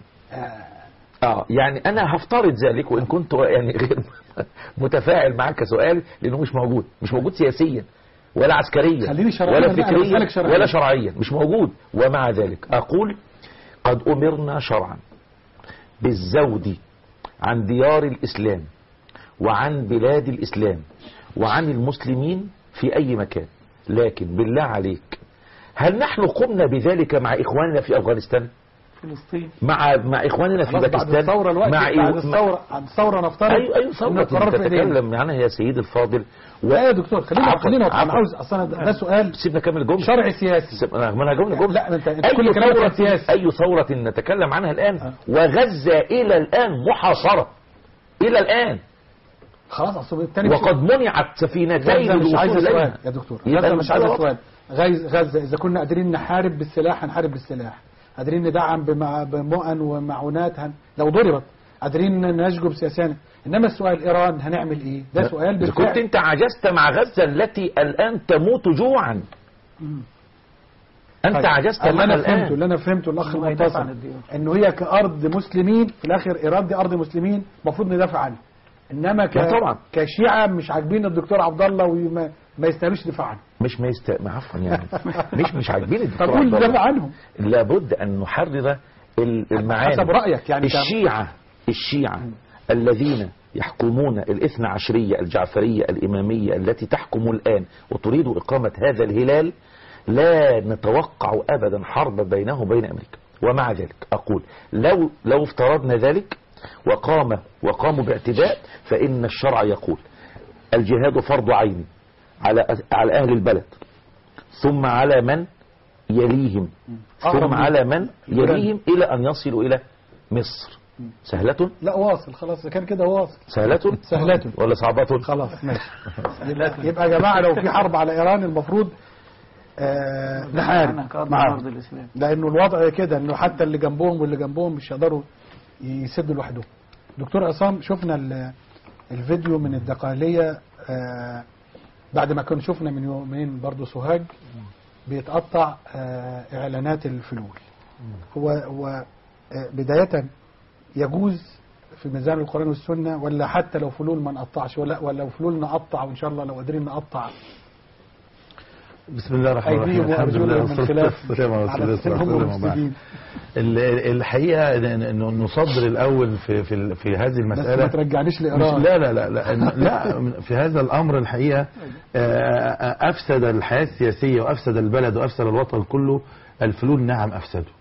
اه يعني انا هفترض ذلك وان كنت يعني غير متفاعل معك كسؤال لانه مش موجود مش موجود سياسيا ولا عسكريا خليني شرعيا ولا بقى، أنا فكريا بسألك شرعيا. ولا شرعيا مش موجود ومع ذلك اقول قد امرنا شرعا بالزود عن ديار الاسلام وعن بلاد الاسلام وعن المسلمين في اي مكان لكن بالله عليك هل نحن قمنا بذلك مع اخواننا في افغانستان فلسطين مع مع اخواننا في خلاص بعد باكستان الثورة الوقت مع بعد إيه- الثورة بعد الثورة نفترض ايوه ايوه إن ثورة القرار في إيدينا. تتكلم عنها يا سيدي الفاضل لا يا دكتور خلينا عفوا، خلينا انا عفوا. عاوز اصل أنا ده ده سؤال سيبنا كمل الجمله شرعي سياسي سيب- انا ما انا جمله جمله لا انت انت اي كل كلامك ثورة كان سياسي اي ثورة نتكلم عنها الان وغزة الى الان محاصرة الى الان خلاص اصل التاني مش- وقد منعت سفينتين غزة مش عايزة للوصول سؤال اليها يا دكتور يبقى غزة مش عايزة المسألة سؤال غز- غزة إذا كنا قادرين نحارب بالسلاح هنحارب بالسلاح قادرين ندعم بمع- بمؤن ومعونات هن... لو ضربت قادرين نشجب سياسيا إنما السؤال إيران هنعمل إيه ده سؤال إذا كنت بالفعل انت عجزت مع غزة التي الان تموت جوعا انت طيب، عجزت اللي معها انا فهمته الان اللي انا فهمته الاخ إنه يدافع المتصل عن الديار. انه هي كارض مسلمين في الاخر ايران دي ارض مسلمين المفروض ندافع عنها انما ك... لا طبعا. كشيعه مش عاجبين الدكتور عبد الله وما ما يستاهلوش دفاع عنه مش ما يست... ما عفوا يعني مش مش عاجبين الدكتور طب قول عبد الله. ندافع عنهم لابد أن نحرر ال- المعاني حسب رأيك يعني كان- الشيعة الشيعة الذين يحكمون الاثنى عشرية الجعفرية الإمامية التي تحكم الآن وتريد إقامة هذا الهلال لا نتوقع أبدا حرب بينه وبين أمريكا ومع ذلك أقول لو لو افترضنا ذلك وقام وقاموا باعتداء فإن الشرع يقول الجهاد فرض عين على على أهل البلد ثم على من يليهم أقرب ثم لي. على من البلاد. يليهم إلى أن يصلوا إلى مصر سهلة لا واصل خلاص إذا كان كده واصل سهلة سهلة. ولا صعبة خلاص ماشي يبقى, يبقى يا جماعه لو في حرب على ايران المفروض آه نحارب عنها كأرض معاهم. أرض الإسلام لانه الوضع كده انه حتى اللي جنبهم واللي جنبهم مش هيقدروا يسدوا لوحدهم دكتور عصام شفنا ال- الفيديو من الدقهلية آه بعد ما كنا شفنا من يومين برضو سوهاج بيتقطع آه اعلانات الفلول هو هو آه بداية يجوز في ميزان القرآن والسنة ولا حتى لو فلول ما نقطعش ولا ولا لو فلول نقطع وإن شاء الله لو قادرين نقطع بسم الله الرحمن الرحيم أيديهم الحمد لله وأرجلهم من والصلاة خلاف والسلام على على رسول الله صلى هم الله عليه وسلم المفسدين ال- ال- الحقيقة إن- انه نصدر الاول في في ال- في هذه بس المسألة ما ترجعنيش مش لإيران لا لا لا لا, إن- لا في هذا الامر الحقيقه آه، افسد الحياه السياسيه وافسد البلد وافسد الوطن كله الفلول نعم افسدوا